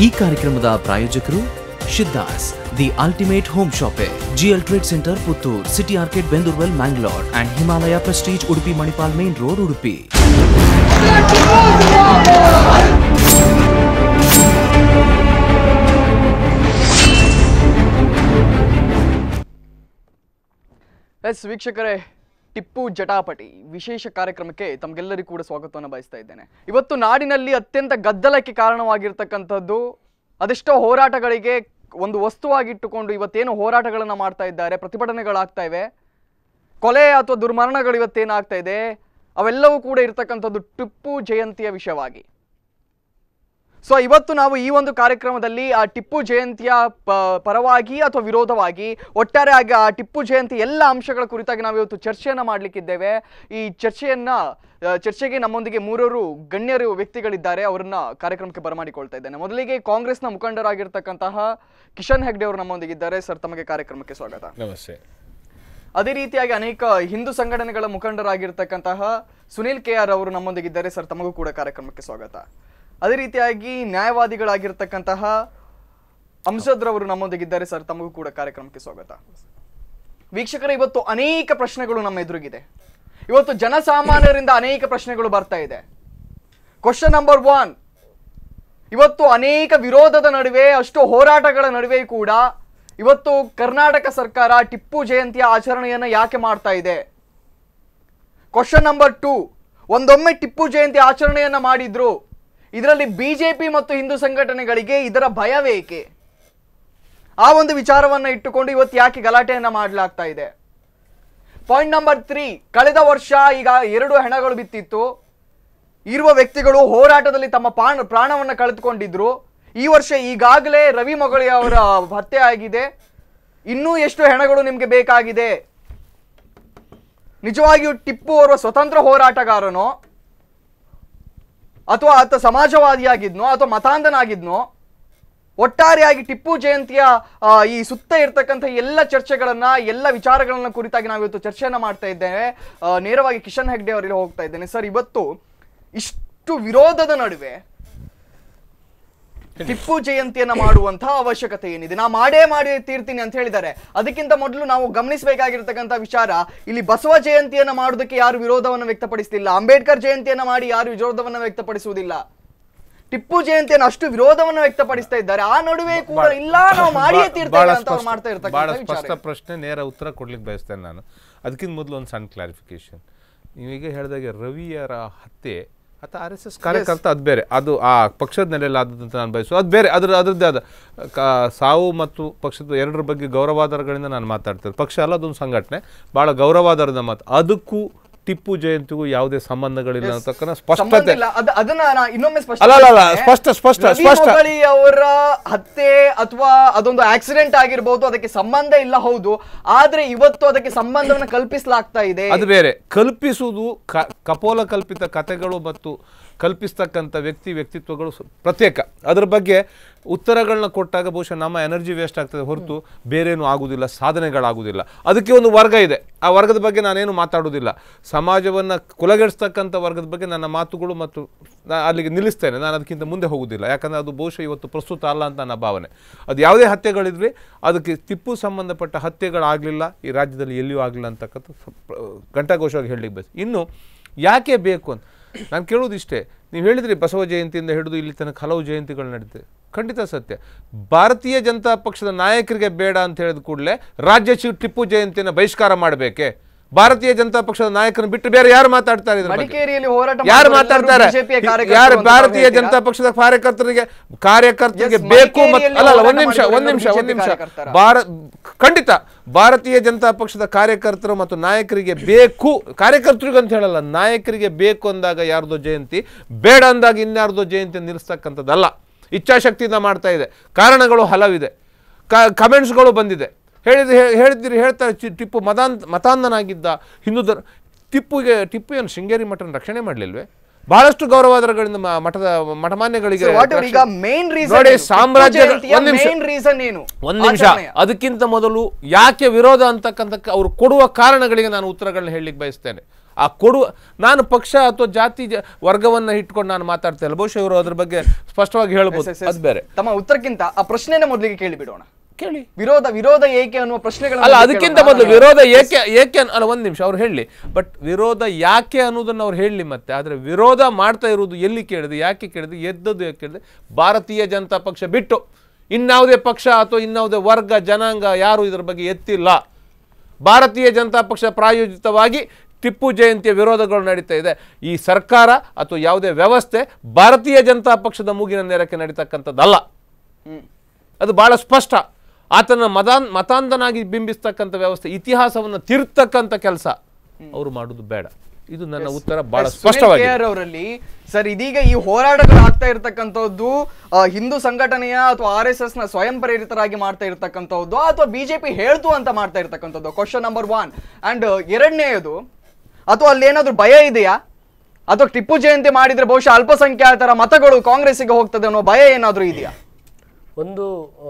ಈ ಕಾರ್ಯಕ್ರಮದ ಪ್ರಾಯೋಜಕರು ಶಿದ್ದಾಸ್ the ultimate home shoppe GL trade centre Puttur city ಆರ್ಕೆಟ್ Bendurwell Mangalore and Himalaya prestige Udupi Manipal main road Udupi yes ವೀಕ್ಷಕರೇ ಟಿಪ್ಪು ಜಟಾಪಟಿ ವಿಶೇಷ ಕಾರ್ಯಕ್ರಮಕ್ಕೆ ತಮಗೆಲ್ಲರಿಗೂ ಕೂಡ ಸ್ವಾಗತವನ್ನು ಬಯಸ್ತಾ ಇದ್ದೇನೆ ಇವತ್ತು ನಾಡಿನಲ್ಲಿ ಅತ್ಯಂತ ಗದ್ದಲಕ್ಕೆ ಕಾರಣವಾಗಿರ್ತಕ್ಕಂಥದ್ದು ಅದೆಷ್ಟೋ ಹೋರಾಟಗಳಿಗೆ ಒಂದು ವಸ್ತುವಾಗಿಟ್ಟುಕೊಂಡು ಇವತ್ತೇನು ಹೋರಾಟಗಳನ್ನು ಮಾಡ್ತಾ ಇದ್ದಾರೆ ಪ್ರತಿಭಟನೆಗಳಾಗ್ತಾ ಇವೆ ಕೊಲೆ ಅಥವಾ ದುರ್ಮರಣಗಳು ಇವತ್ತೇನಾಗ್ತಾ ಇದೆ ಅವೆಲ್ಲವೂ ಕೂಡ ಇರತಕ್ಕಂಥದ್ದು ಟಿಪ್ಪು ಜಯಂತಿಯ ವಿಷಯವಾಗಿ ಸೊ ಇವತ್ತು ನಾವು ಈ ಒಂದು ಕಾರ್ಯಕ್ರಮದಲ್ಲಿ ಆ ಟಿಪ್ಪು ಜಯಂತಿಯ ಪ- ಪರವಾಗಿ ಅಥವಾ ವಿರೋಧವಾಗಿ ಒಟ್ಟಾರೆ ಆಗಿ ಆ ಟಿಪ್ಪು ಜಯಂತಿ ಎಲ್ಲ ಅಂಶಗಳ ಕುರಿತಾಗಿ ನಾವು ಇವತ್ತು ಚರ್ಚೆಯನ್ನ ಮಾಡಲಿಕ್ಕಿದ್ದೇವೆ ಈ ಚರ್ಚೆಯನ್ನ ಆ, ಚರ್ಚೆಗೆ ನಮ್ಮೊಂದಿಗೆ ಮೂರರು ಗಣ್ಯರು ವ್ಯಕ್ತಿಗಳಿದ್ದಾರೆ ಅವರನ್ನ ಕಾರ್ಯಕ್ರಮಕ್ಕೆ ಬರಮಾಡಿಕೊಳ್ತಾ ಇದ್ದೇನೆ ಮೊದಲಿಗೆ ಕಾಂಗ್ರೆಸ್ನ ಮುಖಂಡರಾಗಿರ್ತಕ್ಕಂತಹ ಕಿಶನ್ ಹೆಗ್ಡೆ ಅವರು ನಮ್ಮೊಂದಿಗಿದ್ದಾರೆ ಸರ್ ತಮಗೆ ಕಾರ್ಯಕ್ರಮಕ್ಕೆ ಸ್ವಾಗತ ನಮಸ್ತೆ ಅದೇ ರೀತಿಯಾಗಿ ಅನೇಕ ಹಿಂದೂ ಸಂಘಟನೆಗಳ ಮುಖಂಡರಾಗಿರ್ತಕ್ಕಂತಹ ಸುನೀಲ್ ಕೆ ಆರ್ ಅವರು ನಮ್ಮೊಂದಿಗಿದ್ದಾರೆ ಸರ್ ತಮಗೂ ಕೂಡ ಕಾರ್ಯಕ್ರಮಕ್ಕೆ ಸ್ವಾಗತ ಅದೇ ರೀತಿಯಾಗಿ ನ್ಯಾಯವಾದಿಗಳಾಗಿರ್ತಕ್ಕಂತಹ ಅಂಸದ್ ರವರು ನಮ್ಮೊಂದಿಗಿದ್ದಾರೆ ಸರ್ ತಮಗೂ ಕೂಡ ಕಾರ್ಯಕ್ರಮಕ್ಕೆ ಸ್ವಾಗತ ವೀಕ್ಷಕರ ಇವತ್ತು ಅನೇಕ ಪ್ರಶ್ನೆಗಳು ನಮ್ಮ ಎದುರಿಗಿದೆ ಇವತ್ತು ಜನಸಾಮಾನ್ಯರಿಂದ ಅನೇಕ ಪ್ರಶ್ನೆಗಳು ಬರ್ತಾ ಇದೆ ಕ್ವಶನ್ ನಂಬರ್ ಒನ್ ಇವತ್ತು ಅನೇಕ ವಿರೋಧದ ನಡುವೆ ಅಷ್ಟು ಹೋರಾಟಗಳ ನಡುವೆ ಕೂಡ ಇವತ್ತು ಕರ್ನಾಟಕ ಸರ್ಕಾರ ಟಿಪ್ಪು ಜಯಂತಿಯ ಆಚರಣೆಯನ್ನ ಯಾಕೆ ಮಾಡ್ತಾ ಇದೆ ಕ್ವಶನ್ ನಂಬರ್ ಟೂ ಒಂದೊಮ್ಮೆ ಟಿಪ್ಪು ಜಯಂತಿ ಆಚರಣೆಯನ್ನ ಮಾಡಿದ್ರು ಇದರಲ್ಲಿ ಬಿಜೆಪಿ ಮತ್ತು ಹಿಂದೂ ಸಂಘಟನೆಗಳಿಗೆ ಇದರ ಭಯವೇಕೆ ಆ ಒಂದು ವಿಚಾರವನ್ನ ಇಟ್ಟುಕೊಂಡು ಇವತ್ತು ಯಾಕೆ ಗಲಾಟೆಯನ್ನ ಮಾಡಲಾಗ್ತಾ ಇದೆ ಪಾಯಿಂಟ್ ನಂಬರ್ ತ್ರೀ ಕಳೆದ ವರ್ಷ ಈಗ ಎರಡು ಹೆಣಗಳು ಬಿತ್ತಿತ್ತು ಇರುವ ವ್ಯಕ್ತಿಗಳು ಹೋರಾಟದಲ್ಲಿ ತಮ್ಮ ಪ್ರಾಣ ಪ್ರಾಣವನ್ನು ಕಳೆದುಕೊಂಡಿದ್ರು ಈ ವರ್ಷ ಈಗಾಗಲೇ ರವಿ ಮೊಗಳಿ ಅವರ ಹತ್ಯೆ ಆಗಿದೆ ಇನ್ನೂ ಎಷ್ಟು ಹೆಣಗಳು ನಿಮಗೆ ಬೇಕಾಗಿದೆ ನಿಜವಾಗಿಯೂ ಟಿಪ್ಪು ಓರ್ವ ಸ್ವತಂತ್ರ ಹೋರಾಟಗಾರನೋ ಅಥವಾ ಆತ ಸಮಾಜವಾದಿಯಾಗಿದ್ನೋ ಅಥವಾ ಮತಾಂಧನಾಗಿದ್ನೋ ಒಟ್ಟಾರೆಯಾಗಿ ಟಿಪ್ಪು ಜಯಂತಿಯ ಆ, ಈ ಸುತ್ತ ಇರ್ತಕ್ಕಂಥ ಎಲ್ಲ ಚರ್ಚೆಗಳನ್ನ ಎಲ್ಲ ವಿಚಾರಗಳನ್ನ ಕುರಿತಾಗಿ ನಾವು ಇವತ್ತು ಚರ್ಚೆಯನ್ನ ಮಾಡ್ತಾ ಇದ್ದೇವೆ ಆ, ನೇರವಾಗಿ ಕಿಶನ್ ಹೆಗ್ಡೆ ಅವರಿಗೆ ಹೋಗ್ತಾ ಇದ್ದೇನೆ ಸರ್ ಇವತ್ತು ಇಷ್ಟು ವಿರೋಧದ ನಡುವೆ ಟಿಪ್ಪು ಜಯಂತಿಯನ್ನ ಮಾಡುವಂತಹ ಅವಶ್ಯಕತೆ ಏನಿದೆ ನಾ ಮಾಡೇ ಮಾಡಿ ತೀರ್ತೀನಿ ಅಂತ ಹೇಳಿದ್ದಾರೆ ಅದಕ್ಕಿಂತ ಮೊದಲು ನಾವು ಗಮನಿಸಬೇಕಾಗಿರ್ತಕ್ಕಂಥ ವಿಚಾರ ಇಲ್ಲಿ ಬಸವ ಜಯಂತಿಯನ್ನ ಮಾಡುವುದಕ್ಕೆ ಯಾರು ವಿರೋಧವನ್ನು ವ್ಯಕ್ತಪಡಿಸಲಿಲ್ಲ ಅಂಬೇಡ್ಕರ್ ಜಯಂತಿಯನ್ನ ಮಾಡಿ ಯಾರು ವಿರೋಧವನ್ನು ವ್ಯಕ್ತಪಡಿಸುವುದಿಲ್ಲ ಟಿಪ್ಪು ಜಯಂತಿಯನ್ನು ಅಷ್ಟು ವಿರೋಧವನ್ನು ವ್ಯಕ್ತಪಡಿಸ್ತಾ ಇದ್ದಾರೆ ಆ ನಡುವೆ ಕೂಡ ಇಲ್ಲ ನಾವು ಮಾಡಿಯೇ ಬಹಳ ತೀರ್ತೇವೆ ಅಂತ ಅವ್ರು ಸ್ಪಷ್ಟ- ಮಾಡ್ತಾ ಬಹಳ ಇರ್ತಕ್ಕಂಥ ಸ್ಪಷ್ಟ ವಿಚಾರ ಪ್ರಶ್ನೆ ನೇರ ಉತ್ತರ ಕೊಡ್ಲಿಕ್ಕೆ ಬಯಸ್ತೇನೆ ನಾನು ಅದಕ್ಕಿಂತ ಮೊದಲು ಒಂದು ಸಣ್ಣ ಕ್ಲಾರಿಫಿಕೇಶನ್ ನೀವೀಗ ಹೇಳಿದಾಗೆ ರವಿಯರ ಹತ್ಯೆ ಅಥವಾ ಆರ್ ಎಸ್ ಎಸ್ ಕಾರ್ಯಕರ್ತ ಅದು ಬೇರೆ ಅದು ಆ ಪಕ್ಷದ ನೆಲೆಯಲ್ಲಿ ಆದದಂತ ನಾನು ಬಯಸು ಅದು ಬೇರೆ ಅದ್ರ ಅದ್ರದ್ದೇ ಆದ ಕ- ಸಾವು ಮತ್ತು ಪಕ್ಷದ ಎರಡರ ಬಗ್ಗೆ ಗೌರವಾಧಾರಗಳಿಂದ ನಾನು ಮಾತಾಡ್ತೇನೆ ಪಕ್ಷ ಅಲ್ಲ ಅದೊಂದು ಸಂಘಟನೆ ಭಾಳ ಗೌರವಾಧಾರದ ಮಾತು ಅದಕ್ಕೂ ಟಿಪ್ಪು ಜಯಂತಿಗೂ ಯಾವುದೇ ಸಂಬಂಧಗಳಿಲ್ಲ ಅಂತಕ್ಕಂಥ ಸಂಬಂಧ ಸ್ಪಷ್ಟತೆ ಇಲ್ಲ ಅದ- ಅದನ್ನ ನಾ ಇನ್ನೊಮ್ಮೆ ಸ್ಪಷ್ಟ ಅಲ್ಲ, ಅಲ್ಲ, ಅಲ್ಲ, ಸ್ಪಷ್ಟ, ಸ್ಪಷ್ಟ, ರವಿ ಸ್ಪಷ್ಟ. ಮೊಗಳಿ ಅವರ ಹತ್ಯೆ ಅಥವಾ ಅದೊಂದು ಆಕ್ಸಿಡೆಂಟ್ ಆಗಿರ್ಬೋದು ಅದಕ್ಕೆ ಸಂಬಂಧ ಇಲ್ಲ ಹೌದು ಆದ್ರೆ ಇವತ್ತು ಅದಕ್ಕೆ ಸಂಬಂಧವನ್ನು ಕಲ್ಪಿಸಲಾಗ್ತಾ ಇದೆ ಅದು ಬೇರೆ ಕಲ್ಪಿಸುವುದು ಕ ಕಪೋಲ ಕಲ್ಪಿತ ಕಥೆಗಳು ಮತ್ತು ಕಲ್ಪಿಸ್ತಕ್ಕಂಥ ವ್ಯಕ್ತಿ ವ್ಯಕ್ತಿತ್ವಗಳು ಸ- ಪ್ರತ್ಯೇಕ ಅದ್ರ ಬಗ್ಗೆ ಉತ್ತರಗಳನ್ನ ಕೊಟ್ಟಾಗ ಬಹುಶಃ ನಮ್ಮ ಎನರ್ಜಿ ವೇಸ್ಟ್ ಆಗ್ತದೆ ಹೊರತು ಬೇರೇನು ಆಗುವುದಿಲ್ಲ ಸಾಧನೆಗಳಾಗುವುದಿಲ್ಲ ಅದಕ್ಕೆ ಒಂದು ವರ್ಗ ಇದೆ ಆ ವರ್ಗದ ಬಗ್ಗೆ ನಾನೇನು ಮಾತಾಡುವುದಿಲ್ಲ ಸಮಾಜವನ್ನು ಕುಲಗೆಡಿಸ್ತಕ್ಕಂಥ ವರ್ಗದ ಬಗ್ಗೆ ನನ್ನ ಮಾತುಗಳು ಮತ್ತು ನಾ ಅಲ್ಲಿಗೆ ನಿಲ್ಲಿಸ್ತೇನೆ ನಾನು ಅದಕ್ಕಿಂತ ಮುಂದೆ ಹೋಗುವುದಿಲ್ಲ ಯಾಕಂದರೆ ಅದು ಬಹುಶಃ ಇವತ್ತು ಪ್ರಸ್ತುತ ಅಲ್ಲ ಅಂತ ನನ್ನ ಭಾವನೆ ಅದು ಯಾವುದೇ ಹತ್ಯೆಗಳಿದ್ವಿ ಅದಕ್ಕೆ ಟಿಪ್ಪು ಸಂಬಂಧಪಟ್ಟ ಹತ್ಯೆಗಳಾಗಲಿಲ್ಲ ಈ ರಾಜ್ಯದಲ್ಲಿ ಎಲ್ಲಿಯೂ ಆಗಲಿಲ್ಲ ಅಂತಕ್ಕಂಥ ಸ- ಪ್ರ- ಘಂಟಾಘೋಷವಾಗಿ ಹೇಳಲಿಕ್ಕೆ ಬಯಸ್ ಇನ್ನು ಯಾಕೆ ಬೇಕು ಅಂತ ನಾನು ಕೇಳೋದು ಇಷ್ಟೇ ನೀವು ಹೇಳಿದ್ರಿ ಬಸವ ಜಯಂತಿಯಿಂದ ಹಿಡಿದು ಇಲ್ಲಿ ತನಕ ಹಲವು ಜಯಂತಿಗಳು ನಡೀತದೆ ಖಂಡಿತ ಸತ್ಯ ಭಾರತೀಯ ಜನತಾ ಪಕ್ಷದ ನಾಯಕರಿಗೆ ಬೇಡ ಅಂತ ಹೇಳಿದ ಕೂಡಲೇ ರಾಜ್ಯ ಚಿ- ಟಿಪ್ಪು ಜಯಂತಿಯನ್ನು ಬಹಿಷ್ಕಾರ ಮಾಡಬೇಕೆ ಭಾರತೀಯ ಜನತಾ ಪಕ್ಷದ ನಾಯಕರನ್ನು ಬಿಟ್ಟು ಬೇರೆ ಯಾರು ಮಾತಾಡ್ತಾರೆ ಇದ್ರ ಬಗ್ಗೆ? ಮಡಿಕೇರಿಯಲ್ಲಿ ಹೋರಾಟ ಯಾರು ಮಾಡಿದವರೆಲ್ಲರೂ ಮಾತಾಡ್ತಾರೆ BJP ಯ ಕಾರ್ಯಕರ್ತರು ಯಾರು ಅಂತ ಭಾರತೀಯ ಹೇಳ್ತೀರಾ? ಜನತಾ ಪಕ್ಷದ ಕಾರ್ಯಕರ್ತರಿಗೆ ಕಾರ್ಯಕರ್ತರಿಗೆ Yes, ಬೇಕು ಮತ್ತು ಮಡಿಕೇರಿಯಲ್ಲಿ ಅಲ್ಲ ಅಲ್ಲ ಹೋರಾಟ ಒಂದ್ ನಿಮಿಷ ಒಂದ್ ನಿಮಿಷ ಮಾಡಿದವರೆಲ್ಲರೂ ಒಂದ್ ನಿಮಿಷ BJP ಕಾರ್ಯಕರ್ತರ. ಭಾರತ ಖಂಡಿತ ಭಾರತೀಯ ಜನತಾ ಪಕ್ಷದ ಕಾರ್ಯಕರ್ತರು ಮತ್ತು ನಾಯಕರಿಗೆ ಬೇಕು ಕಾರ್ಯಕರ್ತರಿಗೆ ಅಂತ ಹೇಳಲ್ಲ ನಾಯಕರಿಗೆ ಬೇಕು ಅಂದಾಗ ಯಾರ್ದೋ ಜಯಂತಿ ಬೇಡ ಅಂದಾಗ ಇನ್ಯಾರ್ದೋ ಜಯಂತಿ ನಿಲ್ಲಿಸ್ತಕ್ಕಂಥದ್ದಲ್ಲ ಇಚ್ಛಾಶಕ್ತಿಯಿಂದ ಮಾಡ್ತಾ ಇದೆ ಕಾರಣಗಳು ಹಲವಿದೆ ಕಮೆಂಟ್ಸ್ಗಳು ಬಂದಿದೆ ಹೇಳಿದ ಹೇಳಿದ್ದೀರಿ ಹೇಳ್ತಾರೆ ಚಿ- ಟಿಪ್ಪು ಮತಾಂತ ಮತಾಂಧನಾಗಿದ್ದ ಹಿಂದೂ ಧರ್ ಟಿಪ್ಪುಗೆ ಟಿಪ್ಪು ಏನು ಶೃಂಗೇರಿ ಮಠನ ರಕ್ಷಣೆ ಮಾಡಲಿಲ್ವೇ ಬಹಳಷ್ಟು ಗೌರವಾದರಗಳಿಂದ ಮ- ಮಠದ ಮಠಮಾನ್ಯಗಳಿಗೆ So what are ಈಗ ರಕ್ಷಣೆ- ಮೇನ್ ರೀಸನ್ ನೋಡಿ ಸಾಮ್ರಾಜ್ಯ ಒಂದ್ ನಿಮಿಷ ಮೇನ್ ರೀಸನ್ ಏನು ಒಂದ್ ನಿಮಿಷ ಆಚರಣೆಯ? ಅದಕ್ಕಿಂತ ಮೊದಲು ಯಾಕೆ ವಿರೋಧ ಅಂತಕ್ಕಂಥ ಅವ್ರು ಕೊಡುವ ಕಾರಣಗಳಿಗೆ ನಾನು ಉತ್ತರಗಳನ್ನ ಹೇಳಲಿಕ್ಕೆ ಬಯಸ್ತೇನೆ ಆ ಕೊಡುವ ನಾನು ಪಕ್ಷ ಅಥವಾ ಜಾತಿ ಜ- ವರ್ಗವನ್ನ ಇಟ್ಕೊಂಡು ನಾನು ಮಾತಾಡ್ತಾ ಇಲ್ಲ ಬಹುಶಃ ಇವರು ಅದ್ರ ಬಗ್ಗೆ ಸ್ಪಷ್ಟವಾಗಿ ಹೇಳ್ಬೋದು ಎಸ್, ಎಸ್, ಎಸ್. ಅದು ಬೇರೆ ತಮ್ಮ ಉತ್ತರಕ್ಕಿಂತ ಆ ಪ್ರಶ್ನೆನ ಮೊದಲಿಗೆ ಕೇಳಿಬಿಡೋಣ ಕೇಳಿ ವಿರೋಧ ವಿರೋಧ ಏಕೆ ಅನ್ನುವ ಪ್ರಶ್ನೆಗಳನ್ನ ಅಲ್ಲ ಮೊದಲು ಅದಕ್ಕಿಂತ ಕೇಳೋಣ. ಮೊದಲು ವಿರೋಧ ಏಕೆ ಏಕೆ ಅನ್- ಅಲ್ಲ ಒಂದ್ ನಿಮಿಷ ಅವ್ರು ಹೇಳಿ ಬಟ್ ವಿರೋಧ ಯಾಕೆ ಅನ್ನೋದನ್ನ ಅವ್ರು ಹೇಳಿ ಮತ್ತೆ ಆದ್ರೆ ವಿರೋಧ ಮಾಡ್ತಾ ಇರುವುದು ಎಲ್ಲಿ ಕೇಳಿದೆ ಯಾಕೆ ಕೇಳಿದೆ ಎದ್ದದ್ದು ಯಾಕೆ ಕೇಳಿದೆ ಭಾರತೀಯ ಜನತಾ ಪಕ್ಷ ಬಿಟ್ಟು ಇನ್ಯಾವುದೇ ಪಕ್ಷ ಅಥವಾ ಇನ್ಯಾವುದೇ ವರ್ಗ ಜನಾಂಗ ಯಾರು ಇದ್ರ ಬಗ್ಗೆ ಎತ್ತಿಲ್ಲ ಭಾರತೀಯ ಜನತಾ ಪಕ್ಷ ಪ್ರಾಯೋಜಿತವಾಗಿ ಟಿಪ್ಪು ಜಯಂತಿಯ ವಿರೋಧಗಳು ನಡೀತಾ ಇದೆ ಈ ಸರ್ಕಾರ ಅಥವಾ ಯಾವುದೇ ವ್ಯವಸ್ಥೆ ಭಾರತೀಯ ಜನತಾ ಪಕ್ಷದ ಮೂಗಿನ ನೇರಕ್ಕೆ ನಡೀತಕ್ಕಂಥದ್ದಲ್ಲ ಹ್ಮ್. ಅದು ಬಹಳ ಸ್ಪಷ್ಟ ಆತನ ಮತಾನ್ ಮತಾಂಧನಾಗಿ ಬಿಂಬಿಸ್ತಕ್ಕಂಥ ವ್ಯವಸ್ಥೆ ಇತಿಹಾಸವನ್ನು ತಿರ್ತಕ್ಕಂಥ ಕೆಲಸ ಅವರು ಮಾಡುದು ಬೇಡ ಇದು ನನ್ನ ಉತ್ತರ ಬಹಳ ಎಸ್, ಸುನಿಲ್ ಸ್ಪಷ್ಟವಾಗಿದೆ KR ಅವರಲ್ಲಿ ಸರ್ ಇದೀಗ ಈ ಹೋರಾಟಗಳು ಆಗ್ತಾ ಇರತಕ್ಕಂಥದ್ದು ಆ, ಹಿಂದೂ ಸಂಘಟನೆಯ ಅಥವಾ ಆರ್ ಎಸ್ ಎಸ್ ನ ಸ್ವಯಂ ಪ್ರೇರಿತರಾಗಿ ಮಾಡ್ತಾ ಇರತಕ್ಕಂಥದ್ದು ಅಥವಾ ಬಿಜೆಪಿ ಹೇಳ್ತು ಅಂತ ಮಾಡ್ತಾ ಇರತಕ್ಕಂಥದ್ದು ಕ್ವಶನ್ ನಂಬರ್ ಒನ್ ಅಂಡ್ ಎರಡನೆಯದು ಅಥವಾ ಅಲ್ಲಿ ಏನಾದ್ರು ಭಯ ಇದೆಯಾ ಅಥವಾ ಟಿಪ್ಪು ಜಯಂತಿ ಮಾಡಿದ್ರೆ ಬಹುಶಃ ಅಲ್ಪಸಂಖ್ಯಾತರ ಮತಗಳು ಕಾಂಗ್ರೆಸ್ಸಿಗೆ ಹೋಗ್ತದೆ ಅನ್ನೋ ಭಯ ಏನಾದ್ರೂ ಇದೆಯಾ ಒಂದು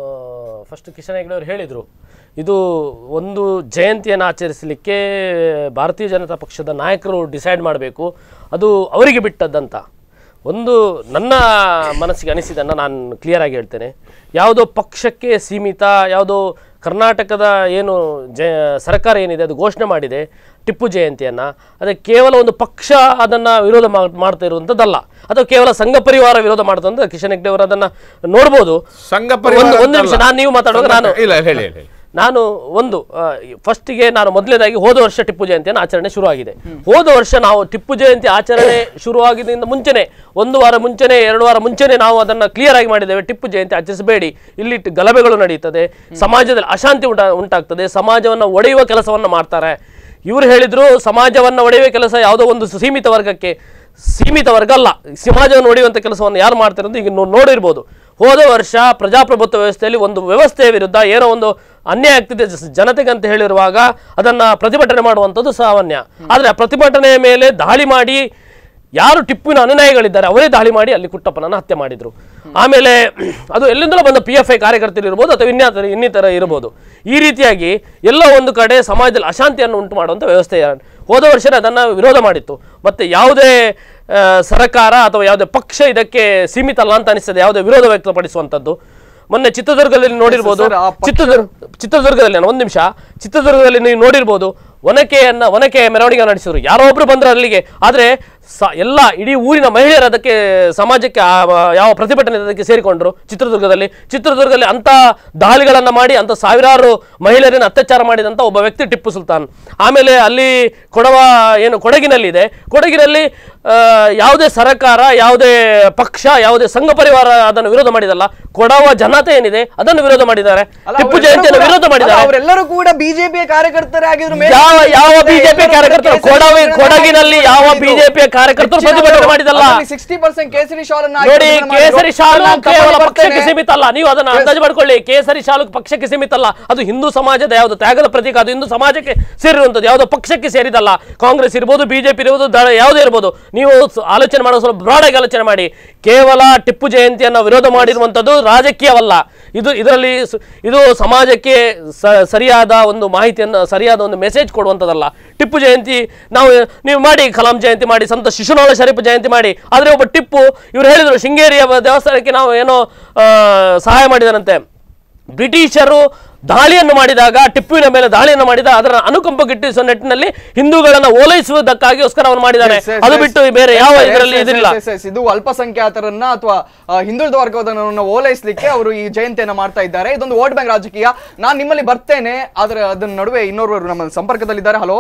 ಫಸ್ಟ್ ಕಿಶನ್ ಹೆಗ್ಡೆ ಅವರು ಹೇಳಿದರು ಇದು ಒಂದು ಜಯಂತಿಯನ್ನು ಆಚರಿಸಲಿಕ್ಕೆ ಭಾರತೀಯ ಜನತಾ ಪಕ್ಷದ ನಾಯಕರು ಡಿಸೈಡ್ ಮಾಡಬೇಕು ಅದು ಅವರಿಗೆ ಬಿಟ್ಟದ್ದಂತ ಒಂದು ನನ್ನ ಮನಸ್ಸಿಗೆ ಅನಿಸಿದ್ದನ್ನು ನಾನು ಕ್ಲಿಯರ್ ಆಗಿ ಹೇಳ್ತೇನೆ ಯಾವುದೋ ಪಕ್ಷಕ್ಕೆ ಸೀಮಿತ ಯಾವುದೋ ಕರ್ನಾಟಕದ ಏನು ಜ ಸರ್ಕಾರ ಏನಿದೆ ಅದು ಘೋಷಣೆ ಮಾಡಿದೆ ಟಿಪ್ಪು ಜಯಂತಿಯನ್ನು ಅದಕ್ಕೆ ಕೇವಲ ಒಂದು ಪಕ್ಷ ಅದನ್ನು ವಿರೋಧ ಮಾ- ಮಾಡ್ತಾ ಇರುವಂಥದ್ದಲ್ಲ ಅಥವಾ ಕೇವಲ ಸಂಘ ಪರಿವಾರ ವಿರೋಧ ಮಾಡ್ತಂತ ಕಿಶನ್ ಹೆಗ್ಡೆ ಅವರು ಅದನ್ನು ನೋಡ್ಬೋದು ಸಂಘ ಒಂದು ಪರಿವಾರ ಒಂದು ನಿಮಿಷ ಅಂತಲ್ಲ. ನಾನು ನೀವು ಮಾತಾಡುವಾಗ ನಾನು ಇಲ್ಲ ಹೇಳಿ ಹೇಳಿ ನಾನು ಒಂದು ಫಸ್ಟಿಗೆ ನಾನು ಮೊದಲನೇದಾಗಿ ಹೋದ ವರ್ಷ ಟಿಪ್ಪು ಜಯಂತಿಯನ್ನು ಆಚರಣೆ ಶುರುವಾಗಿದೆ ಹೋದ ವರ್ಷ ನಾವು ಟಿಪ್ಪು ಜಯಂತಿ ಆಚರಣೆ ಶುರುವಾಗಿದ್ದರಿಂದ ಮುಂಚೆನೆ ಒಂದು ವಾರ ಮುಂಚೆನೆ ಎರಡು ವಾರ ಮುಂಚೆನೆ ನಾವು ಅದನ್ನು ಕ್ಲಿಯರ್ ಆಗಿ ಮಾಡಿದ್ದೇವೆ ಟಿಪ್ಪು ಜಯಂತಿ ಆಚರಿಸಬೇಡಿ ಇಲ್ಲಿ ಟ್- ಗಲಭೆಗಳು ನಡೀತದೆ ಸಮಾಜದಲ್ಲಿ ಅಶಾಂತಿ ಉಂಟಾ ಉಂಟಾಗ್ತದೆ ಸಮಾಜವನ್ನು ಒಡೆಯುವ ಕೆಲಸವನ್ನು ಮಾಡ್ತಾರೆ ಇವರು ಹೇಳಿದ್ರು ಸಮಾಜವನ್ನು ಒಡೆಯುವ ಕೆಲಸ ಯಾವುದೋ ಒಂದು ಸೀಮಿತ ವರ್ಗಕ್ಕೆ ಸೀಮಿತ ವರ್ಗ ಅಲ್ಲ ಸಮಾಜವನ್ನು ಒಡೆಯುವಂಥ ಕೆಲಸವನ್ನು ಯಾರು ಮಾಡ್ತಾರೆ ಅಂತ ಈಗ ನೋ- ನೋಡಿರ್ಬೋದು ಹೋದ ವರ್ಷ ಪ್ರಜಾಪ್ರಭುತ್ವ ವ್ಯವಸ್ಥೆಯಲ್ಲಿ ಒಂದು ವ್ಯವಸ್ಥೆಯ ವಿರುದ್ಧ ಏನೋ ಒಂದು ಅನ್ಯಾಯ ಆಗ್ತಿದೆ ಜ- ಜನತೆಗೆ ಅಂತ ಹೇಳಿರುವಾಗ ಅದನ್ನ ಪ್ರತಿಭಟನೆ ಮಾಡುವಂಥದ್ದು ಸಾಮಾನ್ಯ ಆದರೆ ಆ ಪ್ರತಿಭಟನೆಯ ಮೇಲೆ ದಾಳಿ ಮಾಡಿ ಯಾರು ಟಿಪ್ಪುವಿನ ಅನುಯಾಯಿಗಳಿದ್ದಾರೆ ಅವರೇ ದಾಳಿ ಮಾಡಿ ಅಲ್ಲಿ ಕುಟ್ಟಪ್ಪನನ್ನು ಹತ್ಯೆ ಮಾಡಿದ್ರು ಆಮೇಲೆ ಅದು ಎಲ್ಲಿಂದಲೋ ಬಂದ ಪಿ ಎಫ್ ಐ ಕಾರ್ಯಕರ್ತರು ಇರ್ಬೋದು ಅಥವಾ ಇನ್ಯಾತರ ಇನ್ನಿತರ ಇರ್ಬೋದು ಈ ರೀತಿಯಾಗಿ ಎಲ್ಲ ಒಂದು ಕಡೆ ಸಮಾಜದಲ್ಲಿ ಅಶಾಂತಿಯನ್ನು ಉಂಟು ಮಾಡುವಂಥ ವ್ಯವಸ್ಥೆ ಹೋದ ವರ್ಷನೇ ಅದನ್ನು ವಿರೋಧ ಮಾಡಿತ್ತು ಮತ್ತು ಯಾವುದೇ ಆ, ಸರ್ಕಾರ ಅಥವಾ ಯಾವುದೇ ಪಕ್ಷ ಇದಕ್ಕೆ ಸೀಮಿತ ಅಲ್ಲ ಅಂತ ಅನಿಸ್ತದೆ ಯಾವುದೇ ವಿರೋಧ ವ್ಯಕ್ತಪಡಿಸುವಂಥದ್ದು ಮೊನ್ನೆ ಚಿತ್ರದುರ್ಗದಲ್ಲಿ ನೋಡಿರ್ಬೋದು ಸರ್, ಆ ಪಕ್ಷ- ಚಿತ್ರದುರ್ಗ ಚಿತ್ರದುರ್ಗದಲ್ಲಿ ನಾನು ಒಂದು ನಿಮಿಷ ಚಿತ್ರದುರ್ಗದಲ್ಲಿ ನೀವು ನೋಡಿರ್ಬೋದು ಒನಕೆಯನ್ನ ಒನಕೆ ಮೆರವಣಿಗೆ ನಡೆಸಿದ್ರು ಯಾರೋ ಒಬ್ರು ಬಂದ್ರು ಅಲ್ಲಿಗೆ ಆದರೆ ಸ ಎಲ್ಲ ಇಡೀ ಊರಿನ ಮಹಿಳೆಯರು ಅದಕ್ಕೆ ಸಮಾಜಕ್ಕೆ ಆ- ಆ- ಯಾವ ಪ್ರತಿಭಟನೆ ಇದೆ ಅದಕ್ಕೆ ಸೇರಿಕೊಂಡ್ರು ಚಿತ್ರದುರ್ಗದಲ್ಲಿ ಚಿತ್ರದುರ್ಗದಲ್ಲಿ ಅಂತ ದಾಳಿಗಳನ್ನು ಮಾಡಿ ಅಂತ ಸಾವಿರಾರು ಮಹಿಳೆಯರನ್ನು ಅತ್ಯಾಚಾರ ಮಾಡಿದಂಥ ಒಬ್ಬ ವ್ಯಕ್ತಿ ಟಿಪ್ಪು ಸುಲ್ತಾನ್ ಆಮೇಲೆ ಅಲ್ಲಿ ಕೊಡವ ಏನು ಕೊಡಗಿನಲ್ಲಿದೆ ಕೊಡಗಿನಲ್ಲಿ ಆ, ಯಾವುದೇ ಸರ್ಕಾರ ಯಾವುದೇ ಪಕ್ಷ ಯಾವುದೇ ಸಂಘ ಪರಿವಾರ ಅದನ್ನು ವಿರೋಧ ಮಾಡಿದಲ್ಲ ಕೊಡವ ಜನತೆ ಏನಿದೆ ಅದನ್ನು ವಿರೋಧ ಮಾಡಿದ್ದಾರೆ ಅಲ್ಲ, ಟಿಪ್ಪು ಅವರೆಲ್ಲರೂ ಜಯಂತಿಯನ್ನು ಕೂಡ- ವಿರೋಧ ಅಲ್ಲ, ಮಾಡಿದ್ದಾರೆ ಅವರೆಲ್ಲರೂ ಕೂಡ ಬಿಜೆಪಿಯ ಕಾರ್ಯಕರ್ತರೇ ಆಗಿದ್ರು ಮೇಲೆ ಯಾವ ಯಾವ ಬಿಜೆಪಿ ಕಾರ್ಯಕರ್ತರು ಕೊಡವಿ ಕೊಡಗಿನಲ್ಲಿ ಯಾವ ಬಿಜೆಪಿಯ ಕಾರ್ಯಕರ್ತರು ಪ್ರತಿಭಟನೆ ಮಾಡಿದಲ್ಲ ಸಿಕ್ಸ್ಟಿ ಪರ್ಸೆಂಟ್ ಕೇಸರಿ ಶಾಲ್ ನೋಡಿ ಕೇಸರಿ ಶಾಲು ಕೇವಲ ಪಕ್ಷಕ್ಕೆ ಸೀಮಿತ ಅಲ್ಲ ನೀವು ಅದನ್ನ ಅಂದಾಜು ಮಾಡ್ಕೊಳ್ಳಿ ಕೇಸರಿ ಶಾಲು ಪಕ್ಷಕ್ಕೆ ಸೀಮಿತ ಅಲ್ಲ ಅದು ಹಿಂದೂ ಸಮಾಜದ ಯಾವುದು ತ್ಯಾಗದ ಪ್ರತೀಕ ಅದು ಹಿಂದೂ ಸಮಾಜಕ್ಕೆ ಸೇರಿರುವಂಥದ್ದು ಯಾವುದೋ ಪಕ್ಷಕ್ಕೆ ಸೇರಿದಲ್ಲ ಕಾಂಗ್ರೆಸ್ ಇರ್ಬೋದು ಬಿಜೆಪಿ ಇರ್ಬೋದು ದಳ- ಯಾವುದೇ ಇರ್ಬೋದು ನೀವು ಸ- ಆಲೋಚನೆ ಮಾಡೋ ಸ್ವಲ್ಪ ಬ್ರಾಡ್ ಆಗಿ ಆಲೋಚನೆ ಮಾಡಿ ಕೇವಲ ಟಿಪ್ಪು ಜಯಂತಿಯನ್ನ ವಿರೋಧ ಮಾಡಿರುವಂಥದ್ದು ರಾಜಕೀಯವಲ್ಲ ಇದು ಇದರಲ್ಲಿ ಸ- ಇದು ಸಮಾಜಕ್ಕೆ ಸ- ಸರಿಯಾದ ಒಂದು ಮಾಹಿತಿಯನ್ನು ಸರಿಯಾದ ಒಂದು ಮೆಸೇಜ್ ಕೊಡುವಂಥದ್ದಲ್ಲ ಟಿಪ್ಪು ಜಯಂತಿ ನಾವು ನೀವು ಮಾಡಿ ಕಲಾಂ ಜಯಂತಿ ಮಾಡಿ ಸಂತ ಶಿಶುನಾಳ ಶರೀಫ್ ಜಯಂತಿ ಮಾಡಿ ಆದರೆ ಒಬ್ಬ ಟಿಪ್ಪು ಇವರು ಹೇಳಿದರು ಶೃಂಗೇರಿಯ ದೇವಸ್ಥಾನಕ್ಕೆ ನಾವು ಏನೋ ಆ, ಸಹಾಯ ಮಾಡಿದರಂತೆ ಬ್ರಿಟಿಷರು ದಾಳಿಯನ್ನು ಮಾಡಿದಾಗ ಟಿಪ್ಪುವಿನ ಮೇಲೆ ದಾಳಿಯನ್ನು ಮಾಡಿದ ಅದರ ಅನುಕಂಪ ಗಿಟ್ಟಿಸುವ ನಿಟ್ಟಿನಲ್ಲಿ ಹಿಂದೂಗಳನ್ನು ಓಲೈಸುವುದಕ್ಕಾಗಿಗೋಸ್ಕರ ಅವನು ಮಾಡಿದ್ದಾನೆ ಅದು ಬಿಟ್ಟು ಬೇರೆ ಯಾವ ಇದರಲ್ಲಿ ಇದಿಲ್ಲ ಇದು ಅಲ್ಪಸಂಖ್ಯಾತರನ್ನ ಅಥವಾ ಹಿಂದುಳಿದ ವರ್ಗದವರನ್ನ ಓಲೈಸಲಿಕ್ಕೆ ಅವರು ಈ ಜಯಂತಿಯನ್ನ ಮಾಡ್ತಾ ಇದ್ದಾರೆ ಇದೊಂದು ವೋಟ್ ಬ್ಯಾಂಕ್ ರಾಜಕೀಯ ನಾನ್ ನಿಮ್ಮಲ್ಲಿ ಬರ್ತೇನೆ ಆದ್ರೆ ಅದನ್ನ ನಡುವೆ ಇನ್ನೋರ್ವರು ನಮ್ಮ ಸಂಪರ್ಕದಲ್ಲಿದ್ದಾರೆ ಹಲೋ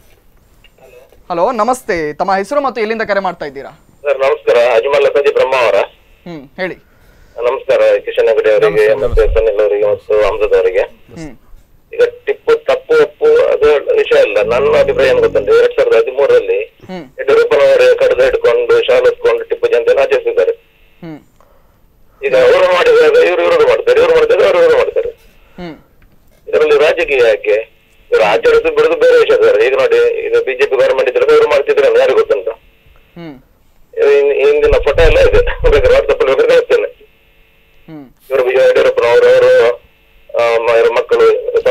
ಹಲೋ ನಮಸ್ತೆ ತಮ್ಮ ಹೆಸರು ಮತ್ತು ಎಲ್ಲಿಂದ ಕರೆ ಮಾಡ್ತಾ ಇದ್ದೀರಾ ಸರ್ ನಮಸ್ಕಾರ ಅಜ್ಮಲ್ ಲಖಾಜಿ ಬ್ರಹ್ಮ ಅವರ ಹ್ಮ್ ಹೇಳಿ ನಮಸ್ಕಾರ ಕಿಶನ್ ಹೆಗಡೆ ಅವರಿಗೆ ಮತ್ತೆ ಸುನಿಲ್ ಅವರಿಗೆ ಮತ್ತು ಅಮೃತ್ ಅವರಿಗೆ ಹ್ಮ್ ಈಗ ಟಿಪ್ಪು ತಪ್ಪು ಒಪ್ಪು ಅದು ವಿಷಯ ಇಲ್ಲ ನನ್ನ ಅಭಿಪ್ರಾಯ ಏನು ಗೊತ್ತುಂಟು ಎರಡ್ ಸಾವಿರದ ಹದಿಮೂರರಲ್ಲಿ ಹ್ಮ್ ಯಡಿಯೂರಪ್ಪನವರೇ ಕಡದ ಹಿಡ್ಕೊಂಡು ಶಾಲೆ ಹೊತ್ಕೊಂಡು ಟಿಪ್ಪು ಜಯಂತಿಯನ್ನು ಆಚರಿಸಿದ್ದಾರೆ ಹ್ಮ್ ಈಗ ಅವರು ಮಾಡಿದಾಗ ಇವರು ವಿರೋಧ ಮಾಡ್ತಾರೆ ಇವರು ಮಾಡಿದಾಗ ಅವರು ವಿರೋಧ ಮಾಡ್ತಾರೆ ಹ್ಮ್ ಇದರಲ್ಲಿ ರಾಜಕೀಯ ಯಾಕೆ ಇವರು ಆಚರಿಸಿ ಬಿಡುದು ಬೇರೆ ವಿಷಯ ಸರ್ ಈಗ ನೋಡಿ ಈಗ ಬಿಜೆಪಿ ಗವರ್ಮೆಂಟ್ ಇದ್ರೆ ಇವರು ಮಾಡ್ತಿದ್ರೆ ಯಾರಿಗೆ ಗೊತ್ತುಂಟು ಹ್ಮ್ ಇನ್- ಹಿಂದಿನ ಫೋಟೋ ಎಲ್ಲ ಇದೆ ಬೇಕಾದ್ರೆ ವಾಟ್ಸಪ್ ಅಲ್ಲಿ ಬೇಕಾದ್ರೆ ಕಳಿಸ್ತೇನೆ ಹ್ಮ್ ಇವರು ವಿಜಯ ಯಡಿಯೂರಪ್ಪನವರು ಅವರು ಆ, ಮ- ಇವ್ರ ಮಕ್ಕಳು ಅಲ್ಲ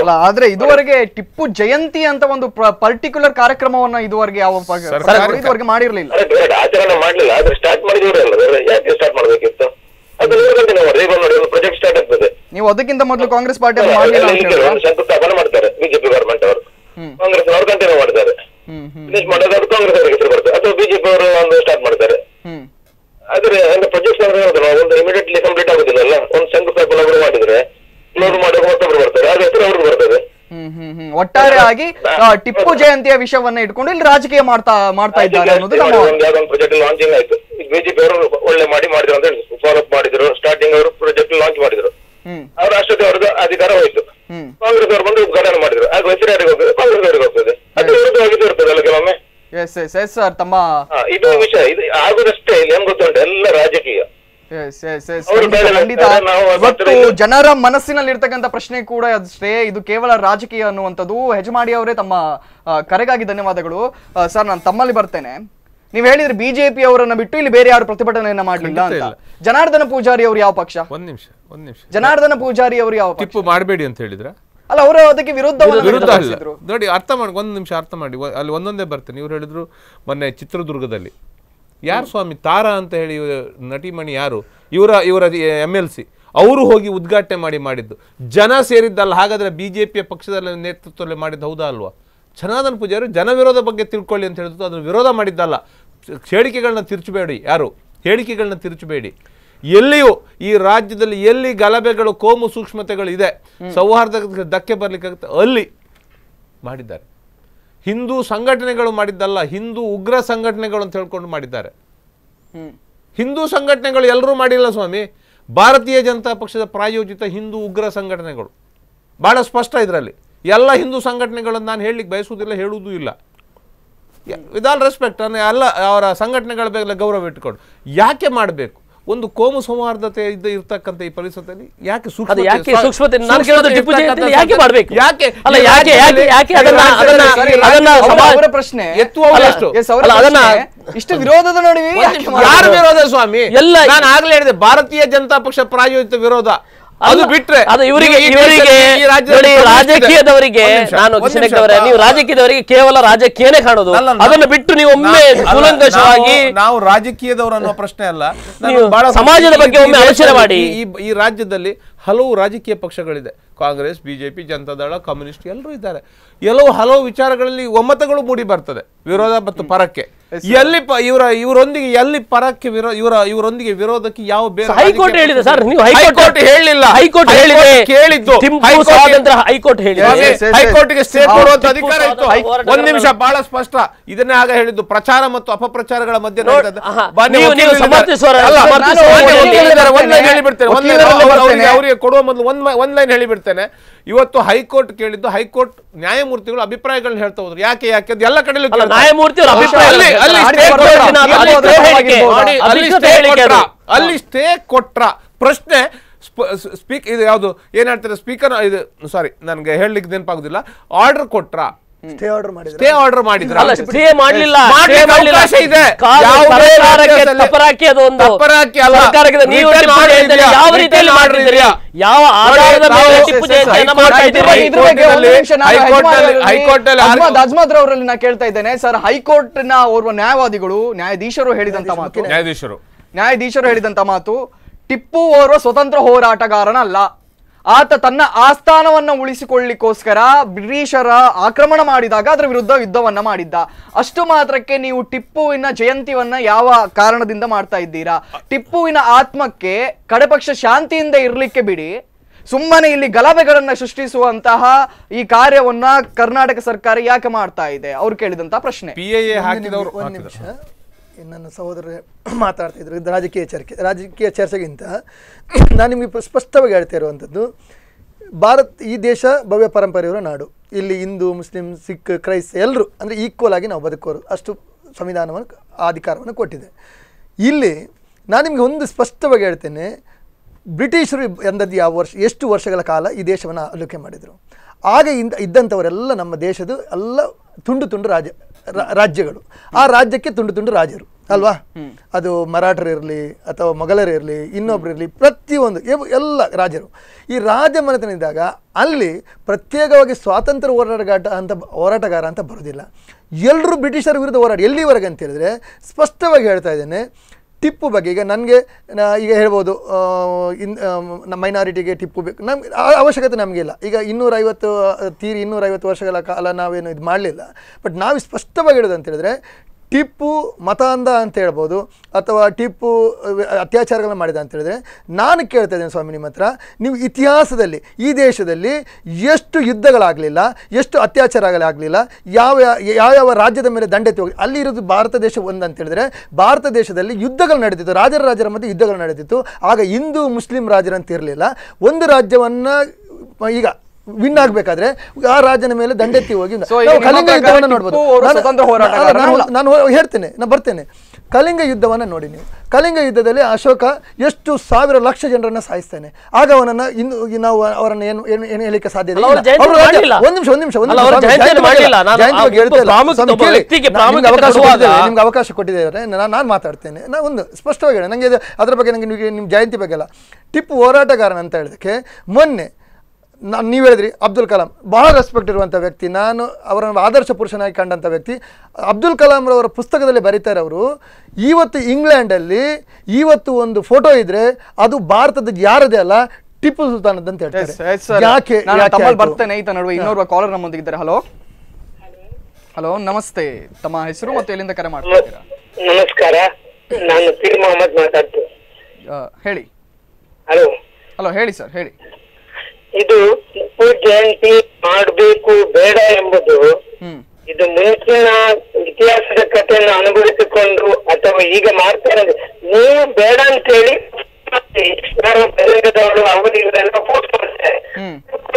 ಅಲ್ಲ ಆದ್ರೆ ಇದುವರೆಗೆ ಟಿಪ್ಪು ಜಯಂತಿ ಅಂತ ಒಂದು ಪರ್ಟಿಕ್ಯುಲರ್ ಕಾರ್ಯಕ್ರಮವನ್ನ ಇದುವರೆಗೆ ಯಾವ ಪ- ಸರ್ಕಾರ- ಪಕ್ಷಗಳು ಇದುವರೆಗೆ ಮಾಡಿರ್ಲಿಲ್ಲ ಅರೆ ಬೇಡ ಆಚರಣೆ ಮಾಡ್ಲಿಲ್ಲ ಆದ್ರೆ ಸ್ಟಾರ್ಟ್ ಮಾಡಿದವರು ಅಲ್ಲ ಬೇರೆ ಯಾಕೆ ಸ್ಟಾರ್ಟ್ ಮಾಡ್ಬೇಕಿತ್ತು ಅದು ನೀವು ಕಂಟಿನ್ಯೂ ಮಾಡಿ ಈಗ ನೋಡಿ ಒಂದು ಪ್ರಾಜೆಕ್ಟ್ ಸ್ಟಾರ್ಟ್ ಆಗ್ತದೆ ನೀವು ಅದಕ್ಕಿಂತ ಮೊದಲು ಕಾಂಗ್ರೆಸ್ ಪಾರ್ಟಿ ಅದು ಮಾಡ್ಲಿಲ್ಲ ಎಲ್ಲ ಅಂತ ಇಲ್ಲಿ ಹೇಳಿದ್ರಾ? ಒಂದು ಶಂಕುಸ್ಥಾಪನೆ ಮಾಡ್ತಾರೆ ಬಿಜೆಪಿ ಗವರ್ಮೆಂಟ್ ಅವರು ಹ್ಮ್. ಕಾಂಗ್ರೆಸ್ ಅವರು ಕಂಟಿನ್ಯೂ ಮಾಡ್ತಾರೆ ಹ್ಮ್ ಹ್ಮ್ ಫಿನಿಶ್ ಮಾಡೋದು ಅದು ಕಾಂಗ್ರೆಸ್ ಅವರಿಗೆ ಹೆಸರು ಬರ್ತದೆ ಅಥವಾ ಬಿಜೆಪಿ ಅವರು ಒಂದು ಸ್ಟಾರ್ಟ್ ಮಾಡ್ತಾರೆ ಹ್ಮ್ ಆದ್ರೆ ಒಂದು ಪ್ರೊಜೆಕ್ಟ್ ಒಂದು ಇಮಿಡಿಯೇಟ್ಲಿ ಕಂಪ್ಲೀಟ್ ಆಗುದಿಲ್ಲ ಒಂದು ಶಂಕುಸ್ಥಾಪನೆ ಅವರು ಮಾಡಿದ್ರೆ ಇನ್ನೊಂದು ಮಾಡುವಾಗ ಮತ್ತೊಬ್ರು ಬರ್ತಾರೆ ಅದ್ರ ಹೆಸರು ಅವ್ರಿಗೆ ಬರ್ತದೆ ಹ್ಮ್ ಹ್ಮ್ ಹ್ಮ್ ಒಟ್ಟಾರೆ ಆಗಿ ಆ, ಟಿಪ್ಪು ಜಯಂತಿಯ ವಿಷಯವನ್ನ ಇಟ್ಕೊಂಡು ಇಲ್ಲಿ ರಾಜಕೀಯ ಮಾಡ್ತಾ ಮಾಡ್ತಾ ಇದ್ದಾರೆ ಅನ್ನೋದು ನಮ್ಮ ಒಂದು ಯಾವ್ದೊಂದು ಪ್ರಾಜೆಕ್ಟ್ ಲಾಂಚಿಂಗ್ ಆಯ್ತು ಬಿಜೆಪಿ ಅವರು ಒಳ್ಳೆ ಮಾಡಿ ಮಾಡಿದ್ರು ಅಂತ ಹೇಳಿ ಫಾಲೋ ಅಪ್ ಮಾಡಿದ್ರು ಸ್ಟಾರ್ಟಿಂಗ್ ಅವರು ಪ್ರಾಜೆಕ್ಟ್ ಲಾಂಚ್ ಮಾಡಿದ್ರು ಹ್ಮ್ ಅವ್ರ ಅಷ್ಟೊತ್ತಿಗೆ ಅವ್ರದ್ದು ಅಧಿಕಾರ ಹೋಯ್ತು ಹ್ಮ್ ಕಾಂಗ್ರೆಸ್ ಅವರು ಬಂದು ಉದ್ಘಾಟನೆ ಮಾಡಿದ್ರು ಆಗ ಹೆಸರು ಯಾರಿಗೆ ಹೋಗ್ತದೆ ಕಾಂಗ್ರೆಸ್ ಅವರಿಗೆ ಹೋಗ್ತದೆ ಅದು ವಿರುದ್ಧವಾಗಿದ್ದು ಇರ್ತದೆ ಅಲ್ಲ ಕೆಲವೊಮ್ಮೆ ಎಸ್ ಎಸ್ ಎಸ್ ಸರ್ ತಮ್ಮ ಹಾ, ಇದು ವಿಷಯ ಇದು ಆಗುದಷ್ಟೇ ಇಲ್ಲಿ ಏನ್ ಗೊತ್ತುಂಟು ಎಲ್ಲ ರಾಜಕೀಯ ಎಸ್ ಎಸ್ ಎಸ್ ಅವ್ರು ಬೇರೆ ಖಂಡಿತ ಬೇರೆ ನಾವು ಇವತ್ತು ಮಾತ್ರ- ಜನರ ಮನಸ್ಸಿನಲ್ಲಿ ಇರ್ತಕ್ಕಂಥ ಪ್ರಶ್ನೆ ಕೂಡ ಅಷ್ಟೇ ಇದು ಕೇವಲ ರಾಜಕೀಯ ಅನ್ನುವಂಥದ್ದು ಹೆಜಮಾಡಿ ಅವರೇ ತಮ್ಮ ಆ, ಕರೆಗಾಗಿ ಧನ್ಯವಾದಗಳು ಸರ್ ನಾನು ತಮ್ಮಲ್ಲಿ ಬರ್ತೇನೆ ನೀವು ಹೇಳಿದ್ರೆ ಬಿಜೆಪಿ ಅವರನ್ನ ಬಿಟ್ಟು ಇಲ್ಲಿ ಬೇರೆ ಯಾರು ಪ್ರತಿಭಟನೆಯನ್ನ ಮಾಡಲಿಲ್ಲ ಖಂಡಿತ ಅಂತ ಜನಾರ್ದನ ಪೂಜಾರಿ ಅವರು ಯಾವ ಪಕ್ಷ ಒಂದ್ ನಿಮಿಷ ಒಂದ್ ನಿಮಿಷ ಜನಾರ್ದನ ಪೂಜಾರಿ ಅವರು ಯಾವ ಪಕ್ಷ ಟಿಪ್ಪು ಮಾಡಬೇಡಿ ಅಂತ ಹೇಳಿದ್ರ ಅಲ್ಲ ಅವರು ಅದಕ್ಕೆ ವಿರುದ್ಧವನ್ನು ವಿರುದ್ಧ ಅಲ್ಲ ವ್ಯಕ್ತಪಡಿಸಿದ್ರು. ನೋಡಿ ಅರ್ಥ ಮಾಡಿ ಒಂದು ನಿಮಿಷ ಅರ್ಥ ಮಾಡಿ ಒ- ಅಲ್ಲಿ ಒಂದೊಂದೇ ಬರ್ತೇನೆ ಇವ್ರು ಹೇಳಿದ್ರು ಮೊನ್ನೆ ಚಿತ್ರದುರ್ಗದಲ್ಲಿ ಯಾರು ಸ್ವಾಮಿ ತಾರಾ ಅಂತ ಹೇಳಿ ಇವ್ರ ನಟಿಮಣಿ ಯಾರು ಇವರ ಇವರ ಎಮ್ ಎಲ್ ಸಿ ಅವರು ಹೋಗಿ ಉದ್ಘಾಟನೆ ಮಾಡಿ ಮಾಡಿದ್ದು ಜನ ಸೇರಿದ್ದಲ್ಲ ಹಾಗಾದ್ರೆ ಬಿಜೆಪಿಯ ಪಕ್ಷದಲ್ಲಿ ನೇತೃತ್ವದಲ್ಲಿ ಮಾಡಿದ್ದು ಹೌದಾ ಅಲ್ವಾ ಜನಾರ್ದನ ಪೂಜಾರಿ ಜನ ವಿರೋಧ ಬಗ್ಗೆ ತಿಳ್ಕೊಳ್ಳಿ ಅಂತ ಹೇಳಿದ್ರು ಅದನ್ನು ವಿರೋಧ ಮಾಡಿದ್ದಲ್ಲ ಹೇಳಿಕೆಗಳನ್ನ ತಿರುಚಬೇಡಿ ಯಾರು ಹೇಳಿಕೆಗಳನ್ನ ತಿರುಚಬೇಡಿ ಎಲ್ಲಿಯೂ ಈ ರಾಜ್ಯದಲ್ಲಿ ಎಲ್ಲಿ ಗಲಭೆಗಳು ಕೋಮು ಸೂಕ್ಷ್ಮತೆಗಳು ಇದೆ ಸೌಹಾರ್ದಕ್ಕೆ ಧಕ್ಕೆ ಬರ್ಲಿಕ್ಕಾಗುತ್ತೆ ಅಲ್ಲಿ ಮಾಡಿದ್ದಾರೆ ಹಿಂದೂ ಸಂಘಟನೆಗಳು ಮಾಡಿದ್ದಲ್ಲ ಹಿಂದೂ ಉಗ್ರ ಸಂಘಟನೆಗಳು ಅಂತ ಹೇಳ್ಕೊಂಡು ಮಾಡಿದ್ದಾರೆ ಹ್ಮ್ ಹಿಂದೂ ಸಂಘಟನೆಗಳು ಎಲ್ಲರೂ ಮಾಡಿಲ್ಲ ಸ್ವಾಮಿ ಭಾರತೀಯ ಜನತಾ ಪಕ್ಷದ ಪ್ರಾಯೋಜಿತ ಹಿಂದೂ ಉಗ್ರ ಸಂಘಟನೆಗಳು ಬಹಳ ಸ್ಪಷ್ಟ ಇದರಲ್ಲಿ ಎಲ್ಲ ಹಿಂದೂ ಸಂಘಟನೆಗಳನ್ನು ನಾನು ಹೇಳಲಿಕ್ಕೆ ಬಯಸುವುದಿಲ್ಲ ಹೇಳುವುದೂ ಇಲ್ಲ ವಿತ್ ಆಲ್ ರೆಸ್ಪೆಕ್ಟ್ ಎಲ್ಲ ಅವರ ಸಂಘಟನೆಗಳ ಮೇಲೆ ಗೌರವ ಇಟ್ಟುಕೊಂಡು ಯಾಕೆ ಮಾಡಬೇಕು ಒಂದು ಕೋಮು ಸೌಹಾರ್ದತೆ ಇದ್ದ ಇರ್ತಕ್ಕಂಥ ಈ ಪರಿಸರದಲ್ಲಿ ಯಾಕೆ ಅದು ಯಾಕೆ ಸ್ವ- ಸೂಕ್ಷ್ಮತೆ ನಾನು ಕೇಳೋದು ಟಿಪ್ಪು ಜಯಂತಿಯಲ್ಲಿ ಯಾಕೆ ಇರ್ತಕ್ಕಂಥ- ಮಾಡ್ಬೇಕು ಯಾಕೆ ಅಲ್ಲ ಯಾಕೆ ಯಾಕೆ ಯಾಕೆ ಅದನ್ನ ಅದನ್ನ ಸರಿ, ಅದನ್ನ ಅವರ- ಸಮಾಜ ಅವರ ಪ್ರಶ್ನೆ ಎತ್ತುವವರು ಅಲ್ಲ, ಎಷ್ಟು? yes, ಅವರ ಅಲ್ಲ, ಅದನ್ನ- ಪ್ರಶ್ನೆ, ಇಷ್ಟು ವಿರೋಧದ ನಡುವೆ ಯಾಕೆ ಯಾರು ಮಾಡಿದ್ರು? ವಿರೋಧ ಸ್ವಾಮಿ ಎಲ್ಲ- ನಾನು ಆಗ್ಲೇ ಹೇಳಿದೆ ಭಾರತೀಯ ಜನತಾ ಪಕ್ಷ ಪ್ರಾಯೋಜಿತ ವಿರೋಧ ಅದು ಅಲ್ಲ, ಬಿಟ್ರೆ ಅದು ಇವರಿಗೆ ಈ ಇವರಿಗೆ ದೇಶದಲ್ಲಿ, ಈ ರಾಜ್ಯದಲ್ಲಿ ನೋಡಿ ಪ್ರವೇಶ ಇದೆ. ರಾಜಕೀಯದವರಿಗೆ ಒಂದ್ ನಿಮಿಷ, ನಾನು ಒಂದ್ ಕಿಶನ್ ನಿಮಿಷ. ಅವರೇ ನೀವು ರಾಜಕೀಯದವರಿಗೆ ಕೇವಲ ರಾಜಕೀಯನೇ ಕಾಣೋದು ಅಲ್ಲ, ಅಲ್ಲ. ಅದನ್ನು ಬಿಟ್ಟು ನೀವು ಒಮ್ಮೆ ನಾ- ಅಲ್ಲ, ಕೂಲಂಕಷವಾಗಿ ನಾವು- ನಾವು ರಾಜಕೀಯದವರು ಅನ್ನೋ ಪ್ರಶ್ನೆ ಅಲ್ಲ ನಾನು ನೀವು ಬಹಳ ಸಮಾಜದ ಈ- ಬಗ್ಗೆ ಈ ಒಮ್ಮೆ ಆಲೋಚನೆ ದೇಶದಲ್ಲಿ, ಮಾಡಿ. ಈ- ಈ ರಾಜ್ಯದಲ್ಲಿ ಹಲವು ರಾಜಕೀಯ ಪಕ್ಷಗಳಿದೆ ಕಾಂಗ್ರೆಸ್ ಬಿಜೆಪಿ ಜನತಾದಳ ಕಮ್ಯುನಿಸ್ಟ್ ಎಲ್ಲರೂ ಇದ್ದಾರೆ ಎಲ್ಲವೂ ಹಲವು ವಿಚಾರಗಳಲ್ಲಿ ಒಮ್ಮತಗಳು ಮೂಡಿ ಬರ್ತದೆ ವಿರೋಧ ಮತ್ತು ಪರಕ್ಕೆ ಎಲ್ಲಿ ಪ- ಇವರ ಇವರೊಂದಿಗೆ ಎಲ್ಲಿ ಪರಕ್ಕೆ ವಿರೋ ಇವರ ಇವರೊಂದಿಗೆ ವಿರೋಧಕ್ಕೆ ಯಾವ ಬೇರೆ ಹೈಕೋರ್ಟ್ ರಾಜಕೀಯ ಹೇಳಿದೆ ಪಕ್ಷ- ಸರ್ ನೀವು ಹೈಕೋರ್ಟ್ ಹೈಕೋರ್ಟ್ ಹೇಳಿಲ್ಲ ಹೈಕೋರ್ಟ್ ಹೇಳಿದೆ ಕೇಳಿದ್ದು ಟಿಪ್ಪು ಹೈಕೋರ್ಟ್ ಸ್ವಾತಂತ್ರ್ಯ ಹೈಕೋರ್ಟ್ ಹೇಳಿದೆ Yes, yes, yes. ಹೈಕೋರ್ಟ್ಗೆ ಸ್ಟೇ ಹಾ, ಕೊಡುವಂತ ಟಿಪ್ಪು ಅಧಿಕಾರ ಇತ್ತು ಸ್ವಾತಂತ್ರ್ಯ ಹೋರಾಟಗಾರರನ್ನ- ಒಂದ್ ನಿಮಿಷ ಬಹಳ ಸ್ಪಷ್ಟ ಇದನ್ನೇ ಆಗ ಹೇಳಿದ್ದು ಪ್ರಚಾರ ಮತ್ತು ಅಪಪ್ರಚಾರಗಳ ಮಧ್ಯೆ ನೋಡ್- ನಡೀತದೆ. ಆಹಾ, ಮಾನ್ಯ ನೀವು- ನೀವು ವಕೀಲರಿದ್ದಾರೆ. ಸಮರ್ಥಿಸುವವರ- ಅಲ್ಲ, ಸಮರ್ಥಿಸುವವರ ಮಾನ್ಯ ವಕೀಲರು ವಕೀಲರಿದ್ದಾರೆ. ಒಂದ್ ಲೈನ್ ಬರ್ತೇನೆ. ಹೇಳಿಬಿಡ್ತೇನೆ ಒಂದ್ ಲೈನ್ ವಕೀಲರಲ್ಲಿ ಅವ್ರು- ಅವರಿಗೆ ಬರ್ತೇನೆ. ಅವರಿಗೆ ಕೊಡುವ ಮೊದಲು ಒಂದ್ ಮ- ಒಂದ್ ಲೈನ್ ಹೇಳಿಬಿಡ್ತೇನೆ ಇವತ್ತು ಹೈಕೋರ್ಟ್ ಕೇಳಿದ್ದು ಹೈಕೋರ್ಟ್ ನ್ಯಾಯಮೂರ್ತಿಗಳು ಅಭಿಪ್ರಾಯಗಳನ್ನ ಹೇಳ್ತಾ ಹೋದ್ರು ಯಾಕೆ ಯಾಕೆ ಅದು ಎಲ್ಲ ಕಡೆಯಲ್ಲೂ ಅಲ್ಲ, ಕೇಳ್ತಾರೆ. ನ್ಯಾಯಮೂರ್ತಿಯವರು ಅಲ್ಲಿ- ಅಭಿಪ್ರಾಯ ಅಲ್ಲಿ- ಅಲ್ಲಿ ಹೇಳ್ತಾರೆ. stay ಆಡಿದ ಕೊಟ್ರ. ಪರವಾಗಿ ಅಲ್ಲಿ ಇರ್ಬೋದು. stay ಹೇಳಿಕೆ. ನೋಡಿ, ಅಲ್ಲಿ ಅಧಿಕೃತ stay ಹೇಳಿಕೆ ಕೊಟ್ರ. ಅದು. ಅಲ್ಲಿ ಸ್ಟೇ ಕೊಟ್ರ ಪ್ರಶ್ನೆ ಸ್ಪೀಕ್ ಇದು ಯಾವುದು ಏನ್ ಹೇಳ್ತಾರೆ ಸ್ಪೀಕರ್ ಇದು ಸಾರಿ ನನಗೆ ಹೇಳಲಿಕ್ಕೆ ನೆನಪಾಗುದಿಲ್ಲ ಆರ್ಡರ್ ಕೊಟ್ರ ಸ್ಟೇ ಆರ್ಡರ್ ಮಾಡಿದ್ರೆ ಸ್ಟೇ ಆರ್ಡರ್ ಮಾಡಿದ್ರ ಅಲ್ಲ ಸ್ಟೇ ಮಾಡ್ಲಿಲ್ಲ ಮಾಡ್ಲಿಕ್ಕೆ stay ಮಾಡ್ಲಿಲ್ಲ. ಅವಕಾಶ ಇದೆ. ಕಾದು ಯಾವುದೇ ಸರ್ಕಾರಕ್ಕೆ ರಾಜ್ಯದಲ್ಲಿ- ತಪರಾಕಿ ಅದು ಒಂದು ತಪರಾಕಿ ಅಲ್ಲ. ಸರ್ಕಾರಕ್ಕೆ ನೀವು Return ಟಿಪ್ಪು ಜಯಂತಿಯನ್ನು ಮಾಡಿದ್ಯಾ? ಯಾವ Return ರೀತಿಯಲ್ಲಿ ಮಾಡ್ತಿದ್ದೀರಿ ಮಾಡಿದ್ಯಾ? ಯಾವ ಆಧಾರದ ನಾವು- ಮೇಲೆ ನಾವು- ಟಿಪ್ಪು ಸರಿ, ಜಯಂತಿಯನ್ನು ಹೈಕೋರ್ಟ್ ಮಾಡ್ತಾ ಅಲ್ಲಿ- ಇದ್ದೀರಿ ಇದ್ರ ಬಗ್ಗೆ ಒಂದು ನಿಮಿಷ ನಾನು ಹೈಕೋರ್ಟ್ ಅಲ್ಲಿ- ಹೈಕೋರ್ಟ್ ಹೈಕೋರ್ಟ್ ಅಲ್ಲಿ ಅಜ್ಮದ್ ಅಜ್ಮದ್ ಅವರಲ್ಲಿ ನಾ ಕೇಳ್ತಾ ಇದ್ದೇನೆ ಸರ್ ಹೈಕೋರ್ಟ್ ನ ಓರ್ವ ನ್ಯಾಯವಾದಿಗಳು ನ್ಯಾಯಾಧೀಶರು ಹೇಳಿದಂತ ಮಾತು ನ್ಯಾಯಾಧೀಶರು ನ್ಯಾಯಾಧೀಶರು ಹೇಳಿದಂತ ಮಾತು ಟಿಪ್ಪು ಓರ್ವ ಸ್ವತಂತ್ರ ಹೋರಾಟಗಾರನಲ್ಲ ಆತ ತನ್ನ ಆಸ್ಥಾನವನ್ನ ಉಳಿಸಿಕೊಳ್ಳಿಕ್ಕೋಸ್ಕರ ಬ್ರಿಟಿಷರ ಆಕ್ರಮಣ ಮಾಡಿದಾಗ ಅದರ ವಿರುದ್ಧ ಯುದ್ಧವನ್ನ ಮಾಡಿದ್ದ ಅಷ್ಟು ಮಾತ್ರಕ್ಕೆ ನೀವು ಟಿಪ್ಪುವಿನ ಜಯಂತಿವನ್ನ ಯಾವ ಕಾರಣದಿಂದ ಮಾಡ್ತಾ ಇದ್ದೀರಾ ಟಿಪ್ಪುವಿನ ಆತ್ಮಕ್ಕೆ ಕಡೆಪಕ್ಷ ಶಾಂತಿಯಿಂದ ಇರ್ಲಿಕ್ಕೆ ಬಿಡಿ ಸುಮ್ಮನೆ ಇಲ್ಲಿ ಗಲಭೆಗಳನ್ನ ಸೃಷ್ಟಿಸುವಂತಹ ಈ ಕಾರ್ಯವನ್ನ ಕರ್ನಾಟಕ ಸರ್ಕಾರ ಯಾಕೆ ಮಾಡ್ತಾ ಇದೆ ಅವ್ರು ಕೇಳಿದಂತ ಪ್ರಶ್ನೆ ಪಿ ಎ ಹಾಕಿದವರು ಒಂದು ನಿಮಿಷ ನನ್ನ ಸಹೋದರ ಮಾತಾಡ್ತಾ ಇದ್ರು ಇದು ರಾಜಕೀಯ ಚರ್ಚೆ ರಾಜಕೀಯ ಚರ್ಚೆಗಿಂತ ನಾನು ನಿಮಗೆ ಪ್ರ- ಸ್ಪಷ್ಟವಾಗಿ ಹೇಳ್ತಾ ಇರುವಂಥದ್ದು ಭಾರತ್ ಈ ದೇಶ ಭವ್ಯ ಪರಂಪರೆಯವರ ನಾಡು ಇಲ್ಲಿ ಹಿಂದೂ ಮುಸ್ಲಿಂ ಸಿಖ್ ಕ್ರೈಸ್ತ ಎಲ್ಲರೂ ಅಂದರೆ ಈಕ್ವಲ್ ಆಗಿ ನಾವು ಬದುಕೋರು ಅಷ್ಟು ಸಂವಿಧಾನವನ್ನು ಆ ಅಧಿಕಾರವನ್ನು ಕೊಟ್ಟಿದೆ ಇಲ್ಲಿ ನಾನು ನಿಮಗೆ ಒಂದು ಸ್ಪಷ್ಟವಾಗಿ ಹೇಳ್ತೇನೆ ಬ್ರಿಟಿಷರು ಎಂದದ್ದು ಯಾವ ವರ್ಷ ಎಷ್ಟು ವರ್ಷಗಳ ಕಾಲ ಈ ದೇಶವನ್ನು ಆಳ್ವಿಕೆ ಮಾಡಿದರು ಆಗ ಇಂದ ಇದ್ದಂಥವರೆಲ್ಲ ನಮ್ಮ ದೇಶದ ಎಲ್ಲ ತುಂಡು ತುಂಡು ರಾಜ್ಯ ರಾ- ರಾಜ್ಯಗಳು ಆ ರಾಜ್ಯಕ್ಕೆ ತುಂಡು ತುಂಡು ರಾಜರು ಅಲ್ವಾ ಅದು ಮರಾಠರಿರಲಿ ಅಥವಾ ಮೊಘಲರಿರಲಿ ಇನ್ನೊಬ್ರು ಪ್ರತಿಯೊಂದು ಎವ್- ಎಲ್ಲ ರಾಜರು ಈ ರಾಜ ಮನೆತನ ಇದ್ದಾಗ ಅಲ್ಲಿ ಪ್ರತ್ಯೇಕವಾಗಿ ಸ್ವಾತಂತ್ರ್ಯ ಹೋರಾಟಗಾಟ ಅಂತ ಹೋರಾಟಗಾರ ಅಂತ ಬರೋದಿಲ್ಲ ಎಲ್ಲರೂ ಬ್ರಿಟಿಷರ ವಿರುದ್ಧ ಹೋರಾಟ ಎಲ್ಲಿವರೆಗೆ ಅಂತ ಹೇಳಿದ್ರೆ ಸ್ಪಷ್ಟವಾಗಿ ಹೇಳ್ತಾ ಇದ್ದೇನೆ ಟಿಪ್ಪು ಬಗ್ಗೆ ಈಗ ನನಗೆ ಈಗ ಹೇಳ್ಬೋದು ಆ, ಇನ್ ನಮ್ಮ ಮೈನಾರಿಟಿಗೆ ಟಿಪ್ಪು ಬೇಕು ನಮ್ಗೆ ಆ ಅವಶ್ಯಕತೆ ನಮಗಿಲ್ಲ ಈಗ ಇನ್ನೂರೈವತ್ತು ತೀರಿ ಇನ್ನೂರೈವತ್ತು ವರ್ಷಗಳ ಕಾಲ ನಾವೇನು ಇದು ಮಾಡಲಿಲ್ಲ ಬಟ್ ನಾವು ಸ್ಪಷ್ಟವಾಗಿ ಹೇಳೋದು ಅಂತ ಹೇಳಿದ್ರೆ ಟಿಪ್ಪು ಮತಾಂಧ ಅಂತ ಹೇಳ್ಬೋದು ಅಥವಾ ಟಿಪ್ಪು ಅಹ್, ಅತ್ಯಾಚಾರಗಳನ್ನ ಮಾಡಿದ ಅಂತ ಹೇಳಿದ್ರೆ ನಾನು ಕೇಳ್ತಾ ಇದ್ದೇನೆ ಸ್ವಾಮಿ ನಿಮ್ಮ ಹತ್ರ ನೀವು ಇತಿಹಾಸದಲ್ಲಿ ಈ ದೇಶದಲ್ಲಿ ಎಷ್ಟು ಯುದ್ಧಗಳಾಗಲಿಲ್ಲ ಎಷ್ಟು ಅತ್ಯಾಚಾರ ಆಗಲಿಲ್ಲ ಯಾವ ಯಾವ ಯಾವ ರಾಜ್ಯದ ಮೇಲೆ ದಂಡೆ ಹೋಗಿ ಅಲ್ಲಿ ಇರೋದು ಭಾರತ ದೇಶ ಒಂದು ಅಂತ ಹೇಳಿದ್ರೆ ಭಾರತ ದೇಶದಲ್ಲಿ ಯುದ್ಧಗಳು ನಡೀತಿತ್ತು ರಾಜರ ರಾಜರ ಮಧ್ಯೆ ಯುದ್ಧಗಳು ನಡೀತಿತ್ತು ಆಗ ಹಿಂದೂ ಮುಸ್ಲಿಂ ರಾಜರಂತ ಇರಲಿಲ್ಲ ಒಂದು ರಾಜ್ಯವನ್ನ ಈಗ ವಿನ್ ಆಗ್ಬೇಕಾದ್ರೆ ಆ ರಾಜನ ಮೇಲೆ ದಂಡೆತ್ತಿ ಹೋಗಿ So, ಈಗ ನಾವು ನಿಮ್ಮ ಕಲಿಂಗ ಪ್ರಕಾರ ಯುದ್ಧವನ್ನ ಟಿಪ್ಪು ನೋಡ್ಬೋದು ಅವರು ನಾನು- ಸ್ವತಂತ್ರ ಹೋರಾಟಗಾರ ನಾನು- ಅಲ್ಲ. ನಾನು ಹೇಳ್ತೇನೆ ನಾನು ಬರ್ತೇನೆ ಕಲಿಂಗ ಯುದ್ಧವನ್ನ ನೋಡಿ ನೀವು ಕಲಿಂಗ ಯುದ್ಧದಲ್ಲಿ ಅಶೋಕ ಎಷ್ಟು ಸಾವಿರ ಲಕ್ಷ ಜನರನ್ನ ಸಾಯಿಸ್ತಾನೆ ಆಗ ಅವನನ್ನ ಇನ್ನು ಈ ನಾವು ಅವರನ್ನ ಏನು ಏನು ಏನು ಹೇಳಿಕ್ಕೆ ಸಾಧ್ಯ ಅಲ್ಲ, ಅವ್ರ ಜಯಂತಿ ಮಾಡಲಿಲ್ಲ. ಒಂದು ನಿಮಿಷ ಒಂದು ನಿಮಿಷ ಒಂದು ಅಲ್ಲ, ನಿಮಿಷ ಅವ್ರ ಸ್ವಾಮಿ, ಜಯಂತಿ ಜಯಂತಿ ಮಾಡಲಿಲ್ಲ. ಬಗ್ಗೆ- ನಾನು ಜಯಂತಿ ಆ ಬಗ್ಗೆ ಹೇಳ್ತಾ ಇಲ್ಲ. ಪ್ರಾಮುಖ್ಯತೆ ಸ್ವಾಮಿ, ಒಬ್ಬ ಕೇಳಿ. ವ್ಯಕ್ತಿಗೆ ನಾನು ನಿಮ್ಗೆ ಪ್ರಾಮುಖ್ಯತೆ ಅವಕಾಶ ಕೊಡುವಾಗ- ಕೊಟ್ಟಿದ್ದೇನೆ, ನಿಮ್ಗೆ ಅವಕಾಶ ಕೊಟ್ಟಿದ್ದೇವೆ ನಾನು ನಾನು ಮಾತಾಡ್ತೇನೆ ನಾನು ಒಂದು ಸ್ಪಷ್ಟವಾಗಿ ಹೇಳಿ ನನಗೆ ಇದು- ಅದರ ಬಗ್ಗೆ ನನಗೆ ನಿಮಗೆ ನಿಮ್ಮ ಜಯಂತಿ ಬಗ್ಗೆ ಅಲ್ಲ ಟಿಪ್ಪು ಹೋರಾಟಗಾರನ ಅಂತ ಹೇಳಿದಕ್ಕೆ ಮೊನ್ನೆ ನಾನು ನೀವು ಹೇಳಿದ್ರಿ ಅಬ್ದುಲ್ ಕಲಾಂ ಬಹಳ ರೆಸ್ಪೆಕ್ಟ್ ಇರುವಂಥ ವ್ಯಕ್ತಿ ನಾನು ಅವರನ್ನು ಆದರ್ಶ ಪುರುಷನಾಗಿ ಕಂಡಂಥ ವ್ಯಕ್ತಿ ಅಬ್ದುಲ್ ಕಲಾಂ ರವರ ಪುಸ್ತಕದಲ್ಲಿ ಬರೀತಾರೆ ಅವರು ಇವತ್ತು ಇಂಗ್ಲೆಂಡಲ್ಲಿ ಇವತ್ತು ಒಂದು ಫೋಟೋ ಇದ್ರೆ ಅದು ಭಾರತದ ಯಾರದೇ ಅಲ್ಲ ಟಿಪ್ಪು ಸುಲ್ತಾನದ್ದು ಅಂತ Yes, ಹೇಳ್ತಾರೆ yes, sir. ಯಾಕೆ ನಾನು ಯಾಕೆ ತಮ್ಮಲ್ಲಿ ಆಯ್ತು? ಬರ್ತೇನೆ ಈತ ನಡುವೆ ಇನ್ನೋರ್ವ ಕಾಲರ್ ನಮ್ಮೊಂದಿಗಿದ್ದಾರೆ ಹಲೋ ಹಲೋ ನಮಸ್ತೆ ತಮ್ಮ ಹೆಸರು ಮತ್ತು ಎಲ್ಲಿಂದ ಕರೆ ಮಾಡ್ತಾ ಇದ್ದೀರಾ ನಮಸ್ಕಾರ ನಾನು ಪೀರ್ ಮೊಹಮ್ಮದ್ ಮಾತಾಡ್ತೀನಿ ಆ, ಹೇಳಿ ಹಲೋ ಹಲೋ ಹೇಳಿ ಸರ್ ಹೇಳಿ ಇದು ಟಿಪ್ಪು ಜಯಂತಿ ಮಾಡಬೇಕು ಬೇಡ ಎಂಬುದು ಹ್ಮ್ ಇದು ಮುಂಚಿನ ಇತಿಹಾಸದ ಕಥೆಯನ್ನು ಅನುಭವಿಸಿಕೊಂಡು ಅಥವಾ ಈಗ ಮಾಡ್ತಾ ಇರೋದು ನೀವು ಬೇಡ ಅಂತ ಹೇಳಿ ಯಾರೋ ಬಹಿರಂಗದವರು ಅವರು ಇವರೆಲ್ಲ ಪೋಸ್ಟ್ ಮಾಡ್ತಾರೆ ಹ್ಮ್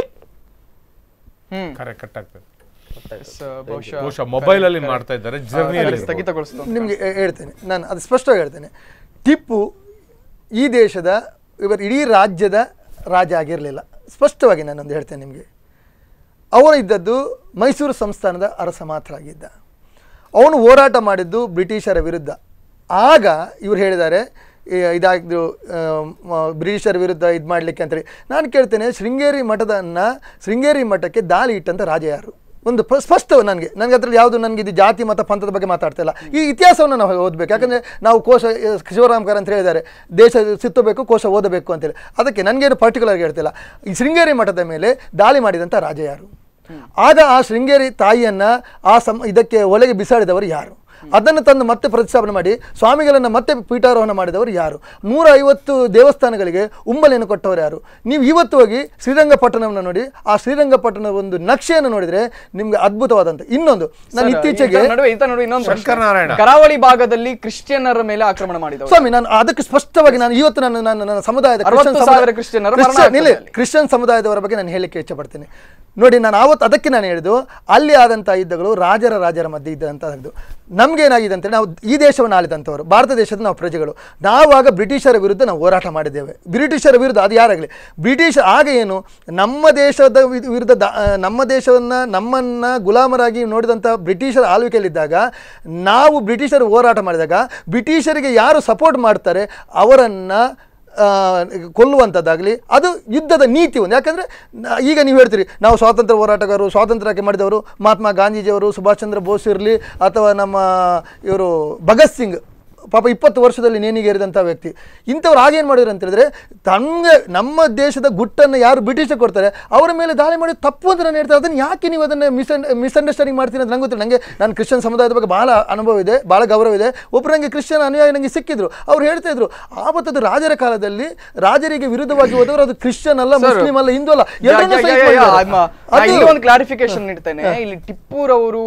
ಹ್ಮ್ ಕರೆ ಕಟ್ ಆಗ್ತದೆ ಎಸ್, ಬಹುಶಃ ಬಹುಶಃ ಮೊಬೈಲ್ ಅಲ್ಲಿ ಮಾಡ್ತಾ ಇದ್ದಾರೆ ಜರ್ನಿಯಲ್ಲಿ ಸ್ಥಗಿತಗೊಳಿಸ್ತು ನಿಮಗೆ ಹೇಳ್ತೇನೆ ನಾನು ಅದು ಸ್ಪಷ್ಟವಾಗಿ ಹೇಳ್ತೇನೆ ಟಿಪ್ಪು ಈ ದೇಶದ ಇವರ ಇಡೀ ರಾಜ್ಯದ ರಾಜ ಆಗಿರಲಿಲ್ಲ ಸ್ಪಷ್ಟವಾಗಿ ನಾನೊಂದು ಹೇಳ್ತೇನೆ ನಿಮಗೆ ಅವನು ಇದ್ದದ್ದು ಮೈಸೂರು ಸಂಸ್ಥಾನದ ಅರಸ ಮಾತ್ರ ಆಗಿದ್ದ ಅವನು ಹೋರಾಟ ಮಾಡಿದ್ದು ಬ್ರಿಟಿಷರ ವಿರುದ್ಧ ಆಗ ಇವ್ರು ಹೇಳಿದ್ದಾರೆ ಇದಾಗಿದ್ದು ಬ್ರಿಟಿಷರ ವಿರುದ್ಧ ಇದು ಮಾಡಲಿಕ್ಕೆ ಅಂತೇಳಿ ನಾನು ಕೇಳ್ತೇನೆ ಶೃಂಗೇರಿ ಮಠದನ್ನು ಶೃಂಗೇರಿ ಮಠಕ್ಕೆ ದಾಳಿ ಇಟ್ಟಂಥ ರಾಜ ಯಾರು ಒಂದು ಪ- ಸ್ಪಷ್ಟ ನನಗೆ ನನಗೆ ಅದ್ರಲ್ಲಿ ಯಾವುದು ನನಗೆ ಇದು ಜಾತಿ ಮತ ಪಂಥದ ಬಗ್ಗೆ ಮಾತಾಡ್ತಾ ಇಲ್ಲ ಈ ಇತಿಹಾಸವನ್ನು ನಾವು ಓದಬೇಕು ಯಾಕಂದರೆ ನಾವು ಕೋಶ ಆ, ಶಿವರಾಮ್ಕರ್ ಅಂತ ಹೇಳಿದ್ದಾರೆ ದೇಶ ಸುತ್ತಬೇಕು ಕೋಶ ಓದಬೇಕು ಅಂತೇಳಿ ಅದಕ್ಕೆ ನನಗೇನು ಪರ್ಟಿಕ್ಯುಲರ್ ಹೇಳ್ತಿಲ್ಲ ಈ ಶೃಂಗೇರಿ ಮಠದ ಮೇಲೆ ದಾಳಿ ಮಾಡಿದಂಥ ರಾಜ ಯಾರು ಆಗ ಆ ಶೃಂಗೇರಿ ತಾಯಿಯನ್ನ ಆ ಸಂ ಇದಕ್ಕೆ ಒಳಗೆ ಬಿಸಾಡಿದವರು ಯಾರು ಅದನ್ನು ತಂದು ಮತ್ತೆ ಪ್ರತಿಷ್ಠಾಪನೆ ಮಾಡಿ ಸ್ವಾಮಿಗಳನ್ನು ಮತ್ತೆ ಪೀಠಾರೋಹಣ ಮಾಡಿದವರು ಯಾರು ನೂರ ಐವತ್ತು ದೇವಸ್ಥಾನಗಳಿಗೆ ಉಂಬಲೆಯನ್ನು ಕೊಟ್ಟವರು ಯಾರು ನೀವು ಇವತ್ತು ಹೋಗಿ ಶ್ರೀರಂಗಪಟ್ಟಣವನ್ನು ನೋಡಿ ಆ ಶ್ರೀರಂಗಪಟ್ಟಣದ ಒಂದು ನಕ್ಷೆಯನ್ನು ನೋಡಿದ್ರೆ ನಿಮ್ಗೆ ಅದ್ಭುತವಾದಂತ ಇನ್ನೊಂದು ನಾನು ಇತ್ತೀಚೆಗೆ ಈತ ನಡುವೆ ಈತ ನಡುವೆ ಇನ್ನೊಂದು ಪ್ರಶ್ನೆ. ಶಂಕರನಾರಾಯಣ. ಕರಾವಳಿ ಭಾಗದಲ್ಲಿ ಕ್ರಿಶ್ಚಿಯನ್ನರ ಮೇಲೆ ಆಕ್ರಮಣ ಮಾಡಿದವರು ಸ್ವಾಮಿ ನಾನು ಅದಕ್ಕೆ ಸ್ಪಷ್ಟವಾಗಿ ನಾನು ಇವತ್ತು ನಾನು ನನ್ನ ನನ್ನ ಸಮುದಾಯದ ಅರವತ್ತು ಕ್ರಿಶ್ಚಿಯನ್ ಸಾವಿರ ಸಮುದಾಯ- ಕ್ರಿಶ್ಚಿಯನ್ನರು ಕ್ರಿಶ್ಚಿಯನ್- ಮರಣ ಇಲ್ಲಿ ಆಗ್ತದೆ ಕ್ರಿಶ್ಚಿಯನ್ ಸಮುದಾಯದವರ ಬಗ್ಗೆ ನಾನು ಹೇಳಲಿಕ್ಕೆ ಇಚ್ಛಪಡ್ತೇನೆ ನೋಡಿ ನಾನು ಆವತ್ತು ಅದಕ್ಕೆ ನಾನು ಹೇಳಿದ್ದು ಅಲ್ಲಿ ಆದಂಥ ಯುದ್ಧಗಳು ರಾಜರ ರಾಜರ ಮಧ್ಯೆ ಇದ್ದಂಥದ್ದು ನಮ್ಗೇನಾಗಿದೆ ಅಂತೇಳಿ ನಾವು ಈ ದೇಶವನ್ನು ಆಳಿದಂಥವರು ಭಾರತ ದೇಶದ ನಾವು ಪ್ರಜೆಗಳು ನಾವಾಗ ಬ್ರಿಟಿಷರ ವಿರುದ್ಧ ನಾವು ಹೋರಾಟ ಮಾಡಿದ್ದೇವೆ ಬ್ರಿಟಿಷರ ವಿರುದ್ಧ ಅದು ಯಾರಾಗಲಿ ಬ್ರಿಟಿಷ್ ಆಗ ಏನು ನಮ್ಮ ದೇಶದ ವಿ- ವಿರುದ್ಧ ದಾ- ಆ, ನಮ್ಮ ದೇಶವನ್ನು ನಮ್ಮನ್ನು ಗುಲಾಮರಾಗಿ ನೋಡಿದಂಥ ಬ್ರಿಟಿಷರ ಆಳ್ವಿಕೆಯಲ್ಲಿದ್ದಾಗ ನಾವು ಬ್ರಿಟಿಷರು ಹೋರಾಟ ಮಾಡಿದಾಗ ಬ್ರಿಟಿಷರಿಗೆ ಯಾರು ಸಪೋರ್ಟ್ ಮಾಡ್ತಾರೆ ಅವರನ್ನು ಕೊಲ್ಲುವಂಥದ್ದಾಗಲಿ ಅದು ಯುದ್ಧದ ನೀತಿ ಒಂದು ಯಾಕಂದರೆ ಈಗ ನೀವು ಹೇಳ್ತೀರಿ ನಾವು ಸ್ವಾತಂತ್ರ್ಯ ಹೋರಾಟಗಾರರು ಸ್ವಾತಂತ್ರ್ಯಕ್ಕೆ ಮಾಡಿದವರು ಮಹಾತ್ಮ ಗಾಂಧೀಜಿಯವರು ಸುಭಾಷ್ ಚಂದ್ರ ಬೋಸ್ ಇರಲಿ ಅಥವಾ ನಮ್ಮ ಇವರು ಭಗತ್ ಸಿಂಗ್ ಪಾಪ ಇಪ್ಪತ್ತು ವರ್ಷದಲ್ಲಿ ನೇಣಿಗೇರಿದಂಥ ವ್ಯಕ್ತಿ ಇಂಥವ್ರು ಆಗೇನು ಮಾಡಿದ್ರು ಅಂತ ಹೇಳಿದ್ರೆ ತನಗೆ ನಮ್ಮ ದೇಶದ ಗುಟ್ಟನ್ನು ಯಾರು ಬ್ರಿಟಿಷ್ ಕೊಡ್ತಾರೆ ಅವರ ಮೇಲೆ ದಾಳಿ ಮಾಡಿ ತಪ್ಪು ಅಂತ ನಾನು ಹೇಳ್ತಾರೆ ಅದನ್ನು ಯಾಕೆ ನೀವು ಅದನ್ನು ಮಿಸ್ ಮಿಸ್ಅಂಡರ್ಸ್ಟ್ಯಾಂಡಿಂಗ್ ಮಾಡ್ತೀನಿ ಅಂತ ನಂಗೆ ಗೊತ್ತಿಲ್ಲ ನನಗೆ ನಾನು ಕ್ರಿಶ್ಚಿಯನ್ ಸಮುದಾಯದ ಬಗ್ಗೆ ಭಾಳ ಅನುಭವ ಇದೆ ಭಾಳ ಗೌರವ ಇದೆ ಒಬ್ಬರು ನನಗೆ ಕ್ರಿಶ್ಚಿಯನ್ ಅನುಯಾಯಿ ನನಗೆ ಸಿಕ್ಕಿದ್ರು ಅವ್ರು ಹೇಳ್ತಾ ಇದ್ರು ಆವತ್ತದು ರಾಜರ ಕಾಲದಲ್ಲಿ ರಾಜರಿಗೆ ವಿರುದ್ಧವಾಗಿ ಹೋದವರು ಅದು ಕ್ರಿಶ್ಚಿಯನ್ ಅಲ್ಲ ಮುಸ್ಲಿಂ ಅಲ್ಲ ಹಿಂದೂ ಅಲ್ಲ ಎಲ್ಲರನ್ನೂ ಯಾ- ಯಾ- ಸಹಿತ ಯಾ- ಯಾ- ಮಾಡಿದ್ದಾರೆ. I'm, ಆ, ನಾ ಅದು- ಇಲ್ಲಿ ಒಂದು ಕ್ಲಾರಿಫಿಕೇಶನ್ ನೀಡ್ತೇನೆ ಇಲ್ಲಿ ಟಿಪ್ಪುರವರು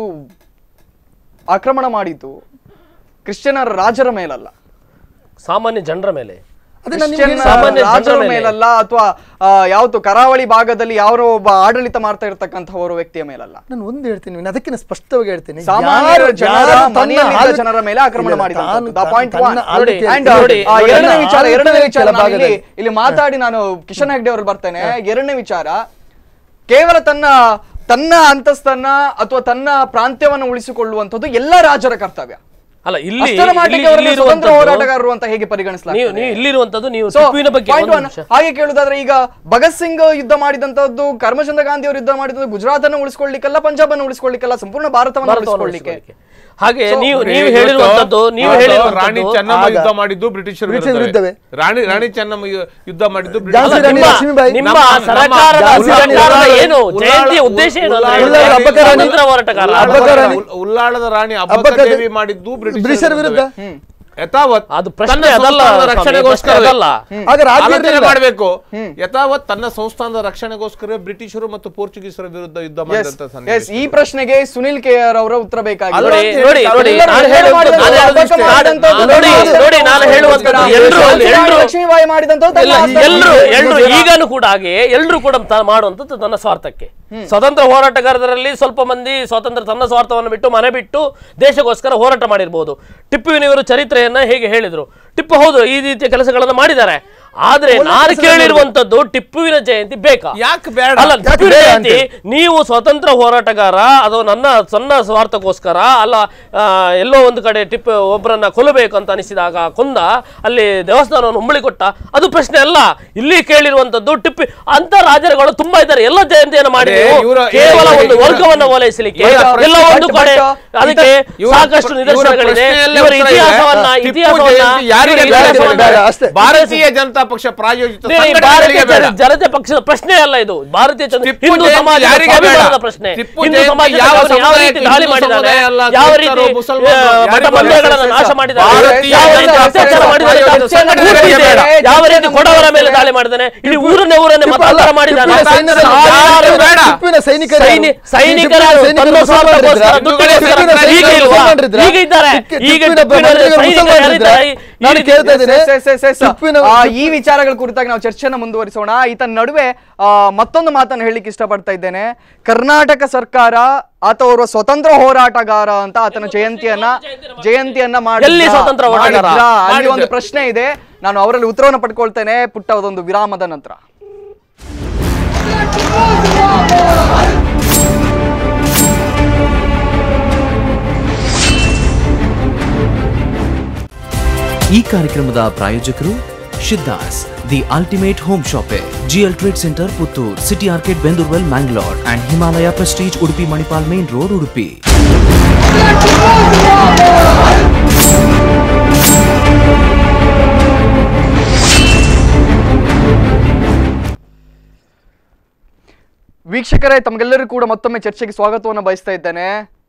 ಆಕ್ರಮಣ ಮಾಡಿದ್ದು ಕ್ರಿಶ್ಚಿಯನ್ನರ ರಾಜರ ಮೇಲಲ್ಲ ಸಾಮಾನ್ಯ ಜನರ ಮೇಲೆ ಅದೇ ನಾನು ನಿಮ್ಗೆ ಕ್ರಿಶ್ಚಿಯನ್ ಸಾಮಾನ್ಯ ಜನರ ರಾಜರ ಮೇಲೆ. ಮೇಲಲ್ಲ ಅಥವಾ ಯಾವತ್ತು ಕರಾವಳಿ ಭಾಗದಲ್ಲಿ ಯಾರೋ ಒಬ್ಬ ಆಡಳಿತ ಮಾಡ್ತಾ ಇರ್ತಕ್ಕಂಥವರು ವ್ಯಕ್ತಿಯ ಮೇಲಲ್ಲ ನಾನು ಒಂದು ಹೇಳ್ತೀನಿ ನಾನು ಅದಕ್ಕೆ ನಾನು ಸ್ಪಷ್ಟವಾಗಿ ಹೇಳ್ತೀನಿ ಸಾಮಾನ್ಯ ಯಾರು- ಜನರ ಯಾರು ತನ್ನ ಮನೆಯಲ್ಲಿದ್ದ ಆಳ್ವಿ- ಜನರ ಮೇಲೆ ಆಕ್ರಮಣ ಇಲ್ಲ, ಮಾಡಿದಂಥದ್ದು. ತಾನು- The point ತನ್ನ one. ಆಳ್ವಿಕೆ- And, ನೋಡಿ, ಆ, ನೋಡಿ, ಎರಡನೇ ನನ್ನ ವಿಚಾರ ಎರಡನೇ ಆಳ್ವಿಕೆ ವಿಚಾರ ನಾನು ಇಲ್ಲಿ ಭಾಗದಲ್ಲಿ. ಇಲ್ಲಿ ಮಾತಾಡಿ ನಾನು ಕಿಶನ್ ಹೆಗ್ಡೆ ಅವರು ಬರ್ತೇನೆ ಎರಡನೇ ವಿಚಾರ ಕೇವಲ ತನ್ನ ತನ್ನ ಅಂತಸ್ತನ್ನ ಅಥವಾ ತನ್ನ ಪ್ರಾಂತ್ಯವನ್ನು ಉಳಿಸಿಕೊಳ್ಳುವಂಥದ್ದು ಎಲ್ಲ ರಾಜರ ಕರ್ತವ್ಯ ಅಲ್ಲ ಇಲ್ಲಿ ಅಷ್ಟರ ಮಟ್ಟಿಗೆ ಇಲ್ಲಿ- ಅವರನ್ನ ಇಲ್ಲಿ ಸ್ವತಂತ್ರ ಇರುವಂತದ್ದು- ಹೋರಾಟಗಾರರು ಅಂತ ಹೇಗೆ ನೀವು ಪರಿಗಣಿಸಲಾಗ್ತದೆ ನೀವು ಇಲ್ಲಿರುವಂತದ್ದು ನೀವು So, ಟಿಪ್ಪುವಿನ ಬಗ್ಗೆ point ಒಂದು one, ನಿಮಿಷ. ಹಾಗೆ ಕೇಳುದಾದ್ರೆ ಈಗ ಭಗತ್ ಸಿಂಗ್ ಯುದ್ಧ ಮಾಡಿದಂತದ್ದು ಕರ್ಮಚಂದ್ರ ಗಾಂಧಿ ಅವರು ಯುದ್ಧ ಮಾಡಿದಂತ ಗುಜರಾತ್ ಅನ್ನು ಉಳಿಸ್ಕೊಳ್ಳಿಕ್ಕಲ್ಲ ಪಂಜಾಬ್ ಅನ್ನು ಉಳಿಸ್ಕೊಳ್ಳಿಕ್ಕಲ್ಲ ಸಂಪೂರ್ಣ ಭಾರತವನ್ನು ಭಾರತವನ್ನು ಉಳಿಸ್ಕೊಳ್ಳಿಕ್ಕೆ ಉಳಿಸ್ಕೊಳ್ಳಿಕ್ಕೆ. ಹಾಗೆ So, ನೀವು ನೋಡಿ, ನೀವು ಇವತ್ತು ಹೇಳಿರುವಂತದ್ದು ನೀವು ಇವತ್ತು ಹೇಳಿರುವಂತದ್ದು ರಾಣಿ ಚೆನ್ನಮ್ಮ ಆಗ ಯುದ್ಧ ಮಾಡಿದ್ದು ಬ್ರಿಟಿಷರ ಬ್ರಿಟಿಷರ ವಿರುದ್ಧವೇ. ವಿರುದ್ಧವೇ. ರಾಣಿ ರಾಣಿ ಚೆನ್ನಮ್ಮ ಯು- ಯುದ್ಧ ಮಾಡಿದ್ದು ಝಾನ್ಸಿ ಬ್ರಿಟಿಷರ ರಾಣಿ ವಿರುದ್ಧ. ಲಕ್ಷ್ಮೀಬಾಯಿ. ನಿಮ್ಮ ನಮ್ಮ- ಸರ್ಕಾರದ ನಮ್ಮ ಝಾನ್ಸಿ ರಾಣಿ ಸರ್ಕಾರದ ಉಲ್ಲಾಳ- ಏನು ಉಲ್ಲಾಳ- ಜಯಂತಿಯ ಉದ್ದೇಶ ಏನು ಅಂದ್ರೆ ಉಲ್ಲಾಳ- ಉಲ್ಲಾಳ ಹಬ್ಬಕ್ಕ ರಾಣಿ- ಸ್ವಾತಂತ್ರ್ಯ ಹೋರಾಟಗಾರ ಹಬ್ಬಕ್ಕ ರಾಣಿ- ಉಲ್- ಉಲ್ಲಾಳದ ರಾಣಿ ಅಬ್ಬಕ್ಕ ಅಬ್ಬಕ್ಕ ದೇ- ದೇವಿ ಮಾಡಿದ್ದು ಬ್ರಿಟಿಷರ ಬ್ರಿಟಿಷರ ವಿರುದ್ಧ. ವಿರುದ್ಧ ಯಥಾವತ್ ಅದು ಪ್ರಶ್ನೆ ತನ್ನ ಅದಲ್ಲ ಸಂಸ್ಥಾನದ ಸ್ವಾಮಿ, ರಕ್ಷಣೆಗೋಸ್ಕರ ಪ್ರಶ್ನೆ ಅದಲ್ಲ. ಆಗ ರಾಜ್ಯ ಆಲೋಚನೆ ಇರ್ಲಿಲ್ಲ. ಮಾಡಬೇಕು ಯಥಾವತ್ ತನ್ನ ಸಂಸ್ಥಾನದ ರಕ್ಷಣೆಗೋಸ್ಕರ ಬ್ರಿಟಿಷರು ಮತ್ತು ಪೋರ್ಚುಗೀಸರ ವಿರುದ್ಧ ಯುದ್ಧ ಎಸ್ ಮಾಡಿದಂತ ಎಸ್ ಸನ್ನಿವೇಶ ಈ ಪ್ರಶ್ನೆಗೆ ಸುನಿಲ್ ಕೆ ಆರ್ ಅವರ ಉತ್ತರ ಬೇಕಾಗಿದೆ ಅಲ್ಲ, ನೋಡಿ ಅಂತ ನೋಡಿ ಹೇಳಿ ನೋಡಿ ಎಲ್ಲರೂ ನಾನು ಹೇಳುವಂತದ್ದು ಮಾಡಿದಂಥದ್ದು, ನಾನು ಅಬ್ಬಕ್ಕ ಹೇಳುವಂತದ್ದು- ಮಾಡಿದಂಥದ್ದು, ನೋಡಿ ನೋಡಿ, ನೋಡಿ ನಾನು ಹೇಳುವಂತದ್ದು ಎಲ್ರು ಎಲ್ರು ಲಕ್ಷ್ಮೀಬಾಯಿ ಮಾಡಿದಂಥದ್ದು ಇಲ್ಲ, ತನ್ನ ಎಲ್ರು ಆಸ್ಥಾನ- ಎಲ್ರು ಈಗಲೂ ಕೂಡ ಹಾಗೆ ಎಲ್ರು ಕೂಡ ತ- ಮಾಡುವಂಥದ್ದು ತನ್ನ ಸ್ವಾರ್ಥಕ್ಕೆ ಸ್ವತಂತ್ರ ಹೋರಾಟಗಾರರಲ್ಲಿ ಸ್ವಲ್ಪ ಮಂದಿ ಸ್ವಾತಂತ್ರ್ಯ ತನ್ನ ಸ್ವಾರ್ಥವನ್ನು ಬಿಟ್ಟು ಮನೆ ಬಿಟ್ಟು ದೇಶಕ್ಕೋಸ್ಕರ ಹೋರಾಟ ಮಾಡಿರ್ಬೋದು ಟಿಪ್ಪುವಿನವರು ಚರಿತ್ರೆಯನ್ನ ಹೇಗೆ ಹೇಳಿದ್ರು ಟಿಪ್ಪು ಹೌದು ಈ ರೀತಿಯ ಕೆಲಸಗಳನ್ನು ಮಾಡಿದ್ದಾರೆ ಆದ್ರೆ ನಾನು ಕೇಳಿರುವಂತದ್ದು ಟಿಪ್ಪುವಿನ ಜಯಂತಿ ಬೇಕಾ ಯಾಕೆ ಬೇಡ ಅಲ್ಲ ಯಾಕೆ ಟಿಪ್ಪುವಿನ ಬೇಡ ಜಯಂತಿ ನೀವು ಸ್ವತಂತ್ರ ಹೋರಾಟಗಾರ ಅಥವಾ ನನ್ನ ಸಣ್ಣ ಸ್ವಾರ್ಥಕ್ಕೋಸ್ಕರ ಅಲ್ಲ ಆ, ಎಲ್ಲೋ ಒಂದು ಕಡೆ ಟಿಪ್ಪು ಒಬ್ಬರನ್ನ ಕೊಲ್ಲಬೇಕು ಅಂತ ಅನಿಸಿದಾಗ ಕೊಂದ ಅಲ್ಲಿ ದೇವಸ್ಥಾನವನ್ನು ಉಂಬಳಿ ಕೊಟ್ಟ ಅದು ಪ್ರಶ್ನೆ ಅಲ್ಲ ಇಲ್ಲಿ ಕೇಳಿರುವಂತದ್ದು ಟಿಪ್ಪು ಅಂತ ರಾಜರುಗಳು ತುಂಬಾ ಇದ್ದಾರೆ ಎಲ್ಲ ಜಯಂತಿಯನ್ನು ಮಾಡಿ ಅದೇ ನೀವು ಇವ್ರ- ಕೇವಲ ಇವ್ರ- ಒಂದು ಇವ್ರ- ವರ್ಗವನ್ನು ಓಲೈಸಲಿಕ್ಕೆ ಇವರ ಪ್ರಶ್ನೆ- ಎಲ್ಲ ಒಂದು ಬಟ್- ಕಡೆ ಬಟ್ ಅದಕ್ಕೆ ಇವರ- ಸಾಕಷ್ಟು ಇವರ ನಿದರ್ಶನಗಳಿದೆ ಪ್ರಶ್ನೆಯಲ್ಲೇ ಇವರ ಉತ್ತರ ಇದೆ. ಇತಿಹಾಸವನ್ನ ಟಿಪ್ಪು ಇತಿಹಾಸವನ್ನ ಜಯಂತಿ ಯಾರಿಗೆ ಇವರ ಬೇಡ? ಇತಿಹಾಸವನ್ನ- ಬೇಡ, ಅಷ್ಟೇ. ಭಾರತೀಯ ಜನತಾ ಪಕ್ಷ ಪ್ರಾಯೋಜಿತ ನೀವು ಈ ಸಂಘಟನೆಗಳಿಗೆ ಭಾರತೀಯ ಬೇಡ. ಜನ- ಜನತೆ ಪಕ್ಷದ ಪ್ರಶ್ನೆ ಅಲ್ಲ ಇದು ಭಾರತೀಯ ಜನ- ಟಿಪ್ಪು ಹಿಂದೂ ಜಯಂತಿ ಸಮಾಜದ ಯಾರಿಗೆ ಸ್ವಾಭಿಮಾನದ ಬೇಡ? ಪ್ರಶ್ನೆ ಟಿಪ್ಪು ಹಿಂದೂ ಜಯಂತಿ ಸಮಾಜದ ಯಾವ ಯಾವ ಸಮುದಾಯಕ್ಕೆ ರೀತಿ ದಾಳಿ ಹಿಂದೂ ಮಾಡಿದ್ದಾರೆ ಸಮುದಾಯ ಅಲ್ಲ, ಯಾವ ಕ್ರೈಸ್ತರು, ರೀತಿ ಮುಸಲ್ಮಾನರು, ಆ, ಯಾರಿಗೂ ಮಠ ಬೇಡ. ಮಂದಿರಗಳನ್ನು ನಾಶ ಮಾಡಿದ್ದಾರೆ ಭಾರತೀಯ ಯಾವ ರೀತಿ ಜನತಾ ಅತ್ಯಾಚಾರ ಪಕ್ಷ ಮಾಡಿದ್ದಾರೆ ಪ್ರಾಯೋಜಿತ ಪೂರ್ತಿ ಸಂಘಟನೆಗಳಿಗೆ ಇದೆ. ಬೇಡ. ಯಾವ ರೀತಿ ಕೊಡವರ ಮೇಲೆ ದಾಳಿ ಮಾಡಿದ್ದಾನೆ ಇಡೀ ಊರನ್ನೇ ಊರನ್ನೇ ಟಿಪ್ಪು ಮತಾಂತರ ಅಲ್ಲ, ಮಾಡಿದ್ದಾನೆ ಟಿಪ್ಪುವಿನ ಸೈನ್ಯದ ಸಾವಿರಾರು ಬೇಡ. ಟಿಪ್ಪುವಿನ ಸೈನಿಕರು ಸೈನಿ- ಯಾರು? ಸೈನಿಕರ ಟಿಪ್ಪುವಿನ ತನ್ನ ಸೈನಿಕರು ಸ್ವಾರ್ಥಕ್ಕೋಸ್ಕರ ಮುಸಲ್ಮಾನರಿದ್ರಾ? ದುಡ್ಡಿಗೋಸ್ಕರ ಟಿಪ್ಪುವಿನ ಈಗ ಸೈನಿಕರು ಇಲ್ವಾ? ಮುಸಲ್ಮಾನರಿದ್ರಾ? ಈಗ ಇದ್ದಾರೆ ಟಿಪ್ಪು- ಈಗ ಟಿಪ್ಪುವಿನ ಟಿಪ್ಪುವಿನ ಬಂಧುಗಳು ಸೈನಿಕರು ಮುಸಲ್ಮಾನರಿದ್ರಾ? ಯಾರಿದ್ದಾರೆ? ಈ ನಾನು ರೀತಿ- ಕೇಳ್ತಾ ಇದ್ದೇನೆ ಎಸ್, ಎಸ್, ಎಸ್, ಎಸ್. ಟಿಪ್ಪುವಿನ ಆ, ಈ ವಿಚಾರಗಳ ಕುರಿತಾಗಿ ನಾವು ಚರ್ಚೆನ ಮುಂದುವರಿಸೋಣ ಈತ ನಡುವೆ ಆ, ಮತ್ತೊಂದು ಮಾತನ್ನು ಹೇಳಲಿಕ್ಕೆ ಇಷ್ಟಪಡ್ತಾ ಇದ್ದೇನೆ ಕರ್ನಾಟಕ ಸರ್ಕಾರ ಆತ ಓರ್ವ ಸ್ವತಂತ್ರ ಹೋರಾಟಗಾರ ಅಂತ ಆತನ ಜಯಂತಿಯನ್ನ ಜಯಂತಿಯನ್ನ ಮಾಡಿದ್ರಾ? ಎಲ್ಲಿ ಸ್ವತಂತ್ರ ಹೋರಾಟಗಾರ? ಮಾಡಿದ್ರಾ? ಅಲ್ಲಿ ಮಾಡಿದ್ರು. ಒಂದು ಪ್ರಶ್ನೆ ಇದೆ ನಾನು ಅವರಲ್ಲಿ ಉತ್ತರವನ್ನು ಪಡ್ಕೊಳ್ತೇನೆ ಪುಟ್ಟ ಒಂದು ವಿರಾಮದ ನಂತರ ಈ ಕಾರ್ಯಕ್ರಮದ ಪ್ರಾಯೋಜಕರು ಶಿದ್ದಾಸ್ the ultimate home shoppe GL trade centre Puttur city ಆರ್ಕೆಟ್ Bendurwell Mangalore and Himalaya prestige Udupi Manipal main road Udupi ವೀಕ್ಷಕರೇ ತಮಗೆಲ್ಲರೂ ಕೂಡ ಮತ್ತೊಮ್ಮೆ ಚರ್ಚೆಗೆ ಸ್ವಾಗತವನ್ನು ಬಯಸ್ತಾ ಇದ್ದೇನೆ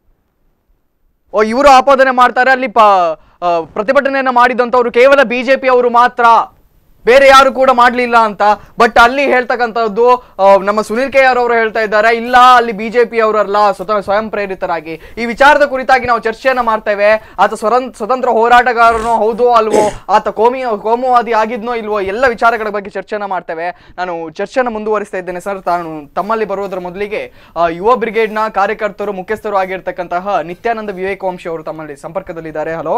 ಓ ಇವರು ಆಪಾದನೆ ಮಾಡ್ತಾರೆ ಅಲ್ಲಿ ಪ ಆ, ಪ್ರತಿಭಟನೆಯನ್ನ ಮಾಡಿದಂಥವ್ರು ಕೇವಲ ಬಿಜೆಪಿ ಅವರು ಮಾತ್ರ ಬೇರೆ ಯಾರು ಕೂಡ ಮಾಡ್ಲಿಲ್ಲ ಅಂತ ಬಟ್ ಅಲ್ಲಿ ಹೇಳ್ತಕ್ಕಂಥದ್ದು ಆ, ನಮ್ಮ ಸುನಿಲ್ ಕೆ ಆರ್ ಅವರು ಹೇಳ್ತಾ ಇದ್ದಾರೆ ಇಲ್ಲ ಅಲ್ಲಿ ಬಿಜೆಪಿ ಅವರಲ್ಲ ಸ್ವತಃ ಸ್ವಯಂ ಪ್ರೇರಿತರಾಗಿ ಈ ವಿಚಾರದ ಕುರಿತಾಗಿ ನಾವು ಚರ್ಚೆಯನ್ನ ಮಾಡ್ತೇವೆ ಆತ ಸ್ವರಂ ಸ್ವತಂತ್ರ ಹೋರಾಟಗಾರನೋ ಹೌದೋ ಅಲ್ವೋ ಆತ ಕೋಮಿ ಕೋಮುವಾದಿ ಆಗಿದ್ನೋ ಇಲ್ವೋ ಎಲ್ಲ ವಿಚಾರಗಳ ಬಗ್ಗೆ ಚರ್ಚೆನ ಮಾಡ್ತೇವೆ ನಾನು ಚರ್ಚೆನ ಮುಂದುವರಿಸ್ತಾ ಇದ್ದೇನೆ ಸರ್ ತಾನು ತಮ್ಮಲ್ಲಿ ಬರುವುದರ ಮೊದಲಿಗೆ ಆ, ಯುವ ಬ್ರಿಗೇಡ್ನ ಕಾರ್ಯಕರ್ತರು ಮುಖ್ಯಸ್ಥರು ಆಗಿರ್ತಕ್ಕಂತಹ ನಿತ್ಯಾನಂದ ವಿವೇಕವಂಶಿ ಅವರು ತಮ್ಮಲ್ಲಿ ಸಂಪರ್ಕದಲ್ಲಿದ್ದಾರೆ ಹಲೋ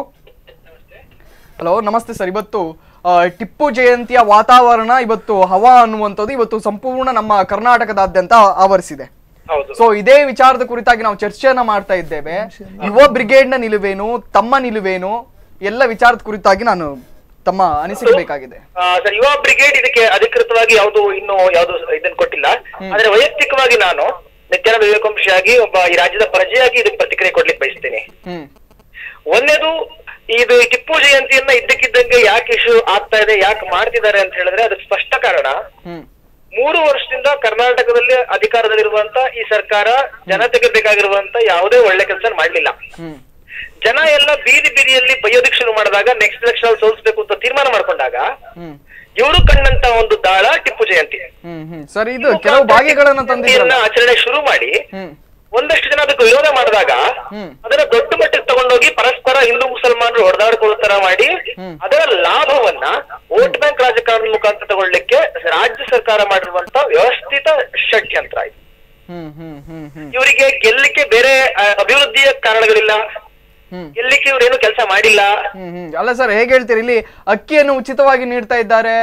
ಹಲೋ ನಮಸ್ತೆ ಸರ್ ಇವತ್ತು ಆ, ಟಿಪ್ಪು ಜಯಂತಿಯ ವಾತಾವರಣ ಇವತ್ತು ಹವಾ ಅನ್ನುವಂಥದ್ದು ಇವತ್ತು ಸಂಪೂರ್ಣ ನಮ್ಮ ಕರ್ನಾಟಕದಾದ್ಯಂತ ಆವರಿಸಿದೆ ಹೌದು ಸೊ ಇದೇ ವಿಚಾರದ ಕುರಿತಾಗಿ ನಾವು ಚರ್ಚೆಯನ್ನ ಮಾಡ್ತಾ ಇದ್ದೇವೆ ಯುವ ಬ್ರಿಗೇಡ್ನ ನಿಲುವೇನು ತಮ್ಮ ನಿಲುವೇನು ಎಲ್ಲ ವಿಚಾರದ ಕುರಿತಾಗಿ ನಾನು ತಮ್ಮ ಅನಿಸಿಕೆ ಬೇಕಾಗಿದೆ ಆ, ಸರ್ ಯುವ ಬ್ರಿಗೇಡ್ ಇದಕ್ಕೆ ಅಧಿಕೃತವಾಗಿ ಯಾವುದು ಇನ್ನು ಯಾವುದು ಇದನ್ನ ಕೊಟ್ಟಿಲ್ಲ ಆದ್ರೆ ವೈಯಕ್ತಿಕವಾಗಿ ನಾನು ನಿತ್ಯಾನಂದ ವಿವೇಕವಂಶಿಯಾಗಿ ಒಬ್ಬ ಈ ರಾಜ್ಯದ ಪ್ರಜೆಯಾಗಿ ಇದಕ್ಕೆ ಪ್ರತಿಕ್ರಿಯೆ ಕೊಡ್ಲಿಕ್ಕೆ ಬಯಸ್ತೇನೆ ಹ್ಮ್ ಒಂದೇದು ಇದು ಈ ಟಿಪ್ಪು ಜಯಂತಿಯನ್ನ ಇದ್ದಕ್ಕಿದ್ದಂಗೆ ಯಾಕೆ ಇಶ್ಯೂ ಆಗ್ತಾ ಇದೆ ಯಾಕೆ ಮಾಡ್ತಿದ್ದಾರೆ ಅಂತ ಹೇಳಿದ್ರೆ ಅದಕ್ಕೆ ಸ್ಪಷ್ಟ ಕಾರಣ ಹ್ಮ್ ಮೂರು ವರ್ಷದಿಂದ ಕರ್ನಾಟಕದಲ್ಲಿ ಅಧಿಕಾರದಲ್ಲಿರುವಂತ ಈ ಸರ್ಕಾರ ಜನತೆಗೆ ಬೇಕಾಗಿರುವಂತ ಯಾವುದೇ ಒಳ್ಳೆ ಕೆಲಸ ಮಾಡ್ಲಿಲ್ಲ ಹ್ಮ್ ಜನ ಎಲ್ಲ ಬೀದಿ ಬೀದಿಯಲ್ಲಿ ಬೈಯೋದಿಕ್ ಶುರು ಮಾಡಿದಾಗ ನೆಕ್ಸ್ಟ್ ಎಲೆಕ್ಷನ್ ಅಲ್ಲಿ ಸೋಲಿಸಬೇಕು ಅಂತ ತೀರ್ಮಾನ ಮಾಡ್ಕೊಂಡಾಗ ಹ್ಮ್ ಇವರು ಕಂಡಂತ ಒಂದು ದಾಳ ಟಿಪ್ಪು ಜಯಂತಿ ಹ್ಮ್ ಹ್ಮ್ ಸರ್ ಇದು ಕೆಲವು ಭಾಗ್ಯಗಳನ್ನ ತಂದಿದ್ರಲ್ಲ ಜಯಂತಿಯನ್ನ ಆಚರಣೆ ಶುರು ಮಾಡಿ ಹ್ಮ್ ಒಂದಷ್ಟು ಜನ ಅದಕ್ಕೆ ವಿರೋಧ ಮಾಡಿದಾಗ ಹ್ಮ್. ಅದನ್ನ ದೊಡ್ಡ ಮಟ್ಟಕ್ಕೆ ತಗೊಂಡೋಗಿ ಪರಸ್ಪರ ಹಿಂದೂ ಮುಸಲ್ಮಾನರು ಹೊಡೆದಾಡ್ಕೊಳ್ಳೋ ತರ ಮಾಡಿ ಅದರ ಲಾಭವನ್ನ ವೋಟ್ ಬ್ಯಾಂಕ್ ರಾಜಕಾರಣದ ಮುಖಾಂತರ ತಗೊಳ್ಳಿಕ್ಕೆ ರಾಜ್ಯ ಸರ್ಕಾರ ಮಾಡಿರುವಂತ ವ್ಯವಸ್ಥಿತ ಷಡ್ಯಂತ್ರ ಇದು ಹ್ಮ್ ಹ್ಮ್ ಹ್ಮ್ ಹ್ಮ್ ಇವರಿಗೆ ಗೆಲ್ಲಿಕ್ಕೆ ಬೇರೆ ಆ, ಅಭಿವೃದ್ಧಿಯ ಕಾರಣಗಳಿಲ್ಲ ಹ್ಮ್. ಗೆಲ್ಲಿಕ್ಕೆ ಇವ್ರೇನು ಕೆಲಸ ಮಾಡಿಲ್ಲ ಹ್ಮ್ ಹ್ಮ್ ಅಲ್ಲ ಸರ್ ಹೇಗೆ ಹೇಳ್ತೀರಿ ಇಲ್ಲಿ ಅಕ್ಕಿಯನ್ನು ಉಚಿತವಾಗಿ ನೀಡ್ತಾ ಇದ್ದಾರೆ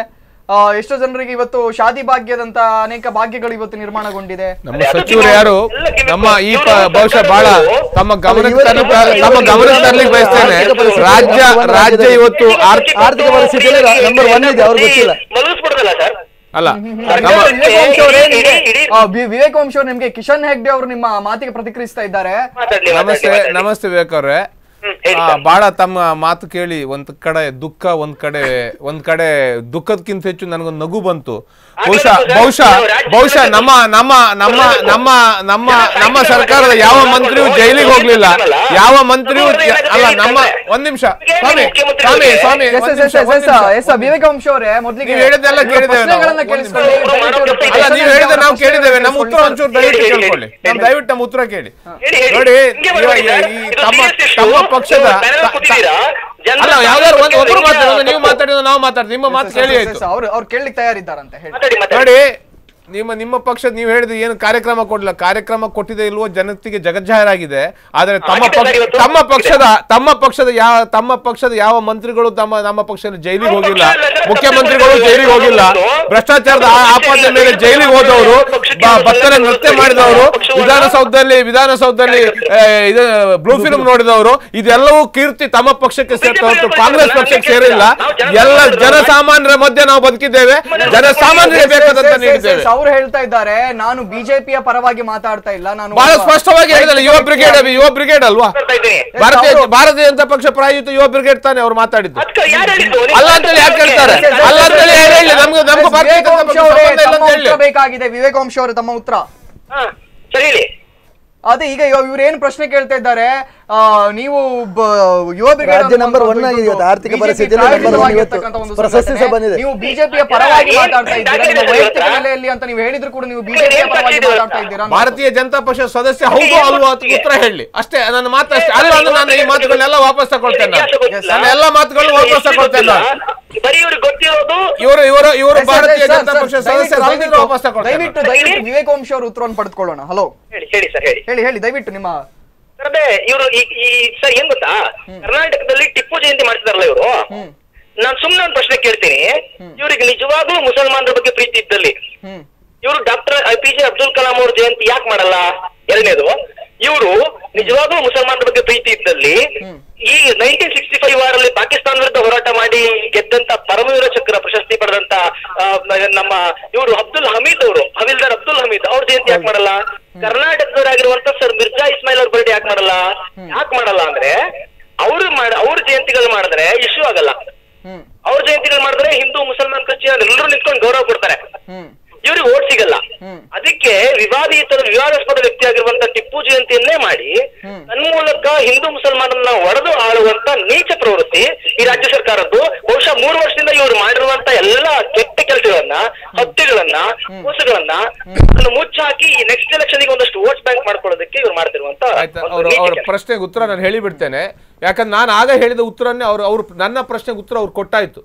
ಆ, ಎಷ್ಟೋ ಜನರಿಗೆ ಇವತ್ತು ಶಾದಿ ಭಾಗ್ಯದಂತ ಅನೇಕ ಭಾಗ್ಯಗಳು ಇವತ್ತು ನಿರ್ಮಾಣಗೊಂಡಿದೆ ನಮ್ಮ ಅದೇ ಅದು ಸಚಿವರು ನೀವು ಯಾರು ಎಲ್ಲ ಗಿಮಿಕ್ಕು. ನಮ್ಮ ಈ ಇವ್ರು ಪ- ಬಹುಶಃ ಬಹಳ ತಮ್ಮ ಗಮನಕ್ಕೆ ಇವತ್ತು ತರಲಿಕ್ಕೆ ಇವತ್ತು ನಮ್ಮ ಗಮನಕ್ಕೆ ತರಲಿಕ್ಕೆ ಬಯಸ್ತೇನೆ ಆರ್ಥಿಕ ಪರಿಸ್ಥಿತಿ ರಾಜ್ಯ ಒಂದು ರಾಜ್ಯ ರಾಜ್ಯದಲ್ಲಿ ಇವತ್ತು ಆರ್- ಆರ್ಥಿಕ ಪರಿಸ್ಥಿತಿಯಲ್ಲಿ ನಂಬರ್ ಒನ್ ಇದೆ ಅವ್ರಿಗೆ ಗೊತ್ತಿಲ್ಲ ಮಲಗಿಸ್ಬಿಡೋದಲ್ಲ ಸರ್ ಅಲ್ಲ ವಿವೇಕ್ ನಮ್ಮ ವಂಶ ಅವರೇ ಇಡೀ- ನಿಮ್ಗೆ- ಇಡೀ- ಆ, ವಿ- ವಿವೇಕ್ ವಂಶ ಅವ್ರು ನಿಮ್ಗೆ ಕಿಶನ್ ಹೆಗ್ಡೆ ಅವರು ನಿಮ್ಮ ಮಾತಿಗೆ ಪ್ರತಿಕ್ರಿಯಿಸ್ತಾ ಇದ್ದಾರೆ ಮಾತಾಡ್ಲಿ ನಮಸ್ತೆ ಮಾತಾಡ್ಲಿ, ಮಾತಾಡ್ಲಿ. ನಮಸ್ತೆ ವಿವೇಕ್ ಅವ್ರೆ ಹ್ಮ್, ಹೇಳಿ ಆ, ಸರ್. ಬಹಳ ತಮ್ಮ ಮಾತು ಕೇಳಿ ಒಂದ್ ಕಡೆ ದುಃಖ ಒಂದ್ ಕಡೆ ಒಂದ್ ಕಡೆ ದುಃಖದಕ್ಕಿಂತ ಹೆಚ್ಚು ನನಗೊಂದು ನಗು ಬಂತು ಬಹುಶಃ ಆಗಿರ್ಬೋದು ಸರ್. ಬಹುಶಃ ನಾವು ರಾಜ್ಯದ ಬಹುಶಃ ಸರ್ಕಾರ- ನಮ್ಮ ನಮ್ಮ ನಮ್ಮ ನಮ್ಮ ನಮ್ಮ ನಮ್ಮ ಸರ್ಕಾರದ ಯಾವ ಮಂತ್ರಿಯೂ ಜೈಲಿಗೆ ಹೋಗ್ಲಿಲ್ಲ ಯಾವ ಮಂತ್ರಿಯೂ ಜ- ಅಲ್ಲ ನಮ್ಮ ಒಂದ್ ನಿಮಿಷ ಸ್ವಾಮಿ ಸ್ವಾಮಿ ಸ್ವಾಮಿ ಎಸ್ ಒಂದ್ ಎಸ್ ನಿಮಿಷ, ಎಸ್ ಒಂದ್ ಎಸ್ ನಿಮಿಷ. ಎಸ್ ವಿವೇಕ್ ವಂಶ ಅವರೇ ಮೊದಲಿಗೆ ನೀವು ಹೇಳಿದ್ದೆಲ್ಲ ಕೇಳಿದ್ದೇವೆ ನಾವು. ಪ್ರಶ್ನೆಗಳನ್ನ ಒಂದ್ ಕೇಳಿಸ್ಕೊಳ್ಳಿ ನಿಮಿಷ. ದಯವಿಟ್ಟು ಅಲ್ಲ, ಕಿಶನ್ ಅಲ್ಲ ನೀವು ಹೆಗ್ಡೆ ಹೇಳಿದ ಅವರ ನಾವು ಕೇಳಿದ್ದೇವೆ ನಮ್ಮ ಉತ್ತರ ಪ್ರಶ್ನೆಗಳನ್ನ ಒಂಚೂರು ಹೇಳಿ, ದಯವಿಟ್ಟು ಹೇಳಿ, ಕೇಳ್ಕೊಳ್ಳಿ ಹೇಳಿ. ನಮ್ ದಯವಿಟ್ಟು ನಮ್ಮ ಉತ್ತರ ಕೇಳಿ ಹೇಳಿ, ಹೇಳಿ. ನೋಡಿ ಹಿಂಗೆ ಇವ- ಬರ್ಬೇಡಿ ಈ- ಸರ್. ಈ ಇದು ತಮ್ಮ serious issue. ತಮ್ಮ ಪಕ್ಷದ ನೀವು panel ಕೂತಿದ್ದೀರಾ? ಜನರ ಅಲ್ಲ ಯಾವ್ದಾದ್ರು ಒಂದು ಒಬ್ರು ಸಾಮಾನ್ಯ ಮಾತಾಡೋದು ನೀವು ತಪ್ಪು. ಮಾತಾಡಿದ್ರೆ ನಾವು ಮಾತಾಡ್ತೀವಿ ನಿಮ್ಮ ಮಾತು ಕೇಳಿ ಆಯ್ತು ಅವ್ರು ಅವ್ರು ಕೇಳಲಿಕ್ಕೆ ತಯಾರಿದ್ದಾರಂತೆ ಹೇಳಿ ಮಾತಾಡಿ ಮಾತಾಡಿ ನೋಡಿ ನಿಮ್ಮ ನಿಮ್ಮ ಪಕ್ಷ ನೀವು ಹೇಳಿದ್ರೆ ಏನು ಕಾರ್ಯಕ್ರಮ ಕೊಡಲಿಲ್ಲ ಕಾರ್ಯಕ್ರಮ ಕೊಟ್ಟಿದೆ ಇಲ್ವೋ ಜನತೆಗೆ ಜಗಜ್ಜಾಹೀರಾಗಿದೆ ಆದರೆ ತಮ್ಮ ಆಗಿದೆ ಪಕ್ಷ ಸರ್ ಇವತ್ತು. ತಮ್ಮ ಪಕ್ಷದ ತಮ್ಮ ಪಕ್ಷದ ಯಾವ ತಮ್ಮ ಪಕ್ಷದ ಯಾವ ಮಂತ್ರಿಗಳು ತಮ್ಮ ನಮ್ಮ ಪಕ್ಷದಲ್ಲಿ ಜೈಲಿಗೆ ನಮ್ಮ ಹೋಗಿಲ್ಲ ಪಕ್ಷ ಅಲ್ಲ, ಮುಖ್ಯಮಂತ್ರಿಗಳು ಪಕ್ಷ ಜೈಲಿಗೆ ಹೋಗಿಲ್ಲ ಪಕ್ಷ ಭ್ರಷ್ಟಾಚಾರದ ಆ- ಪಕ್ಷ ಆಪಾದನೆ ಇಲ್ಲ, ಮೇಲೆ ಪಕ್ಷ ಜೈಲಿಗೆ ಇಲ್ಲ, ಹೋದವರು ಪಕ್ಷಕ್ಕೆ ಬ- ಇಲ್ಲ, ಭತ್ತನೆ ಪಕ್ಷ ನೃತ್ಯ ಇಲ್ಲ, ಮಾಡಿದವರು ಪಕ್ಷವನ್ನ- ವಿಧಾನಸೌಧದಲ್ಲಿ ವಿಧಾನಸೌಧದಲ್ಲಿ ಆ, ಇದು ಬ್ಲೂ ಫಿಲ್ಮ್ ನೋಡಿದವರು ಇದೆಲ್ಲವೂ ಕೀರ್ತಿ ತಮ್ಮ ಪಕ್ಷಕ್ಕೆ ಸೇರ್ತಾ ಹೊರತು ಕಾಂಗ್ರೆಸ್ ಪಕ್ಷಕ್ಕೆ ಸೇರಿಲ್ಲ ಎಲ್ಲ ಜನಸಾಮಾನ್ಯರ ಮಧ್ಯೆ ನಾವು ಬದುಕಿದ್ದೇವೆ ಜನಸಾಮಾನ್ಯರಿಗೆ ಬೇಕಾದಂತ ನೀಡಿದ್ದೇವೆ ಅವ್ರು ಹೇಳ್ತಾ ಇದ್ದಾರೆ ನಾನು ಬಿಜೆಪಿಯ ಪರವಾಗಿ ಮಾತಾಡ್ತಾ ಇಲ್ಲ ನಾನು ಬಹಳ ಒಬ್ಬ ಸ್ಪಷ್ಟವಾಗಿ ಹೇಳಿದಲ್ಲ ಯುವ ಬ್ರಿಗೇಡ್ ಅದು ಯುವ ಬ್ರಿಗೇಡ್ ಅಲ್ವಾ ಮಾತಾಡ್ತಾ ಇದ್ದೀನಿ. ಭಾರತೀಯ ಅವರು- ಭಾರತೀಯ ಜನತಾ ಪಕ್ಷ ಪ್ರಾಯೋಜಿತ ಯುವ ಬ್ರಿಗೇಡ್ ತಾನೆ ಅವ್ರು ಮಾತಾಡಿದ್ದು ಅದ್ಕ ಯಾರು ಹೇಳಿದ್ದು? ನೀವು ಅಲ್ಲ ಅಂತೇಳಿ ಯಾಕೆ ಹೇಳ್ತಾರೆ ಅಲ್ಲ ಅಂತೇಳಿ ಯಾರು ಹೇಳಿ ನಮ್ಗೆ ನಮ್ಗೆ ಭಾರತೀಯ ವಿವೇಕ್ ಜನತಾ ವಂಶ ಪಕ್ಷ ಅವರೇ ಸಂಬಂಧ ಇಲ್ಲ ತಮ್ಮ ಅಂತ ಹೇಳಿ ಉತ್ತರ ಬೇಕಾಗಿದೆ ವಿವೇಕ್ ವಂಶ ಅವರೇ ತಮ್ಮ ಉತ್ತರ ಹಾ, ಸರಿ ಹೇಳಿ ಅದೇ ಈಗ ಇವ್ರು ಏನ್ ಪ್ರಶ್ನೆ ಕೇಳ್ತಾ ಇದ್ದಾರೆ ಆ, ನೀವು ಬ- ಯುವ ಬ್ರಿಗೇಡ್ ರಾಜ್ಯ number one ಅನ್ನುವಂಥದ್ದು ಆಗಿದೆ ಇವತ್ತು. ಆರ್ಥಿಕ BJP ಪರಿಸ್ಥಿತಿಯಲ್ಲಿ number one ಇವತ್ತು. ಪ್ರಾಯೋಜಿತವಾಗಿರ್ತಕ್ಕಂಥ ಒಂದು ಪ್ರಶಸ್ತಿ ಸಹ ಸಂಘಟನೆ. ಬಂದಿದೆ. ನೀವು ಬಿಜೆಪಿಯ ಪರವಾಗಿ ಏನ್- ಮಾತಾಡ್ತಾ ಇದ್ದೀರಾ ನಿಮ್ಮ ಏನ್ ವೈಯಕ್ತಿಕ ಗೊತ್ತಾ? ನೆಲೆಯಲ್ಲಿ ಅಂತ ನೀವು ಹೇಳಿದ್ರು ಕೂಡ ನೀವು ಬಿಜೆಪಿಯ ಏನ್ ಪರವಾಗಿ ಗೊತ್ತಿದೆ ಮಾತಾಡ್ತಾ ಇದ್ದೀರಾ ಅನ್ನೋದು. ಭಾರತೀಯ ಜನತಾ ಪಕ್ಷ ಸದಸ್ಯ ಹೌದು ಅಲ್ವೋ ಅಂತ ಉತ್ತರ ಹೇಳಿ ಅಷ್ಟೇ ನನ್ನ ಮಾತು ಅಷ್ಟೇ ಅಲ್ಲ ಅಂದ್ರೆ ನಾನು ಈ ಮಾತುಗಳನ್ನೆಲ್ಲ ವಾಪಸ್ ತಗೊಳ್ತೇನೆ ನಾನು. ನನ್ನ ಎಲ್ಲ ಮಾತುಗಳನ್ನು ವಾಪಸ್ ತಗೊಳ್ತೇನೆ ನಾನು ಬರೀ ಇವ್ರಿಗೆ ಗೊತ್ತಿರೋದು ಇವರು ಇವರು ಇವರು ಸರ್, ಭಾರತೀಯ ಸರ್, ಜನತಾ ಸರ್, ಪಕ್ಷ ದಯವಿಟ್ಟು- ಸದಸ್ಯ ದಯವಿಟ್ಟು- ವಾಪಸ್ ತಗೊಳ್ತೇನೆ ದಯವಿಟ್ಟು ದಯವಿಟ್ಟು ವಿವೇಕ್ ವಂಶ ಅವ್ರ ಉತ್ತರವನ್ನು ಪಡೆದುಕೊಳ್ಳೋಣ ಹಲೋ ಹೇಳಿ ಹೇಳಿ ಸರ್ ಹೇಳಿ ಹೇಳಿ ಹೇಳಿ ದಯವಿಟ್ಟು ನಿಮ್ಮ ಸರ್ ಅದೇ ಇವರು ಈ ಈ ಸರ್ ಏನ್ ಗೊತ್ತಾ ಕರ್ನಾಟಕದಲ್ಲಿ ಟಿಪ್ಪು ಜಯಂತಿ ಮಾಡ್ತಿದಾರಲ್ಲ ಇವರು ಹ್ಮ್ ನಾನ್ ಸುಮ್ನೆ ಒಂದು ಪ್ರಶ್ನೆ ಕೇಳ್ತೀನಿ ಇವ್ರಿಗೆ ನಿಜವಾಗ್ಲೂ ಮುಸಲ್ಮಾನರ ಬಗ್ಗೆ ಪ್ರೀತಿ ಇದ್ದಲ್ಲಿ ಹ್ಮ್ ಇವರು doctor P J Abdul Kalam ಅವ್ರ ಜಯಂತಿ ಯಾಕೆ ಮಾಡಲ್ಲ ಎರಡನೇದು ಇವರು ನಿಜವಾಗ್ಲೂ ಮುಸಲ್ಮಾನರ ಬಗ್ಗೆ ಪ್ರೀತಿ ಇದ್ದಲ್ಲಿ ಈ ನೈನ್ಟೀನ್ ಸಿಕ್ಸ್ಟಿ ಫೈವ್ ವಾರಲ್ಲಿ ಪಾಕಿಸ್ತಾನ ವಿರುದ್ಧ ಹೋರಾಟ ಮಾಡಿ ಗೆದ್ದಂತ ಪರಮವೀರ ಚಕ್ರ ಪ್ರಶಸ್ತಿ ಪಡೆದಂತ ಆ, ನಮ್ಮ ಇವರು ಅಬ್ದುಲ್ ಹಮೀದ್ ಅವರು ಹವಿಲ್ದಾರ್ ಅಬ್ದುಲ್ ಹಮೀದ್ ಅವ್ರ ಜಯಂತಿ ಯಾಕೆ ಮಾಡಲ್ಲ ಕರ್ನಾಟಕದವರಾಗಿರುವಂತ ಸರ್ ಮಿರ್ಜಾ ಇಸ್ಮಾಯಿಲ್ ಅವ್ರ ಬರ್ಡೇ ಯಾಕೆ ಮಾಡಲ್ಲ ಯಾಕೆ ಮಾಡಲ್ಲ ಅಂದ್ರೆ ಅವ್ರು ಮಾಡ ಅವ್ರ ಜಯಂತಿಗಳು ಮಾಡಿದ್ರೆ ಇಶ್ಯೂ ಆಗಲ್ಲ ಹ್ಮ್ ಅವ್ರ ಜಯಂತಿಗಳು ಮಾಡಿದ್ರೆ ಹಿಂದೂ ಮುಸಲ್ಮಾನ್ ಕ್ರಿಶ್ಚಿಯನ್ ಎಲ್ಲರೂ ನಿಂತ್ಕೊಂಡು ಗೌರವ ಕೊಡ್ತಾರೆ ಹ್ಮ್ ಇವ್ರಿಗೆ ಓಟ್ ಸಿಗಲ್ಲ ಹ್ಮ್. ಅದಕ್ಕೆ ವಿವಾದಿತರ ವಿವಾದಾಸ್ಪದ ವ್ಯಕ್ತಿ ಆಗಿರುವಂತ ಟಿಪ್ಪು ಜಯಂತಿಯನ್ನೇ ಮಾಡಿ ಹ್ಮ್. ತನ್ಮೂಲಕ ಹಿಂದೂ ಮುಸಲ್ಮಾನರನ್ನ ಒಡೆದು ಆಳುವಂತ ನೀಚ ಪ್ರವೃತ್ತಿ ಈ ರಾಜ್ಯ ಸರ್ಕಾರದ್ದು ಬಹುಶಃ ಮೂರು ವರ್ಷದಿಂದ ಇವರು ಮಾಡಿರುವಂತ ಎಲ್ಲಾ ಕೆಟ್ಟ ಕೆಲಸಗಳನ್ನ ಹತ್ಯೆಗಳನ್ನ ಮೋಸಗಳನ್ನ ಅದನ್ನ ಮುಚ್ಚಾಕಿ ಈ ನೆಕ್ಸ್ಟ್ ಎಲೆಕ್ಷನ್ ಒಂದಷ್ಟು ವೋಟ್ ಬ್ಯಾಂಕ್ ಮಾಡ್ಕೊಳ್ಳೋದಕ್ಕೆ ಇವ್ರು ಮಾಡ್ತಿರುವಂತ ಆಯ್ತಾ ಒಂದು ಅವ್ರ ನೀಚ ಅವ್ರ ಕೆಲ್ಸ. ಪ್ರಶ್ನೆಗೆ ಉತ್ತರ ನಾನು ಹೇಳಿಬಿಡ್ತೇನೆ ಯಾಕಂದ್ರೆ ನಾನು ಆಗ ಹೇಳಿದ ಉತ್ತರನ್ನೇ ಅವರು ಅವರು ನನ್ನ ಪ್ರಶ್ನೆಗೆ ಉತ್ತರ ಅವ್ರು ಕೊಟ್ಟಾಯ್ತು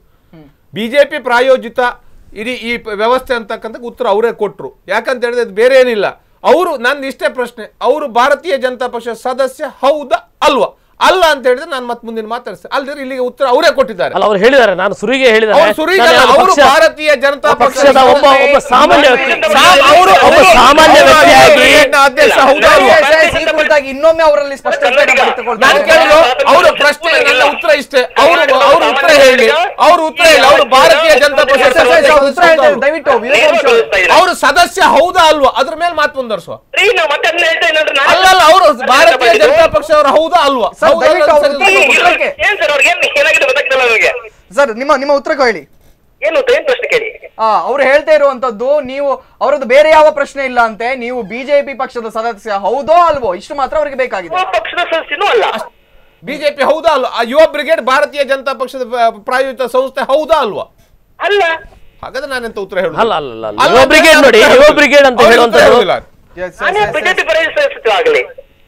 ಬಿಜೆಪಿ ಪ್ರಾಯೋಜಿತ ಇಡೀ ಈ ಪ- ವ್ಯವಸ್ಥೆ ಅಂತಕ್ಕಂಥ ಉತ್ತರ ಅವರೇ ಕೊಟ್ರು ಯಾಕಂತ ಹೇಳಿದ್ರೆ ಅದು ಬೇರೆ ಏನಿಲ್ಲ ಅವರು ನನ್ನ ಇಷ್ಟೇ ಪ್ರಶ್ನೆ ಅವರು ಭಾರತೀಯ ಜನತಾ ಪಕ್ಷ ಸದಸ್ಯ ಹೌದಾ ಅಲ್ವಾ ಅಲ್ಲ ಅಂತ ಹೇಳಿದ್ರೆ ನಾನು ಮತ್ತೆ ಮುಂದಿನ ಮಾತಾಡ್ತೇನೆ ಅಲ್ದಿದ್ರೆ ಇಲ್ಲಿಗೆ ಉತ್ತರ ಅವರೇ ಕೊಟ್ಟಿದ್ದಾರೆ ಅಲ್ಲ ಅವ್ರು ಹೇಳಿದ್ದಾರೆ ನಾನು ಸುರಿಗೆ ಹೇಳಿದ್ದಾರೆ ಅವರು ಸುರೀಗ ನಾನು ಯಾವ್ದು ಅವರು ಪಕ್ಷ- ಭಾರತೀಯ ಜನತಾ ಪಕ್ಷದ ಒಬ್ಬ ಒಬ್ಬ ಸಾಮಾನ್ಯ ವ್ಯಕ್ತಿ ಸಾ- ಅವರು ಒಬ್ಬ ಸಾಮಾನ್ಯ ವ್ಯಕ್ತಿಯಾಗಿ ಅಧ್ಯಕ್ಷ ಹೌದಾ ಅಲ್ವಾ ಈ ಕುರಿತಾಗಿ ಇನ್ನೊಮ್ಮೆ ಅವರಲ್ಲಿ ಸ್ಪಷ್ಟತೆ ನಾನು ಕೇಳಿದ್ರು ಅವರ ಪ್ರಶ್ನೆ ನನ್ನ ಉತ್ತರ ಇಷ್ಟೇ ಅವರು ಅವರು ಉತ್ತರ ಹೇಳಿ ಅವರು ಉತ್ತರ ಹೇಳಿ ಅವರು ಭಾರತೀಯ ಜನತಾ ಪಕ್ಷ ಸದಸ್ಯ ಉತ್ತರ ಹೇಳ್ತಾರೆ ದಯವಿಟ್ಟು ವಿವೇಕ್ ವಂಶ ಅವರೇ. ಅವರು ಸದಸ್ಯ ಹೌದಾ ಅಲ್ವಾ ಅದ್ರ ಮೇಲೆ ಮಾತು ಮುಂದುವರ್ಸುವ ರೀ ನಾವು ಮತ್ತೆ ಅದನ್ನ ಹೇಳ್ತಾ ಇದ್ದೀನಂದ್ರೆ ನಾನು- ಅಲ್ಲಲ್ಲ ಅವರು ಭಾರತೀಯ ಜನತಾ ಪಕ್ಷ ಅವರು ಹೌದಾ ಅಲ್ವಾ ಸರ್, ಹೌದಾ ದಯವಿಟ್ಟು ಅಲ್ವಾ ಅವ್ರ ಅಂತ ಉತ್ತರ ಹೇಳಿ. ಉತ್ತರಕ್ಕೆ. ಏನ್ ಸರ್ ಅವ್ರಿಗೆ ಏನ್ ಏನಾಗಿದೆ ಗೊತ್ತಾಗ್ತಿಲ್ಲ ನನಗೆ ಸರ್ ನಿಮ್ಮ ನಿಮ್ಮ ಉತ್ತರ ಹೇಳಿ ಏನು ಅಂತ ಏನ್ ಪ್ರಶ್ನೆ ಕೇಳಿ ಆ ಅವ್ರು ಹೇಳ್ತಾ ಇರುವಂತದ್ದು ನೀವು ಅವರದ್ದು ಬೇರೆ ಯಾವ ಪ್ರಶ್ನೆ ಇಲ್ಲ ಅಂತೆ ನೀವು ಬಿಜೆಪಿ ಪಕ್ಷದ ಸದಸ್ಯ ಹೌದೋ ಅಲ್ವೋ ಇಷ್ಟು ಮಾತ್ರ ಅವರಿಗೆ ಬೇಕಾಗಿದೆ ಯಾವ ಪಕ್ಷದ ಸದಸ್ಯನೂ ಅಲ್ಲ ಬಿಜೆಪಿ ಹೌದಾ ಅಲ್ವಾ ಆ ಯುವ ಬ್ರಿಗೇಡ್ ಭಾರತೀಯ ಜನತಾ ಪಕ್ಷದ ಪ್ರ- ಪ್ರಾಯೋಜಿತ ಸಂಸ್ಥೆ ಹೌದಾ ಅಲ್ವಾ ಅಲ್ಲ ಹಾಗಾದ್ರೆ ನಾನೆಂತ ಉತ್ತರ ಹೇಳುದು ಅಲ್ಲ ಅಲ್ಲ ಅಲ್ಲ ಅಲ್ಲ ಯುವ ಅಂದ್ರೆ ಬ್ರಿಗೇಡ್ ನಾನು ನೋಡಿ ಉತ್ತರ ಯುವ ಹೇಳುದಿಲ್ಲ. ಬ್ರಿಗೇಡ್ ಅಂತ ಅವ್ರಿಗೆ ಉತ್ತರ ಹೇಳುವಂತದ್ದು ಹೇಳುದಿಲ್ಲ. Yes, yes, ನಾನೇ yes, yes. ಬಿಜೆಪಿ ಪರಿಸ್ಥಿತಿ ಆಗಲಿ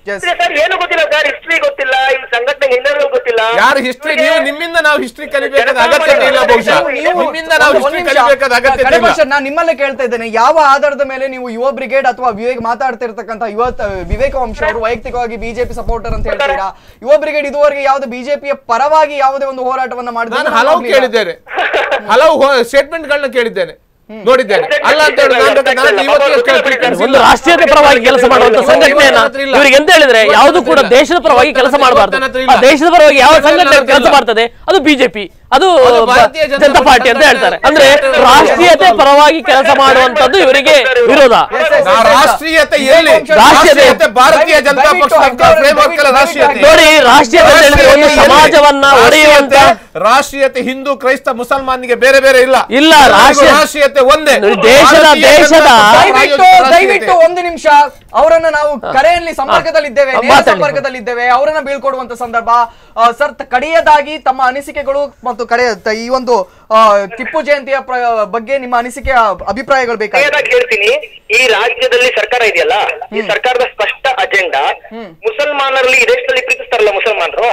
Yes. ಸರ್ ಏನು ಗೊತ್ತಿಲ್ಲ ಸರ್ ಹಿಸ್ಟ್ರಿ ಗೊತ್ತಿಲ್ಲ ಈ ಸಂಘಟನೆ ಹಿನ್ನೆಲೆ ಗೊತ್ತಿಲ್ಲ ಯಾರು ಹಿಸ್ಟ್ರಿ ನೀವು ನಿಮ್ಮಿಂದ ನಾವು ಹಿಸ್ಟ್ರಿ ಕಲಿಬೇಕಾದ ಅಗತ್ಯತೆ ಇಲ್ಲ ಬಹುಶಃ ನೀವು- ನಿಮ್ಮಿಂದ ನಾವು ಒಂದು ಹಿಸ್ಟ್ರಿ ನಿಮಿಷ. ಕಲಿಬೇಕಾದ ಅಗತ್ಯತೆ ಕಡೆ ಇಲ್ಲ ಭಾಷೆ, ನಾನು ನಿಮ್ಮಲ್ಲೇ ಕೇಳ್ತಾ ಇದ್ದೇನೆ ಯಾವ ಆಧಾರದ ಮೇಲೆ ನೀವು ಯುವ ಬ್ರಿಗೇಡ್ ಅಥವಾ ವಿವೇಕ್ ಮಾತಾಡ್ತಿರ್ತಕ್ಕಂಥ ಯುವ ವಿವೇಕ ವಂಶ ಅವರು ವೈಯಕ್ತಿಕವಾಗಿ ಬಿಜೆಪಿ ಸಪೋರ್ಟರ್ ಅಂತ ಹೇಳ್ತೀರಾ ಯುವ ಬ್ರಿಗೇಡ್ ಇದುವರೆಗೆ ಯಾವುದೇ ಬಿಜೆಪಿಯ ಪರವಾಗಿ ಯಾವುದೇ ಒಂದು ಹೋರಾಟವನ್ನ ಮಾಡಿದ್ರೆ ನಾನು ಹಲವು ಕೇಳಿದ್ದೇನೆ ಹಲವು ಸ್ಟೇಟ್ಮೆಂಟ್ ಗಳನ್ನ ಕೇಳಿದ್ದೇನೆ ನೋಡಿದ್ದೇನೆ ಅಲ್ಲ ಅಂತ ಹೇಳಿ ನಾನು ಬೇಕಾದ್ರೆ ನಾನು ಇವತ್ತಿಗೆ ಕೇಳ್ತೀನಿ. ಒಂದು ರಾಷ್ಟ್ರೀಯತೆ ಪರವಾಗಿ ಕೆಲಸ ಮಾಡುವಂತ ಸಂಘಟನೆಯನ್ನ ಇವ್ರಿಗೆ ಎಂತ ಹೇಳಿದ್ರೆ ಯಾವುದು ಕೂಡ ದೇಶದ ಪರವಾಗಿ ಕೆಲಸ ಮಾಡಬಾರ್ದು ಆ ದೇಶದ ಪರವಾಗಿ ಯಾವ ಸಂಘಟನೆ ಕೆಲಸ ಮಾಡ್ತದೆ ಅದು ಬಿಜೆಪಿ ಅದು ಅದು ಭಾರತೀಯ ಜನತಾ ಜನತಾ ಪಾರ್ಟಿ ಅಂತ ಹೇಳ್ತಾರೆ ಅಂದ್ರೆ ರಾಷ್ಟ್ರೀಯತೆ ಪರವಾಗಿ ಕೆಲಸ ಮಾಡುವಂತದ್ದು ಇವರಿಗೆ ವಿರೋಧ ನಾ ರಾಷ್ಟ್ರೀಯತೆ ಎಲ್ಲಿ ರಾಷ್ಟ್ರೀಯತೆ- ರಾಷ್ಟ್ರೀಯತೆ ಭಾರತೀಯ ಜನತಾ ದಯವಿಟ್ಟು ಪಕ್ಷ ದಯವಿಟ್ಟು ಫ್ರೇಮ್ವರ್ಕ್ ಅಲ್ಲ ರಾಷ್ಟ್ರೀಯತೆ ನೋಡಿ ರಾಷ್ಟ್ರೀಯತೆ ಅಂತ ಹೇಳಿದ್ರೆ ಒಂದು ರಾಷ್ಟ್ರೀಯತೆ ಸಮಾಜವನ್ನ ಎಲ್ಲಿ? ಒಡೆಯುವಂತ ರಾಷ್ಟ್ರೀಯತೆ- ರಾಷ್ಟ್ರೀಯತೆ ಹಿಂದೂ ಕ್ರೈಸ್ತ ಮುಸಲ್ಮಾನಿಗೆ ಬೇರೆ ಬೇರೆ ಇಲ್ಲ ಇಲ್ಲ, ಎಲ್ಲರಿಗೂ ರಾಷ್ಟ್ರೀಯ- ರಾಷ್ಟ್ರೀಯತೆ ಒಂದೇ ದೇಶದ- ಭಾರತೀಯ ದೇಶದ- ಜನತಾ ಪಕ್ಷ ದಯವಿಟ್ಟು ರಾಷ್ಟ್ರೀಯತೆ. ದಯವಿಟ್ಟು ಒಂದು ನಿಮಿಷ ಅವರನ್ನ ನಾವು ಕರೆಯಲ್ಲಿ ಸಂಪರ್ಕದಲ್ಲಿದ್ದೇವೆ ಹಾ, ನೇರ ಮಾತಾಡಿ. ಸಂಪರ್ಕದಲ್ಲಿದ್ದೇವೆ ಅವರನ್ನ ಬೀಳ್ಕೊಡುವಂತ ಸಂದರ್ಭ ಆ, ಸರ್ ತ- ಕಡೆಯದಾಗಿ ತಮ್ಮ ಅನಿಸಿಕೆಗಳು ಮತ್ತು ಕಡೆಯ ತ- ಈ ಒಂದು ಆ, ಟಿಪ್ಪು ಜಯಂತಿಯ ಪ್ರ- ಬಗ್ಗೆ ನಿಮ್ಮ ಅನಿಸಿಕೆಯ ಅಭಿಪ್ರಾಯಗಳು ಬೇಕಾಗಿದೆ ಕೊನೆಯದಾಗಿ ಹೇಳ್ತೀನಿ ಈ ರಾಜ್ಯದಲ್ಲಿ ಸರ್ಕಾರ ಇದೆಯಲ್ಲ ಈ ಸರ್ಕಾರದ ಸ್ಪಷ್ಟ ಅಜೆಂಡಾ ಮುಸಲ್ಮಾನರಲ್ಲಿ ಈ ದೇಶದಲ್ಲಿ ಪ್ರೀತಿಸ್ತಾರಲ್ಲ ಮುಸಲ್ಮಾನರು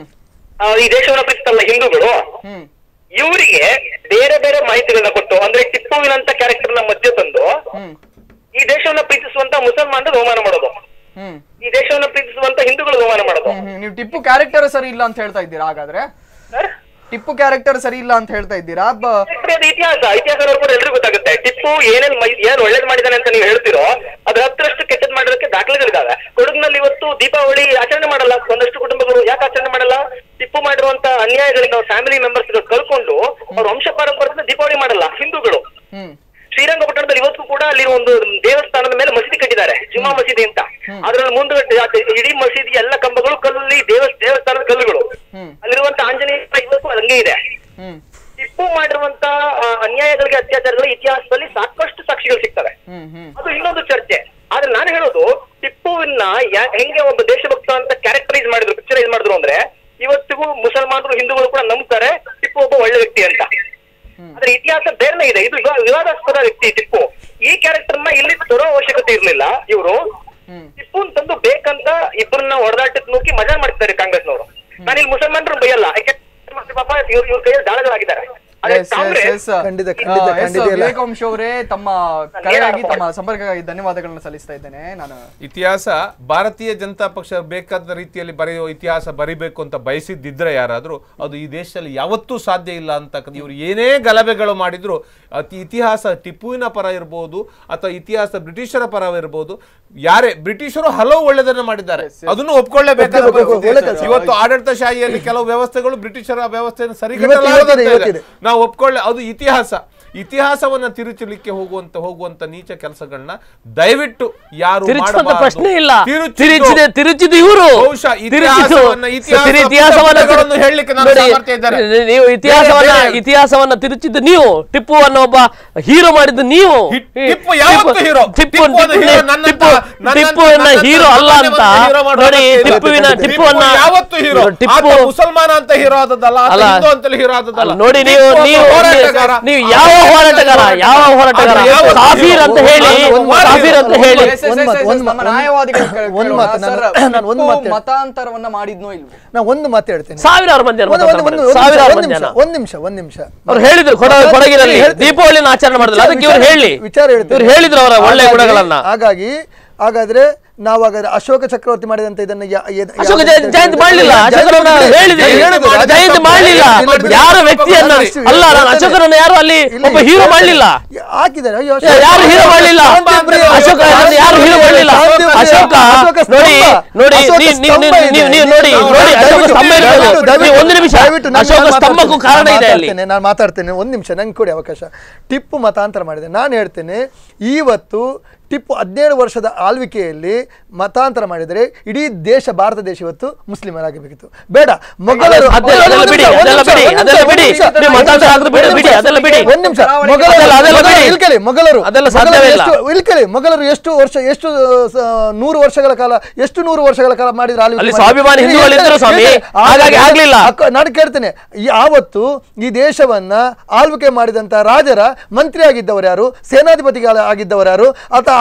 ಆ, ಈ ದೇಶವನ್ನ ಪ್ರೀತಿಸ್ತಾರಲ್ಲ ಹಿಂದೂಗಳು ಹ್ಮ್ ಇವರಿಗೆ ಬೇರೆ ಬೇರೆ ಮಾಹಿತಿಗಳನ್ನ ಕೊಟ್ಟು ಅಂದ್ರೆ ಟಿಪ್ಪುವಿನಂತ ಕ್ಯಾರೆಕ್ಟರ್ ನ ಮಧ್ಯೆ ತಂದು ಹ್ಮ್ ಈ ದೇಶವನ್ನ ಪ್ರೀತಿಸುವಂತ ಮುಸಲ್ಮಾನರು ಅವಮಾನ ಮಾಡೋದು ಹ್ಮ್ ಈ ದೇಶವನ್ನ ಪ್ರೀತಿಸುವಂತ ಹಿಂದೂಗಳು ಅವಮಾನ ಮಾಡೋದು ಹ್ಮ್, ಹ್ಮ್. ನೀವು ಟಿಪ್ಪು ಕ್ಯಾರೆಕ್ಟರ್ ಸರಿ ಇಲ್ಲ ಅಂತ ಹೇಳ್ತಾ ಇದ್ದೀರಾ ಹಾಗಾದ್ರೆ ಸರ್ ಟಿಪ್ಪು ಕ್ಯಾರೆಕ್ಟರ್ ಸರಿ ಇಲ್ಲ ಅಂತ ಹೇಳ್ತಾ ಇದ್ದೀರಾ ಬ- ಯಾಕಂದ್ರೆ ಅದು ಇತಿಹಾಸ ಇತಿಹಾಸ ನೋಡ್ಕೊಂಡು ಎಲ್ರಿಗೂ ಗೊತ್ತಾಗುತ್ತೆ ಟಿಪ್ಪು ಏನೇನ್ ಮೈ- ಏನ್ ಒಳ್ಳೇದ್ ಮಾಡಿದಾನೆ ಅಂತ ನೀವು ಹೇಳ್ತಿರೋ ಅದ್ರ ಹತ್ತರಷ್ಟು ಕೆಟ್ಟದ್ ಮಾಡೋದಕ್ಕೆ ದಾಖಲೆಗಳಿದಾವೆ ಕೊಡಗಿನಲ್ಲಿ ಇವತ್ತು ದೀಪಾವಳಿ ಆಚರಣೆ ಮಾಡಲ್ಲ ಒಂದಷ್ಟು ಕುಟುಂಬಗಳು ಯಾಕೆ ಆಚರಣೆ ಮಾಡಲ್ಲ ಟಿಪ್ಪು ಮಾಡಿರುವಂತ ಅನ್ಯಾಯಗಳಿಂದ ಅವ್ರ ಫ್ಯಾಮಿಲಿ ಮೆಂಬರ್ಸ್ ಕಳ್ಕೊಂಡು ಅವ್ರ ವಂಶ ಪಾರಂಪರ್ಯದಿಂದ ದೀಪಾವಳಿ ಮಾಡಲ್ಲ ಹಿಂದೂಗಳು ಹ್ಮ್ ಶ್ರೀರಂಗಪಟ್ಟಣದಲ್ಲಿ ಇವತ್ತು ಕೂಡ ಅಲ್ಲಿ ಒಂದು ದೇವಸ್ಥಾನದ ಮೇಲೆ ಮಸೀದಿ ಕಟ್ಟಿದ್ದಾರೆ ಜುಮಾ ಮಸೀದಿ ಅಂತ ಅದ್ರಲ್ಲಿ ಮುಂದೆ ಇಡೀ ಮಸೀದಿ ಎಲ್ಲ ಕಂಬಗಳು ಕಲ್ಲಲ್ಲಿ ದೇವ ದೇವಸ್ಥಾನದ ಕಲ್ಲುಗಳು ಹ್ಮ್. ಅಲ್ಲಿರುವಂತ ಆಂಜನೇಯ ಇವತ್ತು ಹಂಗೆ ಇದೆ ಹ್ಮ್ ಟಿಪ್ಪು ಮಾಡಿರುವಂತ ಆ, ಅನ್ಯಾಯಗಳಿಗೆ ಅತ್ಯಾಚಾರಗಳ ಇತಿಹಾಸದಲ್ಲಿ ಸಾಕಷ್ಟು ಸಾಕ್ಷಿಗಳು ಸಿಗ್ತವೆ ಹ್ಮ್ ಹ್ಮ್ ಅದು ಇನ್ನೊಂದು ಚರ್ಚೆ ಆದ್ರೆ ನಾನು ಹೇಳೋದು ಟಿಪ್ಪುವಿನ ಯಾ- ಹೆಂಗೆ ಒಬ್ಬ ದೇಶಭಕ್ತ ಅಂತ ಕ್ಯಾರೆಕ್ಟರೈಸ್ ಮಾಡಿದ್ರು ಪಿಕ್ಚರೈಸ್ ಮಾಡಿದ್ರು ಅಂದ್ರೆ ಇವತ್ತಿಗೂ ಮುಸಲ್ಮಾನರು ಹಿಂದೂಗಳು ಕೂಡ ನಂಬ್ತಾರೆ ಟಿಪ್ಪು ಒಬ್ಬ ಒಳ್ಳೆ ವ್ಯಕ್ತಿ ಅಂತ ಆದ್ರೆ ಇತಿಹಾಸ ಬೇರೆನೇ ಇದೆ ಇದು ವಿವಾ- ವಿವಾದಾಸ್ಪದ ವ್ಯಕ್ತಿ ಟಿಪ್ಪು ಈ ಕ್ಯಾರೆಕ್ಟರ್ ನ ಇಲ್ಲಿ ತರೋ ಅವಶ್ಯಕತೆ ಇರ್ಲಿಲ್ಲ ಇವರು ಟಿಪ್ಪು ತಂದು ಬೇಕಂತ ಇಬ್ಬರನ್ನ ಹೊಡೆದಾಟಕ್ಕೆ ನೂಕಿ ಮಜಾ ಮಾಡ್ತಿದ್ದಾರೆ ಕಾಂಗ್ರೆಸ್ನವರು ನಾನು ಇಲ್ಲಿ ಮುಸಲ್ಮಾನರು ಬೈಯಲ್ಲ ಯಾಕೆ ಪಾಪ ಇವ್ರ ಇವ್ರ ಕೈಯಲ್ಲಿ ದಾಳಗಳಾಗಿದ್ದಾರೆ ಆದ್ರೆ Yes, yes, ಕಾಂಗ್ರೆಸ್ yes. ಖಂಡಿತ, ಆ, ಖಂಡಿತ, yes, ಖಂಡಿತ ಇಲ್ಲ. ವಿವೇಕ್ ವಂಶ ಅವರೇ ತಮ್ಮ ಕರೆಯಾಗಿ ತಮ್ಮ ಸಂಪರ್ಕಕ್ಕಾಗಿ ಧನ್ಯವಾದಗಳನ್ನ ಸಲ್ಲಿಸ್ತಾ ಇದ್ದೇನೆ ನಾನು ಇತಿಹಾಸ ಭಾರತೀಯ ಜನತಾ ಪಕ್ಷ ಬೇಕಾದ ರೀತಿಯಲ್ಲಿ ಬರೆಯುವ ಇತಿಹಾಸ ಬರಿಬೇಕು ಅಂತ ಬಯಸಿದ್ದಿದ್ರೆ ಯಾರಾದ್ರೂ ಅದು ಈ ದೇಶದಲ್ಲಿ ಯಾವತ್ತೂ ಸಾಧ್ಯ ಇಲ್ಲ ಅಂತಕ್ಕಂಥ ಇವರು ಏನೇ ಗಲಭೆಗಳು ಮಾಡಿದ್ರು ಅತಿ ಇತಿಹಾಸ ಟಿಪ್ಪುವಿನ ಪರ ಇರ್ಬೋದು ಅಥವಾ ಇತಿಹಾಸ ಬ್ರಿಟಿಷರ ಪರ ಇರ್ಬೋದು ಯಾರೇ ಬ್ರಿಟಿಷರು ಹಲವು ಒಳ್ಳೆದನ್ನ ಮಾಡಿದ್ದಾರೆ ಅದನ್ನು ಒಪ್ಕೊಳ್ಳೇಬೇಕಾದ ಒಪ್ಕೊಳ್ಳೇಬೇಕು, ಪರಿಸ್ಥಿತಿ. ಒಳ್ಳೆ ಕೆಲಸ. ಇವತ್ತು ಆಡಳಿತಶಾಹಿಯಲ್ಲಿ ಕೆಲವು ವ್ಯವಸ್ಥೆಗಳು ಬ್ರಿಟಿಷರ ವ್ಯವಸ್ಥೆಯನ್ನು ಇವತ್ತು- ಇವತ್ತಿದೆ, ಸರಿಗಟ್ಟಲಾಗದೆ ಇವತ್ತಿದೆ. ನಾವು ಒಪ್ಕೊಳ್ಳೆ ಅದು ಇತಿಹಾಸ ಇತಿಹಾಸವನ್ನ ತಿರುಚಲಿಕ್ಕೆ ಹೋಗುವಂತ ಹೋಗುವಂತ ನೀಚ ಕೆಲಸಗಳನ್ನ ದಯವಿಟ್ಟು ಯಾರು ತಿರುಚುವಂತ ಮಾಡಬಾರದು. ಪ್ರಶ್ನೆ ಇಲ್ಲ ತಿರುಚಿದ್ದು- ತಿರುಚಿದೆ ತಿರುಚಿದ ಇವರು ಬಹುಶಃ ಇತಿಹಾಸವನ್ನ- ಇತಿಹಾಸ ಪುಸ್ತಕಗಳನ್ನು ಹೇಳಲಿಕ್ಕೆ ನಾನು ಸಾಮರ್ಥ್ಯ ಇದ್ದಾರೆ. ನೀವು ಇತಿಹಾಸವನ್ನ ಬೇರೆ- ಇತಿಹಾಸವನ್ನ ತಿರುಚಿದ್ದು ನೀವು ಟಿಪ್ಪು ಅನ್ನೋ ಒಬ್ಬ ಹೀರೋ ಮಾಡಿದ್ದು ನೀವು ಹಿ- ಟಿಪ್ಪು ಯಾವತ್ತೂ hero. ಟಿಪ್ಪು ಟಿಪ್ಪು ಅನ್ನೋ hero ನನ್ನಂತ- ಟಿಪ್ಪು ನನ್ನಂತ- ಟಿಪ್ಪುವನ್ನ ನನ್ನಂತ ಹೀರೋ ಅಲ್ಲ ಅಂತ ಸಾಮಾನ್ಯವಂತ hero ಮಾಡುವ ನೋಡಿ ಅಗತ್ಯ ಇಲ್ಲ. ಟಿಪ್ಪುವಿನ ಟಿಪ್ಪು ಟಿಪ್ಪುವನ್ನ ಯಾವತ್ತೂ ಹೀರೋ ಟಿಪ್ಪು ಮುಸಲ್ಮಾನ ಅಂತ ಹೀರೋ ಆದದ್ದಲ್ಲ ಆತ ಅಲ್ಲ. ಹಿಂದೂ ಅಂತಲೇ ಹೀರೋ ಆದದ್ದಲ್ಲ ಅಲ್ಲ, ನೋಡಿ ನೀವು ಟಿಪ್ಪು ಒಬ್ಬ ನೀವು ಹೋರಾಟಗಾರ. ನೀವು ಯಾವ ಹೋರಾಟಗಾರ ಯಾವ ಹೋರಾಟಗಾರ ಅದು ಯಾವ ಸಾಫೀರ್ ಅಂತ ಹೇಳಿ ಒಂದು ಮಾತು- ಸಾಫೀರ್ ಅಂತ ಹೇಳಿ Yes, yes, ಒಂದ್ yes, ಮಾತು, yes, ಒಂದ್ ನಮ್ಮ ಮಾತು, ನ್ಯಾಯವಾದಿಗಳು ಕೇಳ- ಒಂದ್ ಕೇಳೋಣ. ಮಾತು, ನಾನು- ಸರ್, ನಾನು ಒಂದು ಟಿಪ್ಪು ಮಾತು ಹೇಳ್ತೀನಿ. ಮತಾಂತರವನ್ನ ಮಾಡಿದ್ನೋ ಇಲ್ವೋ ನಾ ಒಂದು ಮಾತು ಹೇಳ್ತೇನೆ ಸಾವಿರಾರು ಮಂದಿ ಒಂದು- ಒಂದು- ಒಂದು- ಒಂದು ಸಾವಿರಾರು ನಿಮಿಷ, ಮಂದಿ ಒಂದ್ ನಿಮಿಷ ಒಂದ್ ನಿಮಿಷ ಅವ್ರು ಹೇಳಿದ್ರು ಕೊಡ ಕೊಡಗಿನಲ್ಲಿ ಹೇಳ್ತೀನಿ. ದೀಪಾವಳಿನ ಆಚರಣೆ ಮಾಡಿದ್ರು ಅದಕ್ಕೆ ಇವ್ರು ವಿಚಾರ- ಹೇಳಿ ವಿಚಾರ ಹೇಳ್ತೀನಿ. ಇವ್ರು ಹೇಳಿದ್ರು ಅವರ ಒಳ್ಳೆ ಹಾಗಾಗಿ- ಗುಣಗಳನ್ನ ಹಾಗಾಗಿ ಹಾಗಾದ್ರೆ ನಾವು ಹಾಗಾದ್ರೆ ಅಶೋಕ ಚಕ್ರವರ್ತಿ ಮಾಡಿದಂತ ಇದನ್ನ ಯಾ- ಯಾ- ಅಶೋಕ ಯಾವ್ದು ಜಯಂತಿ ಅಂತ ಜಯಂತಿ ಮಾಡ್ಲಿಲ್ಲ ಜಯಂತಿ ಅಶೋಕರನ್ನ ಬಿಡಿ. ಹೇಳಿದೆ ಹೇಳಿದ್ರು, ರಾಜ ಜಯಂತಿ ತಪ್ಪು ಮಾಡ್ಲಿಲ್ಲ ಇಲ್ಲ, ಬಿಡಿ. ಯಾರ ವ್ಯಕ್ತಿಯನ್ನ ಇಲ್ಲ, ಅಲ್ಲ ನಾನು ಹೇಳ್ತೇನೆ. ಅಶೋಕರನ್ನ ಯಾರು ಅಲ್ಲಿ ಇಲ್ಲ, ಒಬ್ಬ ಹೀರೋ ಹೇಳ್ತೇನೆ. ಮಾಡ್ಲಿಲ್ಲ ಹಾಕಿದ್ದಾರೆ ಅಯ್ಯೋ, ಯಾ- ಯಾರು ಹೀರೋ ಮಾಡ್ಲಿಲ್ಲ ಅಶೋಕ ಯಾರು ಹೀರೋ ಮಾಡ್ಲಿಲ್ಲ ಅಶೋಕ ನೋಡಿ ನೋಡಿ ನೀವು ನೀವು ನೀವು ನೀವು ನೋಡಿ ನೋಡಿ ಅಶೋಕ ಸ್ತಂಭ ಇರೋದು ನೀವು ಒಂದು ನಿಮಿಷ ಅಶೋಕ ಸ್ತಂಭಕ್ಕೂ ಕಾರಣ ಇದೆ ಅಲ್ಲಿ ನಾನು ಮಾತಾಡ್ತೇನೆ ಒಂದು ನಿಮಿಷ ನಂಗೆ ಕೊಡಿ ಅವಕಾಶ ಟಿಪ್ಪು ಮತಾಂತರ ಮಾಡಿದೆ ನಾನು ಹೇಳ್ತೇನೆ ಇವತ್ತು ಟಿಪ್ಪು ಹದಿನೇಳು ವರ್ಷದ ಆಳ್ವಿಕೆಯಲ್ಲಿ ಮತಾಂತರ ಮಾಡಿದರೆ ಇಡೀ ದೇಶ ಭಾರತ ದೇಶ ಇವತ್ತು ಮುಸ್ಲಿಮರಾಗಬೇಕಿತ್ತು ಬೇಡ ಮೊಘಲರು ಅದೆಲ್ಲ- ಅದೆಲ್ಲ ಬಿಡಿ, ಒಂದು ಅದೆಲ್ಲ ನಿಮಿಷ, ಬಿಡಿ, ಒಂದು ಅದೆಲ್ಲ ನಿಮಿಷ, ಬಿಡಿ. ಒಂದು ನಿಮಿಷ, ನೀವು ಮತಾಂತರ ಆಗೋದು ಬಿಡಿ, ಒಂದು ಬಿಡಿ, ನಿಮಿಷ, ಅದೆಲ್ಲ ಬಿಡಿ. ಒಂದು ನಿಮಿಷ ಮೊಘಲರು ಅದೆಲ್ಲ- ಅದೆಲ್ಲ ಮೊಘಲರು ಬಿಡಿ. ಇಲ್ಕಲಿ ಮೊಘಲರು ಅದೆಲ್ಲ ಮೊಘಲರು ಸಾಧ್ಯವೇ ಇಲ್ಲ. ಎಷ್ಟು- ಇಲ್ಕಲಿ ಮೊಘಲರು ಎಷ್ಟು ವರ್ಷ ಎಷ್ಟು ಸ- ನೂರು ವರ್ಷಗಳ ಕಾಲ ಎಷ್ಟು ನೂರು ವರ್ಷಗಳ ಕಾಲ ಮಾಡಿದ್ರು ಆಳ್ವಿಕೆ ಅಲ್ಲಿ ಮಾಡಿದ್ರು? ಸ್ವಾಭಿಮಾನಿ ಇಲ್ಲಿ ಹಿಂದೂಗಳಿದ್ರು ಹೇಳ್ತೇನೆ, ಸ್ವಾಮಿ. ಹೇಳ್ತೇನೆ. ಹಾಗಾಗಿ ಆಗ್ಲಿಲ್ಲ. ಅಕ್ಕ- ನಾನು ಕೇಳ್ತೇನೆ ಈ ಆವತ್ತು ಈ ದೇಶವನ್ನ ಆಳ್ವಿಕೆ ಮಾಡಿದಂತ ರಾಜರ ಮಂತ್ರಿ ಆಗಿದ್ದವರು ಯಾರು ಸೇನಾಧಿಪತಿಗಳ ಆಗಿದ್ದವರು ಯಾರು ಅಥವಾ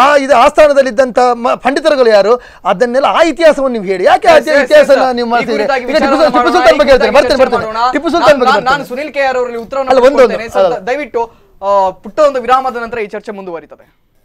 ಆ ಇದು ಆಸ್ಥಾನದಲ್ಲಿದ್ದಂಥ ಮ- ಪಂಡಿತರುಗಳು ಯಾರು ಅದನ್ನೆಲ್ಲ ಆ ಇತಿಹಾಸವನ್ನು ನೀವು ಹೇಳಿ ಯಾಕೆ ಆ Yes, yes, ಇತಿಹಾಸ yes, ನೀವು ಈ ಮಾಡ್ತೀರಿ ಕುರಿತಾಗಿ ಈಗ ಟಿಪ್ಪು ವಿಚಾರವನ್ನ ಟಿಪ್ಪು ಮಾಡೋಣ, ಸುಲ್ತಾನ್ ಈ ಬಗ್ಗೆ ಹೇಳ್ತೇನೆ ಕುರಿತಾಗಿ ಬರ್ತೇನೆ ಚರ್ಚೆ ಬರ್ತೇನೆ ಮಾಡೋಣ. ಟಿಪ್ಪು ಸುಲ್ತಾನ್ ಬಗ್ಗೆ ನಾನು- ನಾನು ಬರ್ತೇನೆ. ಸುನಿಲ್ ಕೆ ಆರ್ ಅವರಲ್ಲಿ ಉತ್ತರವನ್ನು ಅಲ್ಲ, ಒಂದು- ಕೊಡ್ತೇನೆ. ಸರ್, ಅಲ್ಲ. ದಯವಿಟ್ಟು ಆ, ಪುಟ್ಟ ಒಂದು ವಿರಾಮದ ನಂತರ ಈ ಚರ್ಚೆ ಮುಂದುವರಿತದೆ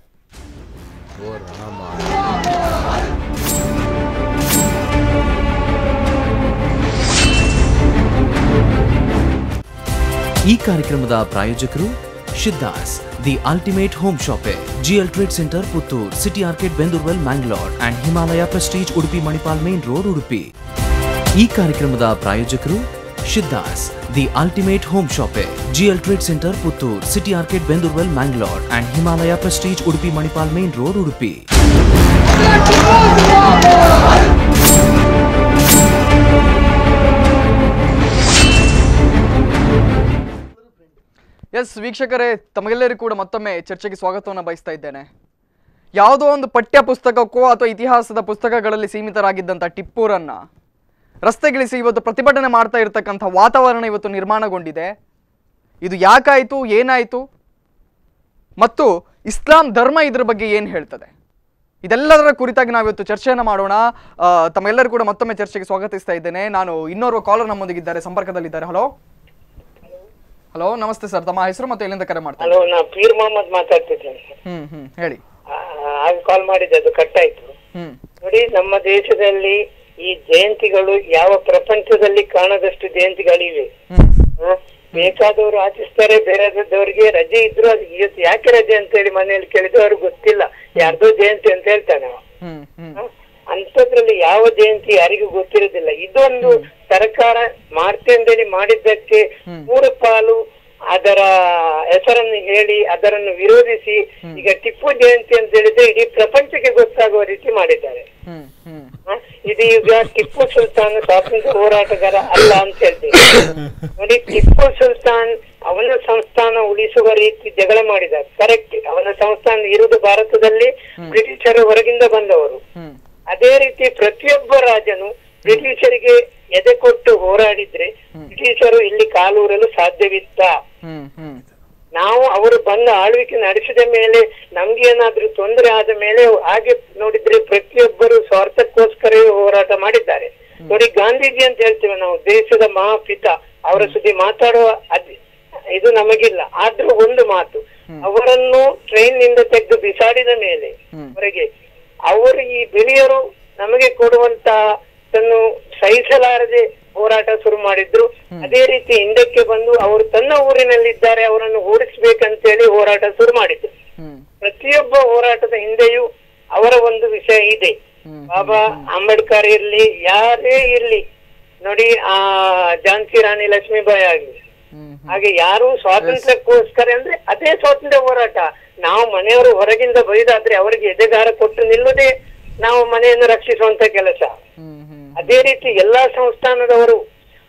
ಈ ಕಾರ್ಯಕ್ರಮದ ಪ್ರಾಯೋಜಕರು ಶಿದ್ದಾಸ್ the ultimate home shoppe GL trade centre Puttur city ಆರ್ಕೆಟ್ Bendurwell Mangalore and Himalaya prestige Udupi Manipal main road Udupi ಈ ಕಾರ್ಯಕ್ರಮದ ಪ್ರಾಯೋಜಕರು ಶಿದ್ದಾಸ್ the ultimate home shoppe GL trade centre Puttur city ಆರ್ಕೆಟ್ Bendurwell Mangalore and Himalaya prestige Udupi Manipal main road Udupi yes ವೀಕ್ಷಕರೇ ತಮಗೆಲ್ಲರಿಗೂ ಕೂಡ ಮತ್ತೊಮ್ಮೆ ಚರ್ಚೆಗೆ ಸ್ವಾಗತವನ್ನು ಬಯಸ್ತಾ ಇದ್ದೇನೆ ಯಾವುದೋ ಒಂದು ಪಠ್ಯ ಪುಸ್ತಕಕ್ಕೋ ಅಥವಾ ಇತಿಹಾಸದ ಪುಸ್ತಕಗಳಲ್ಲಿ ಸೀಮಿತರಾಗಿದ್ದಂಥ ಟಿಪ್ಪೂರನ್ನ ರಸ್ತೆಗಿಳಿಸಿ ಇವತ್ತು ಪ್ರತಿಭಟನೆ ಮಾಡ್ತಾ ಇರತಕ್ಕಂಥ ವಾತಾವರಣ ಇವತ್ತು ನಿರ್ಮಾಣಗೊಂಡಿದೆ ಇದು ಯಾಕಾಯಿತು ಏನಾಯಿತು ಮತ್ತು ಇಸ್ಲಾಂ ಧರ್ಮ ಇದ್ರ ಬಗ್ಗೆ ಏನು ಹೇಳ್ತದೆ ಇದೆಲ್ಲದರ ಕುರಿತಾಗಿ ನಾವಿವತ್ತು ಚರ್ಚೆಯನ್ನು ಮಾಡೋಣ ಆ, ತಮ್ಮೆಲ್ಲರೂ ಕೂಡ ಮತ್ತೊಮ್ಮೆ ಚರ್ಚೆಗೆ ಸ್ವಾಗತಿಸ್ತಾ ಇದ್ದೇನೆ ನಾನು ಇನ್ನೋರ್ವ ಕಾಲರ್ ನಮ್ಮೊಂದಿಗಿದ್ದಾರೆ ಸಂಪರ್ಕದಲ್ಲಿದ್ದಾರೆ ಹಲೋ ಹಲೋ ನಮಸ್ತೆ ಸರ್ ತಮ್ಮ ಹೆಸರು ಮತ್ತು ಎಲ್ಲಿಂದ ಕರೆ ಮಾಡ್ತಾರೆ ಹಲೋ ನಾ ಪೀರ್ ಮೊಹಮ್ಮದ್ ಮಾತಾಡ್ತಿದ್ದೇನೆ ಹ್ಮ್ ಹ್ಮ್ ಹೇಳಿ ಆ, ಆಗ ಕಾಲ್ ಮಾಡಿದ್ದೆ ಅದು ಕಟ್ ಆಯ್ತು ಹ್ಮ್ ನೋಡಿ ನಮ್ಮ ದೇಶದಲ್ಲಿ ಈ ಜಯಂತಿಗಳು ಯಾವ ಪ್ರಪಂಚದಲ್ಲಿ ಕಾಣದಷ್ಟು ಜಯಂತಿಗಳಿವೆ ಹ್ಮ್ ಹ? ಬೇಕಾದವರು ಆಚರಿಸ್ತಾರೆ ಬೇರೆದವರಿಗೆ ರಜೆ ಇದ್ರು ಅದು ಇವತ್ತು ಯಾಕೆ ರಜೆ ಅಂತ ಹೇಳಿ ಮನೆಯಲ್ಲಿ ಕೇಳಿದ್ರು ಅವ್ರಿಗೆ ಗೊತ್ತಿಲ್ಲ ಯಾರ್ದೋ ಜಯಂತಿ ಅಂತ ಹೇಳ್ತಾನೆ ಅವ ಹ್ಮ್ ಹ್ಮ್ ಹ? ಅಂಥದ್ರಲ್ಲಿ ಯಾವ ಜಯಂತಿ ಯಾರಿಗೂ ಗೊತ್ತಿರೋದಿಲ್ಲ ಇದೊಂದು ಸರ್ಕಾರ ಮಾಡ್ತೇಂದೇಳಿ ಮಾಡಿದ್ದಕ್ಕೆ ಮೂರು ಪಾಲು ಅದರ ಹೆಸರನ್ನು ಹೇಳಿ ಅದರನ್ನು ವಿರೋಧಿಸಿ ಈಗ ಟಿಪ್ಪು ಜಯಂತಿ ಅಂತ ಹೇಳಿದ್ರೆ ಇಡೀ ಪ್ರಪಂಚಕ್ಕೆ ಗೊತ್ತಾಗುವ ರೀತಿ ಮಾಡಿದ್ದಾರೆ ಹ್ಮ್ ಹ್ಮ್ ಹ? ಇದು ಈಗ ಟಿಪ್ಪು ಸುಲ್ತಾನ್ ಸ್ವಾತಂತ್ರ್ಯ ಹೋರಾಟಗಾರ ಅಲ್ಲ ಅಂತ ಹೇಳ್ತೀವಿ ನೋಡಿ ಟಿಪ್ಪು ಸುಲ್ತಾನ್ ಅವನ ಸಂಸ್ಥಾನ ಉಳಿಸುವ ರೀತಿ ಜಗಳ ಮಾಡಿದ ಕರೆಕ್ಟ್ ಅವನ ಸಂಸ್ಥಾನ ಇರುವುದು ಭಾರತದಲ್ಲಿ ಬ್ರಿಟಿಷರು ಹೊರಗಿಂದ ಬಂದವರು ಹ್ಮ್ ಅದೇ ರೀತಿ ಪ್ರತಿಯೊಬ್ಬ ರಾಜನು ಬ್ರಿಟಿಷರಿಗೆ ಎದೆ ಕೊಟ್ಟು ಹೋರಾಡಿದ್ರೆ ಬ್ರಿಟಿಷರು ಇಲ್ಲಿ ಕಾಲೂರಲು ಸಾಧ್ಯವಿತ್ತ ಹ್ಮ್ ಹ್ಮ್ ನಾವು ಅವರು ಬಂದ ಆಳ್ವಿಕೆ ನಡೆಸಿದ ಮೇಲೆ ನಮ್ಗೆ ಏನಾದ್ರೂ ತೊಂದರೆ ಆದ ಮೇಲೆ ಹಾಗೆ ನೋಡಿದ್ರೆ ಪ್ರತಿಯೊಬ್ಬರು ಸ್ವಾರ್ಥಕ್ಕೋಸ್ಕರವೇ ಹೋರಾಟ ಮಾಡಿದ್ದಾರೆ ನೋಡಿ ಗಾಂಧೀಜಿ ಅಂತ ಹೇಳ್ತೇವೆ ನಾವು ದೇಶದ ಮಹಾಪಿತ ಅವರ ಸುದ್ದಿ ಮಾತಾಡುವ ಅದ್- ಇದು ನಮಗಿಲ್ಲ ಆದ್ರೂ ಒಂದು ಮಾತು ಅವರನ್ನು ಟ್ರೈನ್ ನಿಂದ ತೆಗೆದು ಬಿಸಾಡಿದ ಮೇಲೆ ಹೊರಗೆ ಅವರು ಈ ಬಿಳಿಯರು ನಮಗೆ ಕೊಡುವಂತ ತನ್ನು ಸಹಿಸಲಾರದೆ ಹೋರಾಟ ಶುರು ಮಾಡಿದ್ರು ಅದೇ ರೀತಿ ಹಿಂದಕ್ಕೆ ಬಂದು ಅವರು ತನ್ನ ಊರಿನಲ್ಲಿದ್ದಾರೆ ಅವರನ್ನು ಓಡಿಸ್ಬೇಕಂತೇಳಿ ಹೋರಾಟ ಶುರು ಮಾಡಿದ್ರು ಹ್ಮ್ ಪ್ರತಿಯೊಬ್ಬ ಹೋರಾಟದ ಹಿಂದೆಯೂ ಅವರ ಒಂದು ವಿಷಯ ಇದೆ ಬಾಬಾ ಅಂಬೇಡ್ಕರ್ ಇರ್ಲಿ ಯಾರೇ ಇರ್ಲಿ ನೋಡಿ ಆ ಝಾನ್ಸಿ ರಾಣಿ ಲಕ್ಷ್ಮೀಬಾಯಿ ಆಗ್ಲಿ ಹ್ಮ್ ಹಾಗೆ ಯಾರು ಸ್ವಾತಂತ್ರ್ಯಕ್ಕೋಸ್ಕರ ಅಂದ್ರೆ ಅದೇ ಸ್ವಾತಂತ್ರ್ಯ ಹೋರಾಟ ನಾವು ಮನೆಯವರು ಹೊರಗಿಂದ ಬೈದಾದ್ರೆ ಅವರಿಗೆ ಎದೆಗಾರ ಕೊಟ್ಟು ನಿಲ್ಲುದೇ ನಾವು ಮನೆಯನ್ನು ರಕ್ಷಿಸುವಂತ ಕೆಲಸ ಹ್ಮ್ ಹ್ಮ್ ಅದೇ ರೀತಿ ಎಲ್ಲಾ ಸಂಸ್ಥಾನದವರು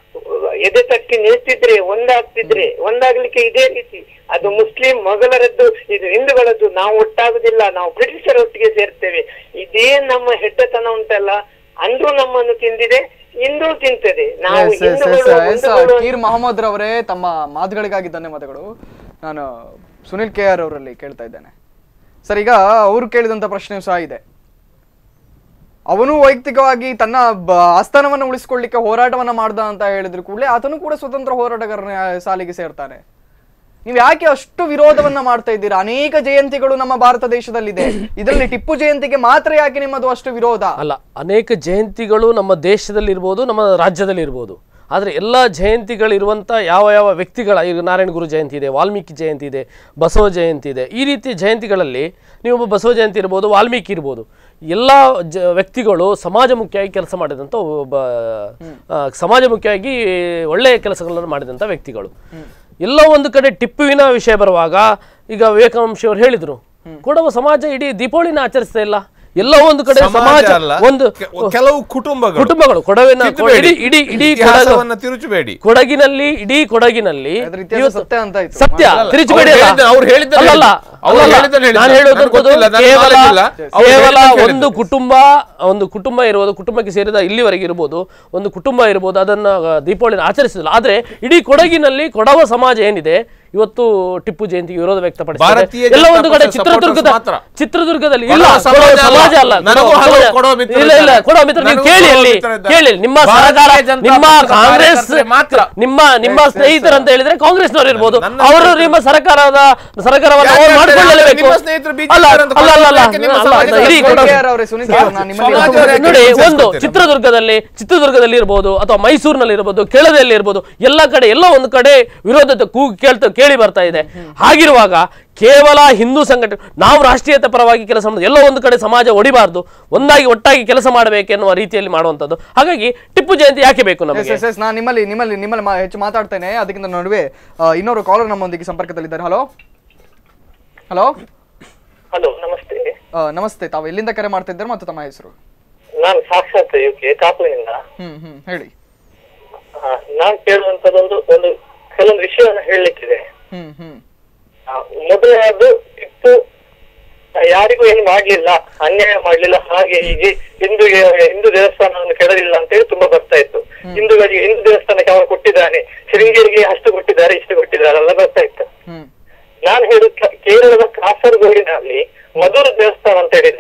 ಎದೆ ತಟ್ಟಿ ನಿಲ್ತಿದ್ರೆ ಒಂದಾಗ್ತಿದ್ರೆ ಒಂದಾಗ್ಲಿಕ್ಕೆ ಇದೇ ರೀತಿ ಅದು ಮುಸ್ಲಿಂ ಮೊಘಲರದ್ದು ಇದು ಹಿಂದೂಗಳದ್ದು ನಾವು ಒಟ್ಟಾಗುದಿಲ್ಲ ನಾವು ಬ್ರಿಟಿಷರ ಒಟ್ಟಿಗೆ ಸೇರ್ತೇವೆ ಇದೇ ನಮ್ಮ ಹೆಡ್ಡತನ ಉಂಟಲ್ಲ ಅಂದು ನಮ್ಮನ್ನು ತಿಂದಿದೆ ಇಂದು ತಿಂತದೆ ನಾವು ಎಸ್, ಎಸ್, ಎಸ್, ಹಿಂದೂಗಳು ಎಸ್, ಮುಂದುಗಳು ಕೀರ್ ಮೊಹಮ್ಮದ್ ರವರೇ ತಮ್ಮ ಮಾತುಗಳಿಗಾಗಿ ಧನ್ಯವಾದಗಳು ನಾನು ಸುನಿಲ್ ಕೆ ಆರ್ ಅವರಲ್ಲಿ ಕೇಳ್ತಾ ಇದ್ದೇನೆ ಸರ್ ಈಗ ಅವರು ಕೇಳಿದಂತ ಪ್ರಶ್ನೆ ಸಹ ಇದೆ ಅವನು ವೈಯಕ್ತಿಕವಾಗಿ ತನ್ನ ಬ- ಆಸ್ಥಾನವನ್ನು ಉಳಿಸಿಕೊಳ್ಳಿಕ್ಕೆ ಹೋರಾಟವನ್ನ ಮಾಡ್ದ ಅಂತ ಹೇಳಿದ್ರು ಕೂಡಲೇ ಆತನು ಕೂಡ ಸ್ವತಂತ್ರ ಹೋರಾಟಗಾರನ ಸಾಲಿಗೆ ಸೇರ್ತಾನೆ ನೀವು ಯಾಕೆ ಅಷ್ಟು ವಿರೋಧವನ್ನ ಮಾಡ್ತಾ ಇದ್ದೀರಾ ಅನೇಕ ಜಯಂತಿಗಳು ನಮ್ಮ ಭಾರತ ದೇಶದಲ್ಲಿದೆ ಇದರಲ್ಲಿ ಟಿಪ್ಪು ಜಯಂತಿಗೆ ಮಾತ್ರ ಯಾಕೆ ನಿಮ್ಮದು ಅಷ್ಟು ವಿರೋಧ ಅಲ್ಲ ಅನೇಕ ಜಯಂತಿಗಳು ನಮ್ಮ ದೇಶದಲ್ಲಿರ್ಬೋದು ನಮ್ಮ ರಾಜ್ಯದಲ್ಲಿರ್ಬೋದು ಆದರೆ ಎಲ್ಲ ಜಯಂತಿಗಳಿರುವಂಥ ಯಾವ ಯಾವ ವ್ಯಕ್ತಿಗಳ ಈಗ ನಾರಾಯಣ ಗುರು ಜಯಂತಿ ಇದೆ ವಾಲ್ಮೀಕಿ ಜಯಂತಿ ಇದೆ ಬಸವ ಜಯಂತಿ ಇದೆ ಈ ರೀತಿ ಜಯಂತಿಗಳಲ್ಲಿ ನೀವು ಒಬ್ಬ ಬಸವ ಜಯಂತಿ ಇರ್ಬೋದು ವಾಲ್ಮೀಕಿ ಇರ್ಬೋದು ಎಲ್ಲ ಜ ವ್ಯಕ್ತಿಗಳು ಸಮಾಜಮುಖಿಯಾಗಿ ಕೆಲಸ ಮಾಡಿದಂಥ ಒಬ್ಬ ಆ, ಸಮಾಜಮುಖಿಯಾಗಿ ಒಳ್ಳೆಯ ಕೆಲಸಗಳನ್ನು ಮಾಡಿದಂಥ ವ್ಯಕ್ತಿಗಳು ಎಲ್ಲೋ ಒಂದು ಕಡೆ ಟಿಪ್ಪುವಿನ ವಿಷಯ ಬರುವಾಗ ಈಗ ವಿವೇಕಾನಂಶಿಯವರು ಹೇಳಿದರು ಕೊಡವ ಸಮಾಜ ಇಡೀ ದೀಪಾವಳಿನ ಆಚರಿಸ್ತಾ ಇಲ್ಲ ಎಲ್ಲೋ ಒಂದು ಕಡೆ ಸಮಾಜ ಸಮಾಜ ಅಲ್ಲ, ಒಂದು ಕೆ- ಕೆಲವು ಕುಟುಂಬಗಳು ಕುಟುಂಬಗಳು ಕೊಡವಿನ ಕಿತ್ತುಬೇಡಿ. ಇಡೀ ಇಡೀ ಇಡೀ ಇತಿಹಾಸವನ್ನ ಕೊಡಗು- ತಿರುಚಬೇಡಿ ಕೊಡಗಿನಲ್ಲಿ ಇಡೀ ಕೊಡಗಿನಲ್ಲಿ ಅದ್ರ ಇತಿಹಾಸ ಇವತ್ತು- ಸತ್ಯ ಅಂತ ಆಯ್ತು. ಸತ್ಯ ಅಲ್ಲ, ತಿರುಚಬೇಡಿ ಅವ್ರು ಅಲ್ಲ. ಹೇಳಿದ್ದ- ಅವ್ರು ಹೇಳಿದ್ದನ್ನ ಅಲ್ಲ, ಅಲ್ಲ. ಹೇಳಿದ್ದು. ಅವ್ರು ಅಲ್ಲ, ಹೇಳಿದ್ದನ್ನ ಹೇಳಿದ್ದು. ನಾನು ಹೇಳೋದು ನನಗೆ ಗೊತ್ತಿಲ್ಲ, ನನಗೆ ಕೇವಲ knowledge ಇಲ್ಲ. ಅವ್ರು ಕೇವಲ ಹೇಳಿದ್ದನ್ನ ಒಂದು ಹೇಳಿದ್ದು. ಕುಟುಂಬ ಒಂದು ಕುಟುಂಬ ಇರ್ಬೋದು ಕುಟುಂಬಕ್ಕೆ ಸೇರಿದ ಇಲ್ಲಿವರೆಗೆ ಇರ್ಬೋದು ಒಂದು ಕುಟುಂಬ ಇರ್ಬೋದು ಅದನ್ನ ಆ, ದೀಪಾವಳಿನ ಆಚರಿಸಿಲ್ಲ ಆದ್ರೆ ಇಡೀ ಕೊಡಗಿನಲ್ಲಿ ಕೊಡವ ಸಮಾಜ ಏನಿದೆ ಇವತ್ತು ಟಿಪ್ಪು ಜಯಂತಿಗೆ ವಿರೋಧ ವ್ಯಕ್ತಪಡಿಸಿದೆ ಭಾರತೀಯ ಎಲ್ಲ ಜನತಾ ಒಂದು ಕಡೆ ಪಕ್ಷದ ಚಿತ್ರದುರ್ಗದ supporters ಮಾತ್ರ. ಚಿತ್ರದುರ್ಗದಲ್ಲಿ ಕೊಡವ ಇಲ್ಲ ಸಮಾಜ ಕೊಡವ ಅಲ್ಲ. ಸಮಾಜ ಅಲ್ಲ ನನಗೂ ಕೊಡವ ಹಲವು ಸಮಾಜ- ಕೊಡವ ಮಿತ್ರರು ಇಲ್ಲ ಇಲ್ಲ ಇದ್ದಾರೆ. ಕೊಡವ ಮಿತ್ರ ನೀವು ನನಗೂ ಕೇಳಿ ಕೊಡವ ಅಲ್ಲಿ ಮಿತ್ರರು ಇದ್ದಾರೆ. ಕೇಳಿ ನಿಮ್ಮ ಭಾರತೀಯ ಸಹಕಾರ ಜನತಾ ನಿಮ್ಮ ಪಕ್ಷದ ಕಾಂಗ್ರೆಸ್ ಕಾರ್ಯಕರ್ತರೇ ಮಾತ್ರ. ನಿಮ್ಮ ನಿಮ್ಮ ಸ್ನೇಹಿತರು ಅಂತ ಹೇಳಿದ್ರೆ ಕಾಂಗ್ರೆಸ್ನವರು ಇರ್ಬೋದು ನನ್ನ ಅವರು ಸ್ನೇಹಿತರು. ನಿಮ್ಮ ಸರ್ಕಾರದ ಸರ್ಕಾರವನ್ನು ಯಾಕೆ ಅವ್ರು ಹೇಳ್ತಾರೆ? ಮಾಡ್ಕೊಳ್ಳಲೇಬೇಕು ನಿಮ್ಮ ಸ್ನೇಹಿತರು BJP ಅಲ್ಲ ಅವರಂತ ಅಲ್ಲ ಅಲ್ಲ ಅಲ್ಲ ಯಾಕೆ ನಿಮ್ಮ ಅಲ್ಲ, ಸಮಾಜದ ಇಡೀ ಸುನಿಲ್ ಕೊಡವ- KR ಅವರೇ, ಸುನಿಲ್ KR ನಾನು ನಿಮ್ಮಲ್ಲಿ ಸಮಾಜ ಒಂದು- ಅವರೇ ನೋಡಿ ಕೆಲಸ ಒಂದು ಮಾಡ್ತೀರಾ? ಚಿತ್ರದುರ್ಗದಲ್ಲಿ ಚಿತ್ರದುರ್ಗದಲ್ಲಿ ಇರ್ಬೋದು ಅಥವಾ ಮೈಸೂರಿನಲ್ಲಿ ಇರ್ಬೋದು ಕೆಳದಲ್ಲಿ ಇರ್ಬೋದು ಎಲ್ಲ ಕಡೆ ಎಲ್ಲ ಒಂದು ಕಡೆ ವಿರೋಧದ ಕೂಗು ಕೇಳ್ತಾ ಕೇಳಿ ಬರ್ತಾ ಇದೆ ಹಾಗಿರುವಾಗ ಕೇವಲ ಹಿಂದೂ ಸಂಘಟನೆ ನಾವು ರಾಷ್ಟ್ರೀಯತೆ ಪರವಾಗಿ ಕೆಲಸ ಮಾಡೋದು ಎಲ್ಲ ಒಂದು ಕಡೆ ಸಮಾಜ ಒಡಿಬಾರ್ದು ಒಂದಾಗಿ ಒಟ್ಟಾಗಿ ಕೆಲಸ ಮಾಡಬೇಕೆನ್ನುವ ರೀತಿಯಲ್ಲಿ ಮಾಡುವಂಥದ್ದು ಹಾಗಾಗಿ ಟಿಪ್ಪು ಜಯಂತಿ ಯಾಕೆ ಬೇಕು ಎಸ್ ನಮಗೆ ಎಸ್ ಎಸ್ ನಾನು ನಿಮ್ಮಲ್ಲಿ ನಿಮ್ಮಲ್ಲಿ ನಿಮ್ಮಲ್ಲಿ ಮಾ- ಹೆಚ್ಚು ಮಾತಾಡ್ತೇನೆ ಅದಕ್ಕಿಂತ ನಡುವೆ ಆ, ಇನ್ನೊಬ್ರು ಕಾಲರ್ ನಮ್ಮೊಂದಿಗೆ ಸಂಪರ್ಕದಲ್ಲಿದ್ದಾರೆ ಹಲೋ ಹಲೋ ಹಲೋ ನಮಸ್ತೆ ನಮಸ್ತೆ ತಾವು ಎಲ್ಲಿಂದ ಕರೆ ಮಾಡ್ತಾ ಇದ್ದಾರೆ ಮತ್ತು ತಮ್ಮ ಹೆಸರು ನಾನು ಸಾಕ್ಷಾತ್ ಯುಕೆ ಕಾಪುವಿನಿಂದ ಹ್ಮ್ ಹ್ಮ್ ಹೇಳಿ ಆ, ನಾನ್ ಕೇಳುವಂತದೊಂದು ಒಂದು ಕೆಲವೊಂದು ವಿಷಯವನ್ನು ಹೇಳಲಿಕ್ಕಿದೆ ಹ್ಮ್ ಹ್ಮ್ ಮೊದಲನೇದು ಟಿಪ್ಪು ಯಾರಿಗೂ ಏನು ಮಾಡ್ಲಿಲ್ಲ ಅನ್ಯಾಯ ಮಾಡ್ಲಿಲ್ಲ ಹಾಗೆ ಹೀಗೆ ಹಿಂದೂ ಹಿಂದೂ ದೇವಸ್ಥಾನವನ್ನು ಕೆಡಲಿಲ್ಲ ಅಂತೇಳಿ ತುಂಬಾ ಬರ್ತಾ ಇತ್ತು ಹಿಂದೂಗಳಿಗೆ ಹಿಂದೂ ದೇವಸ್ಥಾನಕ್ಕೆ ಅವರು ಕೊಟ್ಟಿದ್ದಾನೆ ಶೃಂಗೇರಿಗೆ ಅಷ್ಟು ಕೊಟ್ಟಿದ್ದಾರೆ ಇಷ್ಟು ಕೊಟ್ಟಿದ್ದಾರೆ ಎಲ್ಲ ಬರ್ತಾ ಇತ್ತು ಹ್ಮ್ ನಾನು ಹೇಳುದು ಕ- ಕೇರಳದ ಕಾಸರಗೋಡಿನಲ್ಲಿ ಮಧುರ ದೇವಸ್ಥಾನ ಅಂತ ಹೇಳಿದೆ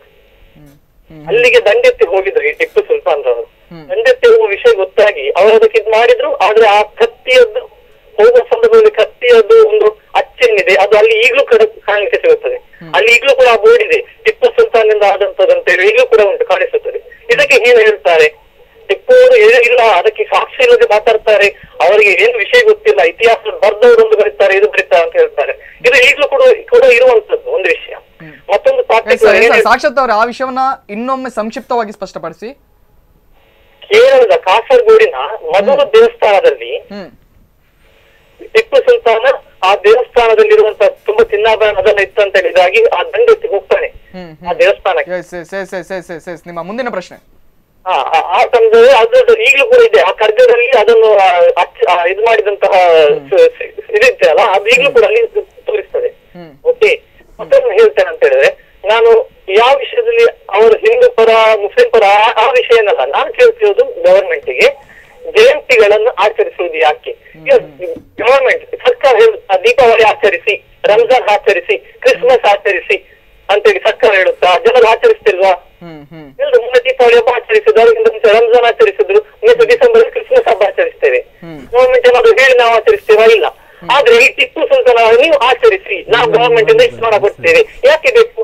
ಅಲ್ಲಿಗೆ ದಂಡೆತ್ತಿ ಹೋಗಿದ್ರು ಈ ಟಿಪ್ಪು ಸುಲ್ತಾನ್ ರವರು ದಂಡೆತ್ತಿ ಹೋಗುವ ವಿಷಯ ಗೊತ್ತಾಗಿ ಅವರು ಅದಕ್ಕೆ ಇದು ಮಾಡಿದ್ರು ಆದ್ರೆ ಆ ಕತ್ತಿಯದ್ದು ಹೋಗುವ ಸಂದರ್ಭದಲ್ಲಿ ಕತ್ತಿಯದ್ದು ಒಂದು ಅಚ್ಚೇನಿದೆ ಅದು ಅಲ್ಲಿ ಈಗಲೂ ಕಡೆ ಕಾಣಲಿಕ್ಕೆ ಸಿಗುತ್ತದೆ ಅಲ್ಲಿ ಈಗಲೂ ಕೂಡ ಆ ಬೋರ್ಡ್ ಇದೆ ಟಿಪ್ಪು ಸುಲ್ತಾನಿಂದ ಆದಂತದ್ದು ಅಂತ ಹೇಳಿ ಈಗಲೂ ಕೂಡ ಉಂಟು ಕಾಣಿಸುತ್ತದೆ ಇದಕ್ಕೆ ಏನು ಹೇಳ್ತಾರೆ ಟಿಪ್ಪು ಅವರು ಏ- ಇಲ್ಲ ಅದಕ್ಕೆ ಸಾಕ್ಷಿ ಇಲ್ಲದೆ ಮಾತಾಡ್ತಾರೆ ಅವರಿಗೆ ಏನು ವಿಷಯ ಗೊತ್ತಿಲ್ಲ ಇತಿಹಾಸ ಬರ್ದವರು ಒಂದು ಬರೀತಾರೆ ಇದು ಬರೀತಾರೆ ಅಂತ ಹೇಳ್ತಾರೆ ಇದು ಈಗಲೂ ಕೂಡ ಕೂಡ ಇರುವಂತದ್ದು ಒಂದು ವಿಷಯ ಮತ್ತೊಂದು ಎಸ್ topic ಸರ್, ಎಸ್ ಏನು ಸರ್, ಸಾಕ್ಷಾತ್ ಅವರ ಆ ವಿಷಯವನ್ನ ಇನ್ನೊಮ್ಮೆ ಸಂಕ್ಷಿಪ್ತವಾಗಿ ಸ್ಪಷ್ಟಪಡಿಸಿ ಕೇರಳದ ಕಾಸರಗೋಡಿನ ಮಧುರ ದೇವಸ್ಥಾನದಲ್ಲಿ ಹ್ಮ್ ಟಿಪ್ಪು ಸುಲ್ತಾನ ಆ ದೇವಸ್ಥಾನದಲ್ಲಿರುವಂತ ತುಂಬಾ ಚಿನ್ನಾಭರಣ ಅದೆಲ್ಲ ಇತ್ತಂತ ಹೇಳಿದಾಗಿ ಆ ದಂಡೆತ್ತಿ ಹೋಗ್ತಾನೆ ಹ್ಮ್ ಆ ದೇವಸ್ಥಾನಕ್ಕೆ yes yes yes yes yes yes yes ನಿಮ್ಮ ಮುಂದಿನ ಪ್ರಶ್ನೆ ಆ ಆ- ಆ ಸಮಯದಲ್ಲಿ ಅದು ಈಗಲೂ ಕೂಡ ಇದೆ ಆ ಕರ್ಗದಲ್ಲಿ ಅದನ್ನು ಆ, ಅಚ್ಚ- ಆ, ಇದು ಮಾಡಿದಂತಹ ಸ- ಸ- ಇದಿದೆ ಅಲ್ಲ ಅದು ಈಗಲೂ ಕೂಡ ಅಲ್ಲಿ ತೋರಿಸ್ತದೆ ಹ್ಮ್. ಓಕೆ ಮತ್ತೊಂದು ಹೇಳ್ತೇನೆ ಅಂತ ಹೇಳಿದ್ರೆ ನಾನು ಯಾವ ವಿಷಯದಲ್ಲಿ ಅವರು ಹಿಂದೂ ಪರ ಮುಸ್ಲಿಂ ಪರ ಆ- ಆ ವಿಷಯ ಏನಲ್ಲ ನಾನು ಕೇಳ್ತಿರೋದು ಗವರ್ಮೆಂಟ್ಗೆ ಜಯಂತಿಗಳನ್ನು ಆಚರಿಸುವುದು ಯಾಕೆ ಗವರ್ಮೆಂಟ್ ಸರ್ಕಾರ ಹೇಳುತ್ತಾ ದೀಪಾವಳಿ ಆಚರಿಸಿ ರಂಜಾನ್ ಆಚರಿಸಿ ಕ್ರಿಸ್ಮಸ್ ಆಚರಿಸಿ ಅಂತೇಳಿ ಸರ್ಕಾರ ಹೇಳುತ್ತಾ ಜನರು ಆಚರಿಸ್ತಿಲ್ವಾ ಹ್ಮ್ ಹ್ಮ್ ಎಲ್ಲರೂ ಮುಂದೆ ದೀಪಾವಳಿ ಹಬ್ಬ ಆಚರಿಸಿದ್ರು ಅದಕ್ಕಿಂತ ಮುಂಚೆ ರಂಜಾನ್ ಆಚರಿಸಿದ್ರು ನೆಕ್ಸ್ಟ್ ಡಿಸೆಂಬರ್ ಕ್ರಿಸ್ಮಸ್ ಹಬ್ಬ ಆಚರಿಸ್ತೇವೆ ಗವರ್ಮೆಂಟ್ ಏನಾದ್ರು ಹೇಳಿ ನಾವು ಆಚರಿಸ್ತೇವಾ ಇಲ್ಲ ಆದ್ರೆ ಈ ಟಿಪ್ಪು ಸುಲ್ತಾನ ನೀವು ಆಚರಿಸಿ ನಾವು ಗವರ್ಮೆಂಟ್ ಇಂದ ಇಷ್ಟು ಹಣ ಕೊಡ್ತೇವೆ ಯಾಕೆ ಬೇಕು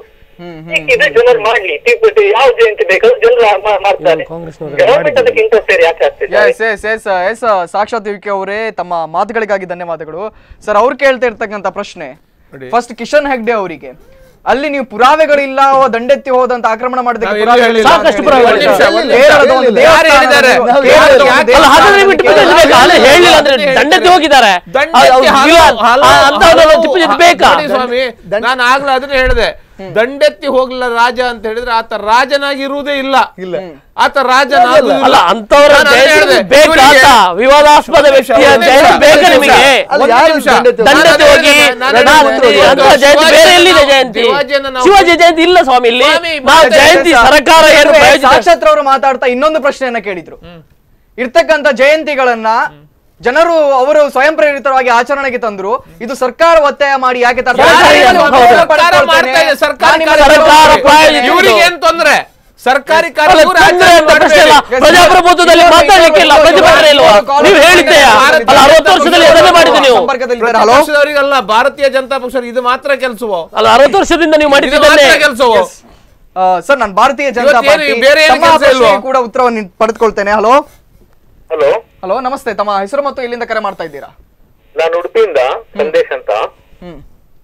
ಇದೆ ಜನರು ಮಾಡ್ಲಿ ಟಿಪ್ಪು ಯಾವ ಜಯಂತಿ ಬೇಕಾದ್ರೂ ಜನರು ಮಾ- ಮಾಡ್ತಾರೆ ಗವರ್ಮೆಂಟ್ ಅದಕ್ಕೆ ಇಂಟರ್ಫಿಯರ್ ಯಾಕೆ ಆಗ್ತಿದೆ yes yes yes yes Sakshath UK ಅವರೇ ತಮ್ಮ ಮಾತುಗಳಿಗಾಗಿ ಧನ್ಯವಾದಗಳು ಸರ್ ಅವ್ರು ಕೇಳ್ತಾ ಇರ್ತಕ್ಕಂಥ ಪ್ರಶ್ನೆ ಫಸ್ಟ್ ಕಿಶನ್ ಹೆಗ್ಡೆ ಅವರಿಗೆ ಅಲ್ಲಿ ನೀವು ಪುರಾವೆಗಳಿಲ್ಲ ಓ ದಂಡೆತ್ತಿ ಹೋದಂತ ಆಕ್ರಮಣ ಮಾಡಿದ್ದಕ್ಕೆ ನಾವು ಎಲ್ಲೂ ಪುರಾವೆಗಳಿಲ್ಲ ಹೇಳಿಲ್ಲ. ಅಂತ ಸಾಕಷ್ಟು ಹೇಳಿ. ಪುರಾವೆಗಳಿದೆ. ಒಂದ್ ನಿಮಿಷ, ಕೇರಳದ ಒಂದು ಹೇಳಿಲ್ಲ. ಯಾರು ಹೇಳಿದ್ದಾರೆ? ದೇವಸ್ಥಾನದಲ್ಲಿ- ಯಾರು ಕೇರಳದ ಒಂದು ಯಾಕೆ- ಅಲ್ಲ ಹಾಗಾದ್ರೆ ದೇವಸ್ಥಾನದಲ್ಲಿ ಬಿಟ್ಟು ಬಿಟ್ಟು ಬೇಕಾ? ಅಲ್ಲೇ ಹೇಳಿಲ್ಲ ಅಂದ್ರೆ ದಂಡೆತ್ತಿ ಹೋಗಿದ್ದಾರೆ ದಂಡೆತ್ತಿ ಆ, ಅವ್ರು ಹಲವು- ಇಲ್ಲ, ಹಲವು- ಆ, ಅಂಥವ್ರನ್ನ ಹಲವು- ಟಿಪ್ಪು ಜಯಂತಿ ಬೇಕಾ ನೋಡಿ ಸ್ವಾಮಿ ನಾನು ಆಗ್ಲೇ ಅದನ್ನ ಹೇಳಿದೆ ದಂಡೆತ್ತಿ ಹೋಗ್ಲಿಲ್ಲ ರಾಜ ಅಂತ ಹೇಳಿದ್ರೆ ಆತ ರಾಜನಾಗಿ ಇರುವುದೇ ಇಲ್ಲ ಇಲ್ಲ. ಆತ ರಾಜನಾಗುವುದಿಲ್ಲ. ಅಲ್ಲ ಅಂತವರ ನಾನು ಅದನ್ನ ಜಯಂತಿ ಹೇಳಿದೆ. ಬೇಕಾ ಇವರಿಗೆ- ಅಂತ? ವಿವಾದಾಸ್ಪದ ವ್ಯಕ್ತಿಯ ಒಂದು ಜಯಂತಿ ನಿಮಿಷ, ಬೇಕಾ ಒಂದು ನಿಮಗೆ ನಿಮಿಷ. ಅಲ್ಲ, ಒಂದು ಯಾರು ನಿಮಿಷ. ದಂಡೆತ್ತಿ ನಾನು ದಂಡೆತ್ತಿ ಅದೇ ಹೋಗಿ ಹೇಳಿದೆ, ನಾನು ಅದೇ ರಾತ್ರಿ ಹೇಳಿದೆ. ಅಂತ ಜಯಂತಿ ಬೇರೆ ಎಲ್ಲಿದೆ ಶಿವಾಜಿಯನ್ನು ಜಯಂತಿ ಶಿವಾಜಿಯನ್ನು ನಾವು- ಶಿವಾಜಿ ಜಯಂತಿ ಇಲ್ಲ ಸ್ವಾಮಿ ಇಲ್ಲಿ ಸ್ವಾಮಿ, ನಾವು ಮತ್ತೆ ಜಯಂತಿ ಸರ್, ಸರ್ಕಾರ ಏನು ನಡುವೆ ಪ್ರಯೋಜನ ಸಾಕ್ಷಾತ್ ಅವರು ಮಾತಾಡ್ತಾ ಇನ್ನೊಂದು ಪ್ರಶ್ನೆಯನ್ನ ಕೇಳಿದ್ರು ಇರ್ತಕ್ಕಂಥ ಜಯಂತಿಗಳನ್ನ ಜನರು ಅವರು ಸ್ವಯಂ ಪ್ರೇರಿತವಾಗಿ ಆಚರಣೆಗೆ ತಂದ್ರು ಇದು ಸರ್ಕಾರ ಒತ್ತಾಯ ಮಾಡಿ ಯಾಕೆ ತರ್ತಾರೆ? ಯಾರು ನಾನು ಹೇಳಿದ್ರು? ನಿಮ್ಮಲ್ಲಿ ಸರ್ಕಾರ ಪಡ್ಕೊಳ್ತೇನೆ. ಮಾಡ್ತಾ ಇದೆ, ಸರ್ಕಾರಿ ನಾನು ನಿಮ್ಮಲ್ಲಿ ಕಾರ್ಯಕ್ರಮ ಸರ್ಕಾರ ಪಡ್ಕೊಳ್ತೇನೆ. ಪ್ರಾಯೋಜಿತ ಇವ್ರಿಗೆ ಏನ್ ತೊಂದ್ರೆ ಸರ್ಕಾರಿ ಕಾರ್ಯ ಅಲ್ಲ, ಇವ್ರು ತೊಂದ್ರೆ ಆಚರಣೆ ಅಂತ ಪ್ರಶ್ನೆ ಇಲ್ಲ. ಮಾಡ್ಬೇಡಿ. ಪ್ರಜಾಪ್ರಭುತ್ವದಲ್ಲಿ ಮಾತಾಡ್ಲಿಕ್ಕಿಲ್ಲ ಪ್ರತಿಭಟನೆ ಇಲ್ವಾ ನೀವು ಹೇಳಿದ್ದೆಯಾ ಅಲ್ಲ ಅರವತ್ತು ವರ್ಷದಲ್ಲಿ ಅದನ್ನೇ ಮಾಡಿದ್ದು ನೀವು ಸಂಪರ್ಕದಲ್ಲಿದ್ದಾರೆ ಹಲೋ ಪಕ್ಷದವರಿಗಲ್ಲ ಭಾರತೀಯ ಜನತಾ ಪಕ್ಷ ಇದು ಮಾತ್ರ ಕೆಲಸವೋ ಅಲ್ಲ ಅರವತ್ತು ವರ್ಷದಿಂದ ನೀವು ಇದು ಮಾಡಿದ್ದನ್ನೇ ಮಾತ್ರ ಕೆಲಸವೋ ಆ, ಸರ್ ನಾನು ಭಾರತೀಯ ಜನತಾ ಇವತ್ತೇನು ಪಾರ್ಟಿ ಬೇರೆ ಏನು ತಮ್ಮ ಕೆಲ್ಸ ಇಲ್ವಾ? ಪ್ರಶ್ನೆಗೆ ಕೂಡ ಉತ್ತರವನ್ನು ಪಡೆದುಕೊಳ್ತೇನೆ ಹಲೋ ಹಲೋ ಹಲೋ ನಮಸ್ತೆ ತಮ್ಮ ಹೆಸರು ಮತ್ತು ಎಲ್ಲಿಂದ ಕರೆ ಮಾಡ್ತಾ ಇದ್ದೀರಾ ನಾನು ಉಡುಪಿಯಿಂದ ಸಂದೇಶ್ ಅಂತ ಹ್ಮ್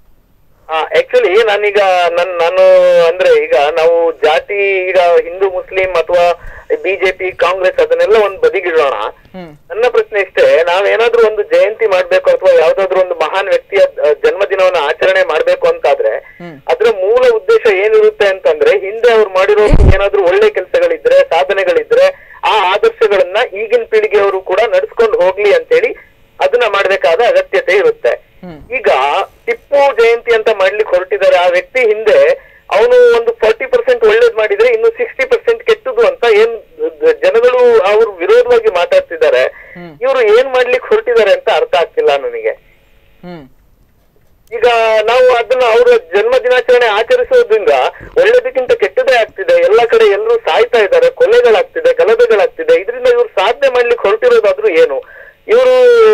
ಆಕ್ಚುಲಿ ನಾನೀಗ ನನ್ ನಾನು ಅಂದ್ರೆ ಈಗ ನಾವು ಜಾತಿ ಈಗ ಹಿಂದೂ ಮುಸ್ಲಿಂ ಅಥವಾ ಬಿಜೆಪಿ ಕಾಂಗ್ರೆಸ್ ಅದನ್ನೆಲ್ಲ ಒಂದು ಬದಿಗಿಡೋಣ ಹ್ಮ್ ನನ್ನ ಪ್ರಶ್ನೆ ಇಷ್ಟೇ ನಾವೇನಾದ್ರೂ ಒಂದು ಜಯಂತಿ ಮಾಡ್ಬೇಕು ಅಥವಾ ಯಾವ್ದಾದ್ರು ಒಂದು ಮಹಾನ್ ವ್ಯಕ್ತಿಯ ಅಹ್, ಜನ್ಮದಿನವನ್ನ ಆಚರಣೆ ಮಾಡ್ಬೇಕು ಅಂತಾದ್ರೆ ಅದ್ರ ಮೂಲ ಉದ್ದೇಶ ಏನಿರುತ್ತೆ ಅಂತಂದ್ರೆ ಹಿಂದೆ ಅವ್ರು ಮಾಡಿರೋ ಏನಾದ್ರೂ ಒಳ್ಳೆ ಕೆಲಸಗಳಿದ್ರೆ ಸಾಧನೆಗಳಿದ್ರೆ ಆ ಆದರ್ಶಗಳನ್ನ ಈಗಿನ ಪೀಳಿಗೆಯವರು ಕೂಡ ನಡ್ಸ್ಕೊಂಡು ಹೋಗ್ಲಿ ಅಂತೇಳಿ ಅದನ್ನ ಮಾಡ್ಬೇಕಾದ ಅಗತ್ಯತೆ ಇರುತ್ತೆ ಈಗ ಟಿಪ್ಪು ಜಯಂತಿ ಅಂತ ಮಾಡ್ಲಿಕ್ಕೆ ಹೊರಟ ವ್ಯಕ್ತಿ ಹಿಂದೆ ಅವನು ಒಂದು ಫಾರ್ಟಿ ಪರ್ಸೆಂಟ್ ಒಳ್ಳೇದ್ ಮಾಡಿದ್ರೆ ಇನ್ನು ಸಿಕ್ಸ್ಟಿ ಪರ್ಸೆಂಟ್ ಕೆಟ್ಟದು ಅಂತ ಏನ್ ಜನಗಳು ಅವ್ರು ವಿರೋಧವಾಗಿ ಮಾತಾಡ್ತಿದ್ದಾರೆ ಇವರು ಏನ್ ಮಾಡ್ಲಿಕ್ಕೆ ಹೊರಟಿದ್ದಾರೆ ಅಂತ ಅರ್ಥ ಆಗ್ತಿಲ್ಲ ನನಗೆ ಹ್ಮ್ ಈಗ ನಾವು ಅದನ್ನ ಅವರ ಜನ್ಮ ದಿನಾಚರಣೆ ಆಚರಿಸೋದ್ರಿಂದ ಒಳ್ಳೇದಕ್ಕಿಂತ ಕೆಟ್ಟದೇ ಆಗ್ತಿದೆ ಎಲ್ಲ ಕಡೆ ಎಲ್ಲರೂ ಸಾಯ್ತಾ ಇದ್ದಾರೆ ಕೊಲೆಗಳಾಗ್ತಿದೆ ಗಲಭೆಗಳಾಗ್ತಿದೆ ಇದರಿಂದ ಇವ್ರು ಸಾಧನೆ ಮಾಡ್ಲಿಕ್ಕೆ ಹೊರಟಿರೋದಾದ್ರೂ ಏನು ಇವರು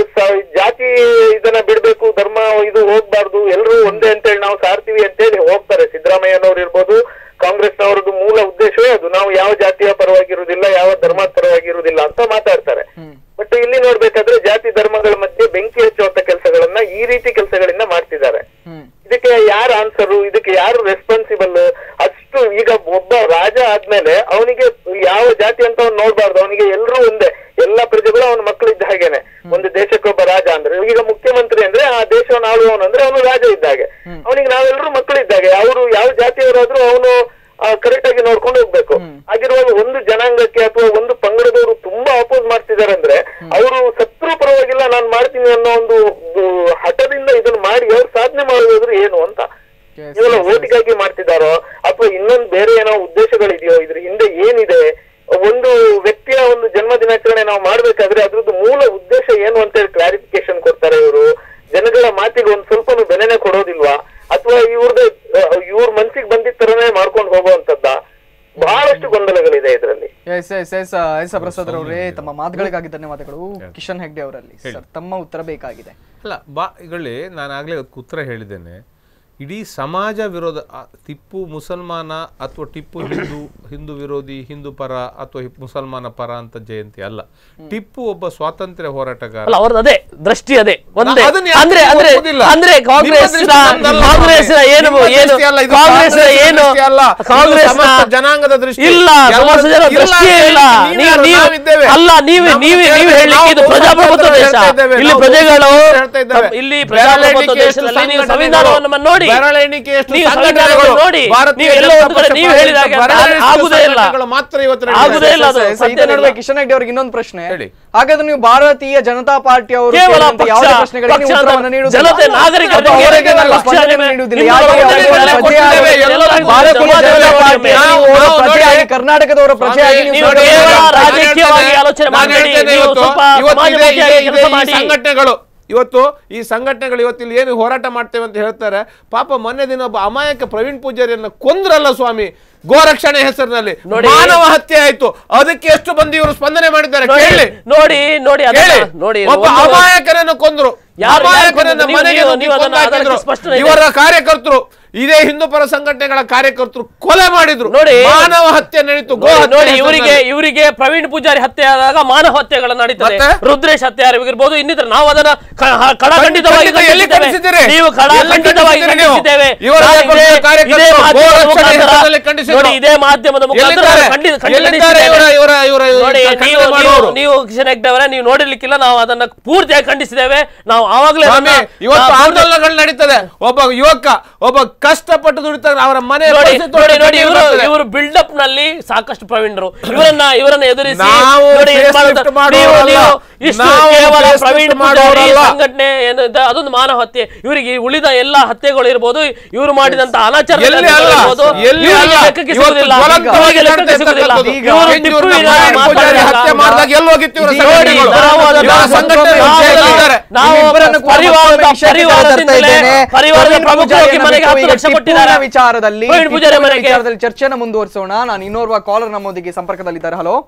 ಜಾತಿ ಇದನ್ನ ಬಿಡ್ಬೇಕು ಧರ್ಮ ಇದು ಹೋಗ್ಬಾರ್ದು ಎಲ್ಲರೂ ಒಂದೇ ಅಂತೇಳಿ ನಾವು ಸಾರ್ತೀವಿ ಅಂತೇಳಿ ಹೋಗ್ತಾರೆ ಸಿದ್ದರಾಮಯ್ಯನವ್ರು ಇರ್ಬೋದು ಕಾಂಗ್ರೆಸ್ನವ್ರದ್ದು ಮೂಲ ಉದ್ದೇಶವೇ ಅದು ನಾವು ಯಾವ ಜಾತಿಯ ಪರವಾಗಿರುವುದಿಲ್ಲ ಯಾವ ಧರ್ಮದ ಪರವಾಗಿರುವುದಿಲ್ಲ ಅಂತ ಮಾತಾಡ್ತಾರೆ ಬಟ್ ಇಲ್ಲಿ ನೋಡ್ಬೇಕಾದ್ರೆ ಜಾತಿ ಧರ್ಮಗಳ ಮಧ್ಯೆ ಬೆಂಕಿ ಹಚ್ಚುವಂತ ಕೆಲಸಗಳನ್ನ ಈ ರೀತಿ ಕೆಲಸಗಳಿಂದ ಮಾಡ್ತಿದ್ದಾರೆ ಇದಕ್ಕೆ ಯಾರು ಆನ್ಸರು ಇದಕ್ಕೆ ಯಾರು ರೆಸ್ಪಾನ್ಸಿಬಲ್ ಅಷ್ಟು ಈಗ ಒಬ್ಬ ರಾಜ ಆದ್ಮೇಲೆ ಅವನಿಗೆ ಯಾವ ಜಾತಿ ಅಂತ ಅವ್ನು ನೋಡ್ಬಾರ್ದು ಅವನಿಗೆ ಎಲ್ಲರೂ ಒಂದೇ ಎಲ್ಲ ಪ್ರಜೆಗಳು ಅವನ ಮಕ್ಕಳಿದ್ದ ಹಾಗೇನೆ ಒಂದು ದೇಶಕ್ಕೊಬ್ಬ ರಾಜ ಅಂದ್ರೆ ಈಗ ಮುಖ್ಯಮಂತ್ರಿ ಅಂದ್ರೆ ಆ ದೇಶವನ್ನು ಆಳುವವನು ಅಂದ್ರೆ ಅವನು ರಾಜ ಇದ್ದಾಗೆ ಅವನಿಗೆ ನಾವೆಲ್ಲರೂ ಮಕ್ಕಳಿದ್ದಾಗೆ ಅವರು ಯಾವ ಜಾತಿಯವರಾದ್ರೂ ಅವನು ಕರೆಕ್ಟ್ ಆಗಿ ನೋಡ್ಕೊಂಡು ಹೋಗ್ಬೇಕು ಹಾಗಿರುವಾಗ ಒಂದು ಜನಾಂಗಕ್ಕೆ ಅಥವಾ ಒಂದು ಪಂಗಡದವರು ತುಂಬಾ ಅಪೋಸ್ ಮಾಡ್ತಿದ್ದಾರೆ ಅಂದ್ರೆ ಅವರು ಸತ್ರು ಪರವಾಗಿಲ್ಲ ನಾನು ಮಾಡ್ತೀನಿ ಅನ್ನೋ ಒಂದು ಒಂದು ಹಠದಿಂದ ಇದನ್ನ ಮಾಡಿ ಅವ್ರು ಸಾಧನೆ ಮಾಡೋದಾದ್ರೂ ಏನು ಅಂತ ಕೇವಲ ಓಟಿಗಾಗಿ ಮಾಡ್ತಿದ್ದಾರೋ ಅಥವಾ ಇನ್ನೊಂದು ಬೇರೆ ಏನೋ ಉದ್ದೇಶಗಳಿದೆಯೋ ಇದ್ರ ಹಿಂದೆ ಏನಿದೆ ಒಂದು ವ್ಯಕ್ತಿಯ ಒಂದು ಜನ್ಮ ದಿನಾಚರಣೆ ನಾವು ಮಾಡ್ಬೇಕಾದ್ರೆ ಅದ್ರದ್ದು ಮೂಲ ಉದ್ದೇಶ ಏನು ಅಂತ ಹೇಳಿ ಕ್ಲಾರಿಫಿಕೇಶನ್ ಕೊಡ್ತಾರೆ ಇವರು ಜನಗಳ ಮಾತಿಗೆ ಒಂದ್ ಸ್ವಲ್ಪನೂ ಬೆಲೆನೆ ಕೊಡೋದಿಲ್ವಾ ಅಥವಾ ಇವ್ರದ್ದು ಇವ್ರ ಮನ್ಸಿಗೆ ಬಂದಿದ್ದ ತರನೇ ಮಾಡ್ಕೊಂಡು ಹೋಗುವಂತದ್ದ ಬಹಳಷ್ಟು ಗೊಂದಲಗಳಿದೆ ಇದರಲ್ಲಿ yes yes yes yes Prasad ಅವರೇ ತಮ್ಮ ಮಾತುಗಳಿಗಾಗಿ ಧನ್ಯವಾದಗಳು ಕಿಶನ್ ಹೆಗ್ಡೆ ಅವರಲ್ಲಿ ಸರ್ ತಮ್ಮ ಉತ್ತರ ಬೇಕಾಗಿದೆ ಅಲ್ಲ ಬಾ ಈಗಲೇ ನಾನು ಆಗಲೇ ಉತ್ತರ ಹೇಳಿದ್ದೇನೆ ಇಡೀ ಸಮಾಜ ವಿರೋಧ ಆ, ಟಿಪ್ಪು ಮುಸಲ್ಮಾನ ಅಥವಾ ಟಿಪ್ಪು ಹಿಂದೂ ಹಿಂದೂ ವಿರೋಧಿ ಹಿಂದೂ ಪರ ಅಥವಾ ಹಿ- ಮುಸಲ್ಮಾನ ಪರ ಅಂತ ಜಯಂತಿ ಅಲ್ಲ ಟಿಪ್ಪು ಒಬ್ಬ ಸ್ವಾತಂತ್ರ್ಯ ಹೋರಾಟಗಾರ ಅಲ್ಲ ಅವ್ರದ್ದು ಅದೇ ದೃಷ್ಟಿ ಅದೇ ಒಂದೇ ಅದನ್ನ ಯಾಕೆ ಅಂದ್ರೆ ಅಂದ್ರೆ ಒಪ್ಪುದಿಲ್ಲ? ಅಂದ್ರೆ ಕಾಂಗ್ರೆಸ್ ನಿಮ್ಮ ದೃಷ್ಟಿ ನಮ್ದಲ್ಲ ಕಾಂಗ್ರೆಸ್ ಸ್ವಾಮಿ. ಏನು ನಿಮ್ಮ ಏನು ದೃಷ್ಟಿ ಅಲ್ಲ, ಇದು ಕಾಂಗ್ರೆಸ್ ಕಾಂಗ್ರೆಸ್ನ ಏನು ದೃಷ್ಟಿ ಅಲ್ಲ. ಇದು ಕಾಂಗ್ರೆಸ್ ಸಮಸ್ತ ಜನಾಂಗದ ದೃಷ್ಟಿ. ಇಲ್ಲ ಎಲ್ಲ- ಸಮಸ್ತ ಜನ ಇಲ್ಲ ದೃಷ್ಟಿ ಇಲ್ಲ ನೀವ್ಯಾರು? ನೀವು ನೀವು ನಾವಿದ್ದೇವೆ. ಅಲ್ಲ ನೀವೇ ನಮ್ಮ ನೀವೇ ಹೇಳ್ತಾ ನೀವು ಇದ್ದೇವೆ. ಹೇಳಲಿಕ್ಕೆ ಇದು ನಾವು ಪ್ರಜಾಪ್ರಭುತ್ವ ದೇಶ ಹೇಳ್ತಾ ಇದ್ದೇವೆ. ಇಲ್ಲಿ ನಾವು ಪ್ರಜೆಗಳು ಹೇಳ್ತಾ ಇದ್ದೇವೆ. ಇಲ್ಲಿ ಬೆರಳೆಣಿಕೆ ಪ್ರಜಾಪ್ರಭುತ್ವ ಎಷ್ಟು ದೇಶದಲ್ಲಿ ನೀವು ಸಂಘಟನೆಗಳು, ಸಂವಿಧಾನವನ್ನು ನೋಡಿ ಬೆರಳೆಣಿಕೆ ಎಷ್ಟು ನೀವು ಸಂಘಟನೆಗಳು, ಸಂವಿಧಾನವನ್ನು ನೋಡಿ ಭಾರತೀಯ ನೀವು ಎಲ್ಲೋ ಒಂದು ಕಡೆ ಜನತಾ ನೀವು ಪಕ್ಷ ಹೇಳಿದಾಗ ಬೆರಳೆಣಿಕೆ ಆಗುದೇ ಇಲ್ಲ ಸಂಘಟನೆಗಳು ಮಾತ್ರ ಇವತ್ತು ಆಗುದೇ ಇಲ್ಲ ಅದು ಸರ್, ಸರ್, ಸಾಧ್ಯ ಇದ್ರ ನಡುವೆ ಇಲ್ಲ. ಕಿಶನ್ ಹೆಗ್ಡೆ ಅವ್ರಿಗೆ ಇನ್ನೊಂದು ಪ್ರಶ್ನೆ ಹೇಳಿ. ಹಾಗಾದ್ರೆ ನೀವು ಭಾರತೀಯ ಜನತಾ ಪಾರ್ಟಿ ಅವರು ಕೇವಲ ಕೇಳಿದಂತ ಪಕ್ಷ ಯಾವುದೇ ಪ್ರಶ್ನೆಗಳಿಗೆ ನೀವು ಪಕ್ಷ ಉತ್ತರವನ್ನು ನೀಡುವುದಿಲ್ಲ. ಜನತೆ ನಾಗರಿಕರಿಗೆ ಅಥವಾ ಅವರಿಗೆ ಪಕ್ಷ ನಾವು ಸ್ಪಂದನೆ ನಿಮ್ಮ ನೀಡುವುದಿಲ್ಲ. ನಿಮ್ಮ ಯಾಕೆ ಮನೆಗೆ ಅವರಿಗೆ ಎಲ್ಲ ಪ್ರಜೆಯಾಗಿ ಕೊಟ್ಟಿದ್ದೇವೆ, ಎಲ್ಲರಿಗೂ ಭಾರತೀಯ ಸಮಾಜ ಜನತಾ ಸೇವೆ ಪಾರ್ಟಿ ಮಾಡಿ. ನೀವು ನಾವು ಒಬ್ಬ ನೋಡಿ, ಪ್ರಜೆಯಾಗಿ ಕರ್ನಾಟಕದವರ ಪ್ರಜೆಯಾಗಿ ಸ್ವಾಮಿ, ನೀವು ನೋಡಿ, ಕೇವಲ ನಾನು ರಾಜಕೀಯವಾಗಿ ಹೇಳ್ತೇನೆ, ಆಲೋಚನೆ ನಾನು ಮಾಡಬೇಡಿ. ಹೇಳ್ತೇನೆ ನೀವು ಇವತ್ತು, ಸ್ವಲ್ಪ ಇವತ್ತು ಇದೆ- ಸಮಾಜಮುಖಿಯಾಗಿ ಇದೆ- ಕೆಲಸ ಇದೆ ಈ ಮಾಡಿ. ಸಂಘಟನೆಗಳು ಇವತ್ತು ಈ ಸಂಘಟನೆಗಳು ಇವತ್ತು ಇಲ್ಲಿ ಏನು ಹೋರಾಟ ಮಾಡ್ತೇವೆ ಅಂತ ಹೇಳ್ತಾರೆ ಪಾಪ ಮೊನ್ನೆ ದಿನ ಒಬ್ಬ ಅಮಾಯಕ ಪ್ರವೀಣ್ ಪೂಜಾರಿಯನ್ನ ಕೊಂದ್ರಲ್ಲ ಸ್ವಾಮಿ ಗೋರಕ್ಷಣೆ ಹೆಸರಿನಲ್ಲಿ ನೋಡಿ. ಮಾನವ ಹತ್ಯೆ ಆಯ್ತು ಅದಕ್ಕೆ ಎಷ್ಟು ಮಂದಿ ಇವರು ಸ್ಪಂದನೆ ಮಾಡಿದ್ದಾರೆ ನೋಡಿ, ಕೇಳಿ ನೋಡಿ ನೋಡಿ ಅದನ್ನ ಕೇಳಿ ನೋಡಿ ಒಬ್ಬ ಒಂದು- ಅಮಾಯಕರನ್ನು ಕೊಂದ್ರು ಯಾರು- ಯಾರು ಅಮಾಯಕರನ್ನ ಕೊಂದ್ರು? ಮನೆಗೆ ನೀವು- ನುಗ್ಗಿ ನೀವು ಅದನ್ನ- ಕೊಂದಾಕಿದ್ರು. ಅದಕ್ಕೆ ಸ್ಪಷ್ಟನೆ ಇದೆ. ಇವರ ಕಾರ್ಯಕರ್ತರು ಇದೇ ಹಿಂದೂ ಪರ ಸಂಘಟನೆಗಳ ಕಾರ್ಯಕರ್ತರು ಕೊಲೆ ಮಾಡಿದ್ರು ನೋಡಿ. ಮಾನವ ಹತ್ಯೆ ನಡೀತು ಗೋ ನೋಡಿ, ಹತ್ಯೆ ನೋಡಿ ಹೆಸರಿನಲ್ಲಿ. ಇವರಿಗೆ ಇವರಿಗೆ ಪ್ರವೀಣ್ ಪೂಜಾರಿ ಹತ್ಯೆ ಆದಾಗ ಮಾನವ ಹತ್ಯೆಗಳು ನಡೀತದೆ ಮತ್ತೆ? ರುದ್ರೇಶ್ ಹತ್ಯೆ ಆಗಿರ್ಬೋದು ಇನ್ನಿತರ ನಾವು ಅದನ್ನ ಕ- ಹ- ಕಡಖಂಡಿತವಾಗಿ ಖಂಡಿತ ಎಲ್ಲಿ ಖಂಡಿಸಿದ್ದೇವೆ. ಖಂಡಿಸಿದ್ದೀರಿ? ನೀವು ಎಲ್ಲಿ ಕಡಖಂಡಿತವಾಗಿ ಖಂಡಿಸಿದ್ದೀರಿ ನೀವು? ಖಂಡಿಸಿದ್ದೇವೆ ಇವರ ನಾನು ಪಕ್ಷದ ಇದೇ- ಕಾರ್ಯಕರ್ತರು ಇದೇ ಮಾಧ್ಯಮದ ಗೋರಕ್ಷಣೆ ಮುಖಾಂತರ ಹೆಸರಿನಲ್ಲಿ ಖಂಡಿಸಿದ್ರು. ನೋಡಿ ಇದೇ ಮಾಧ್ಯಮದ ಮುಖಾಂತರ ಎಲ್ಲಿದ್ದಾರೆ? ನಾನು ಖಂಡಿತ ಖಂಡಿತ ಎಲ್ಲಿದ್ದಾರೆ ಖಂಡಿಸಿದ್ದೇನೆ. ಇವರ- ಇವರ- ಇವರ- ಇವರ ನೋಡಿ ಖಂಡನೆ ನೀವು ನೀವು ಮಾಡುವವರು? ನೀವು ಕಿಶನ್ ಹೆಗ್ಡೆ ಅವರೇ ನೀವು ನೋಡಿರ್ಲಿಕ್ಕಿಲ್ಲ ನಾವು ಅದನ್ನ ಪೂರ್ತಿಯಾಗಿ ಖಂಡಿಸಿದ್ದೇವೆ ನಾವು ಆವಾಗಲೇ ಸ್ವಾಮಿ ಅದನ್ನ- ಇವತ್ತು ನಾವು ಪೂರ್ತಿ- ಆಂದೋಲನಗಳು ನಡೀತದೆ ಒಬ್ಬ ಯುವಕ ಒಬ್ಬ ಕಷ್ಟಪಟ್ಟು ದುಡಿತಾರೆ ಅವರ ಮನೆ ನೋಡಿ ಪರಿಸ್ಥಿತಿ ನೋಡಿ ನೋಡಿ ಕಣ್ಣೀರು ಇವರು ಬರ್ತದೆ. ಇವರು ಬಿಲ್ಡಪ್ ನಲ್ಲಿ ಸಾಕಷ್ಟು ಪ್ರವೀಣರು ಇವರನ್ನ ಇವರನ್ನ ಎದುರಿಸಿ ನಾವು ನೋಡಿ ಏನ್ facelift ಮಾಡ್ತಾರೆ? ಮಾಡುವವರಲ್ಲ. ನೀವು- ನೀವು ಇಷ್ಟು ನಾವು ಕೇವಲ facelift ಪ್ರವೀಣ್ ಪೂಜಾರಿ ಮಾಡುವವರಲ್ಲ. ಸಂಘಟನೆ ಏನಿದೆ ಅದೊಂದು ಮಾನವ ಹತ್ಯೆ ಇವರಿಗೆ ಉಳಿದ ಎಲ್ಲಾ ಹತ್ಯೆಗಳು ಇರ್ಬೋದು ಇವರು ಮಾಡಿದಂತ ಅನಾಚಾರ ಎಲ್ಲಿ ಅಲ್ಲ, ಎಲ್ಲಿ ಅಲ್ಲ. ಲೆಕ್ಕಕ್ಕೆ ಇವತ್ತು ಸಿಗುದಿಲ್ಲ ಜ್ವಲಂತವಾಗಿ ಇವರಿಗೆ ಲೆಕ್ಕಕ್ಕೆ ನಡೀತಾ ಸಿಗುದಿಲ್ಲ ಇರ್ತಕ್ಕಂಥದ್ದು. ಈಗ ಇವರು ಹೆಂಜೂರಿನ ಟಿಪ್ಪುವಿನ ಪ್ರವೀಣ್ ಪೂಜಾರಿ ಮಾತಾಡಿದಾಗ ಹತ್ಯೆ ಮಾಡಿದಾಗ ಎಲ್ಲಿ ಹೋಗಿತ್ತು ಇವರ ಇದೀಗ ನೋಡಿ, ಸಂಘಟನೆಗಳು? ನಾವು ಅದನ್ನ ಇವರ ಸಂಘಟನೆಗಳು ನಾವು ಜೈಲಿದ್ದಾರೆ. ನಾವು ನಿಮ್ಮಿಬ್ಬರನ್ನು ಕೂಡ ಪರಿವಾರದ ಮತ್ತೊಮ್ಮೆ ವಿಷಯಕ್ಕೆ ಪರಿವಾರದಿಂದಲೇ ತರ್ತಾ ಇದ್ದೇನೆ. ಪರಿವಾರದ ಪ್ರವೀಣ್ ಪ್ರಮುಖ ಪೂಜಾರಿಯನ್ನ ಮನೆಗೆ ಬಿಟ್ಟು ಹತ್ತು ಈಗ ಲಕ್ಷ ಟಿಪ್ಪುವಿನ ಕೊಟ್ಟಿದ್ದಾರೆ ವಿಚಾರದಲ್ಲಿ ಪ್ರವೀಣ್ ಪೂಜಾರಿ ಟಿಪ್ಪುವಿನ ಮನೆಗೆ ವಿಚಾರದಲ್ಲಿ ಚರ್ಚೆಯನ್ನು ಮುಂದುವರಿಸೋಣ ನಾನು ಇನ್ನೋರ್ವ ಕಾಲರ್ ನಮ್ಮೊಂದಿಗೆ ಸಂಪರ್ಕದಲ್ಲಿದ್ದಾರೆ ಹಲೋ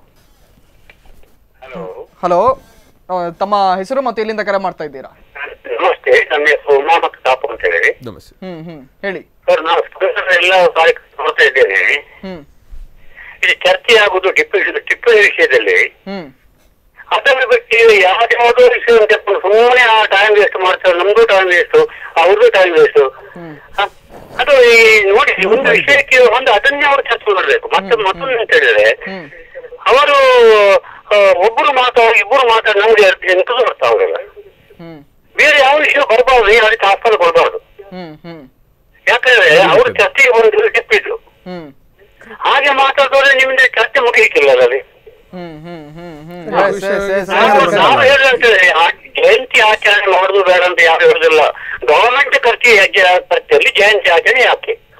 ಹಲೋ ತಮ್ಮ ಹೆಸರು ಮತ್ತೆ ಎಲ್ಲಿಂದ ಕರೆ ಮಾಡ್ತಾ ಇದ್ದೀರಾ ನಮಸ್ತೆ ನನ್ನ ಹೆಸರು ಉಮಾಮತ್ ಕಾಪು ಅಂತ ಹೇಳಿ ನಮಸ್ತೆ. ಹ್ಮ್ ಹ್ಮ್ ಹೇಳಿ ಸರ್ ನಾನು ಸ್ಪಂದನ ಎಲ್ಲ ಕಾರ್ಯಕ್ರಮ ನೋಡ್ತಾ ಇದ್ದೇನೆ ಹ್ಮ್ ಇದು ಚರ್ಚೆ ಆಗುದು ಟಿಪ್ಪು ಟಿಪ್ಪು ವಿಷಯದಲ್ಲಿ ಹ್ಮ್ ಅದರ ಬಗ್ಗೆ ಯಾವ್ದಾವುದೋ ವಿಷಯ ತೆಕ್ಕೊಂಡು ಸುಮ್ಮನೆ ಆ ಟೈಮ್ ವೇಸ್ಟ್ ಮಾಡ್ತಾರೆ ನಮ್ದು ಟೈಮ್ ವೇಸ್ಟ್ ಅವ್ರದ್ದು ಟೈಮ್ ವೇಸ್ಟ್ ಅದು ಈ ನೋಡಿ ಒಂದು ವಿಷಯಕ್ಕೆ ಒಂದು ಅದನ್ನೇ ಅವರು ಚರ್ಚೆ ಮಾಡಬೇಕು ಮತ್ತೆ ಮತ್ತೊಂದು ಅಂತ ಹೇಳಿದ್ರೆ ಅವರು ಆ, ಒಬ್ರು ಮಾತಾಡ ಇಬ್ಬರು ಮಾತಾಡ ನಮ್ಗೆ ಎಂತದ್ದು ಅರ್ಥ ಆಗುದಿಲ್ಲ ಹ್ಮ್ ಬೇರೆ ಯಾವ ವಿಷಯ ಬರಬಾರ್ದು ಅದಕ್ಕೆ ಆಸ್ಪದ ಕೊಡಬಾರ್ದು ಹ್ಮ್ ಹ್ಮ್ ಯಾಕಂದ್ರೆ ಅವರು ಚರ್ಚೆಗೆ ಒಂದು ಟಿಪ್ಪಿದ್ರು ಹ್ಮ್ ಹಾಗೆ ಮಾತಾಡಿದ್ರೆ ನಿಮ್ದು ಚರ್ಚೆ ಮುಗಿಲಿಕ್ಕಿಲ್ಲ ಅಲ್ಲಿ ಹ್ಮ್ ಹ್ಮ್ ಹ್ಮ್ ಹ್ಮ್ ಆ Yes, ವಿಷಯ yes, yes. ನಾವು ಸರಿ. ನಾವು ಹೇಳುದಂತೇಳಿ ಆ ಜಯಂತಿ ಆಚರಣೆ ಮಾಡುದು ಬೇಡ ಅಂತ ಯಾರು ಹೇಳುದಿಲ್ಲ ಗವರ್ಮೆಂಟ್ ಖರ್ಚು ಖರ್ಚಲ್ಲಿ ಜಯಂತಿ ಆಚರಣೆ ಯಾಕೆ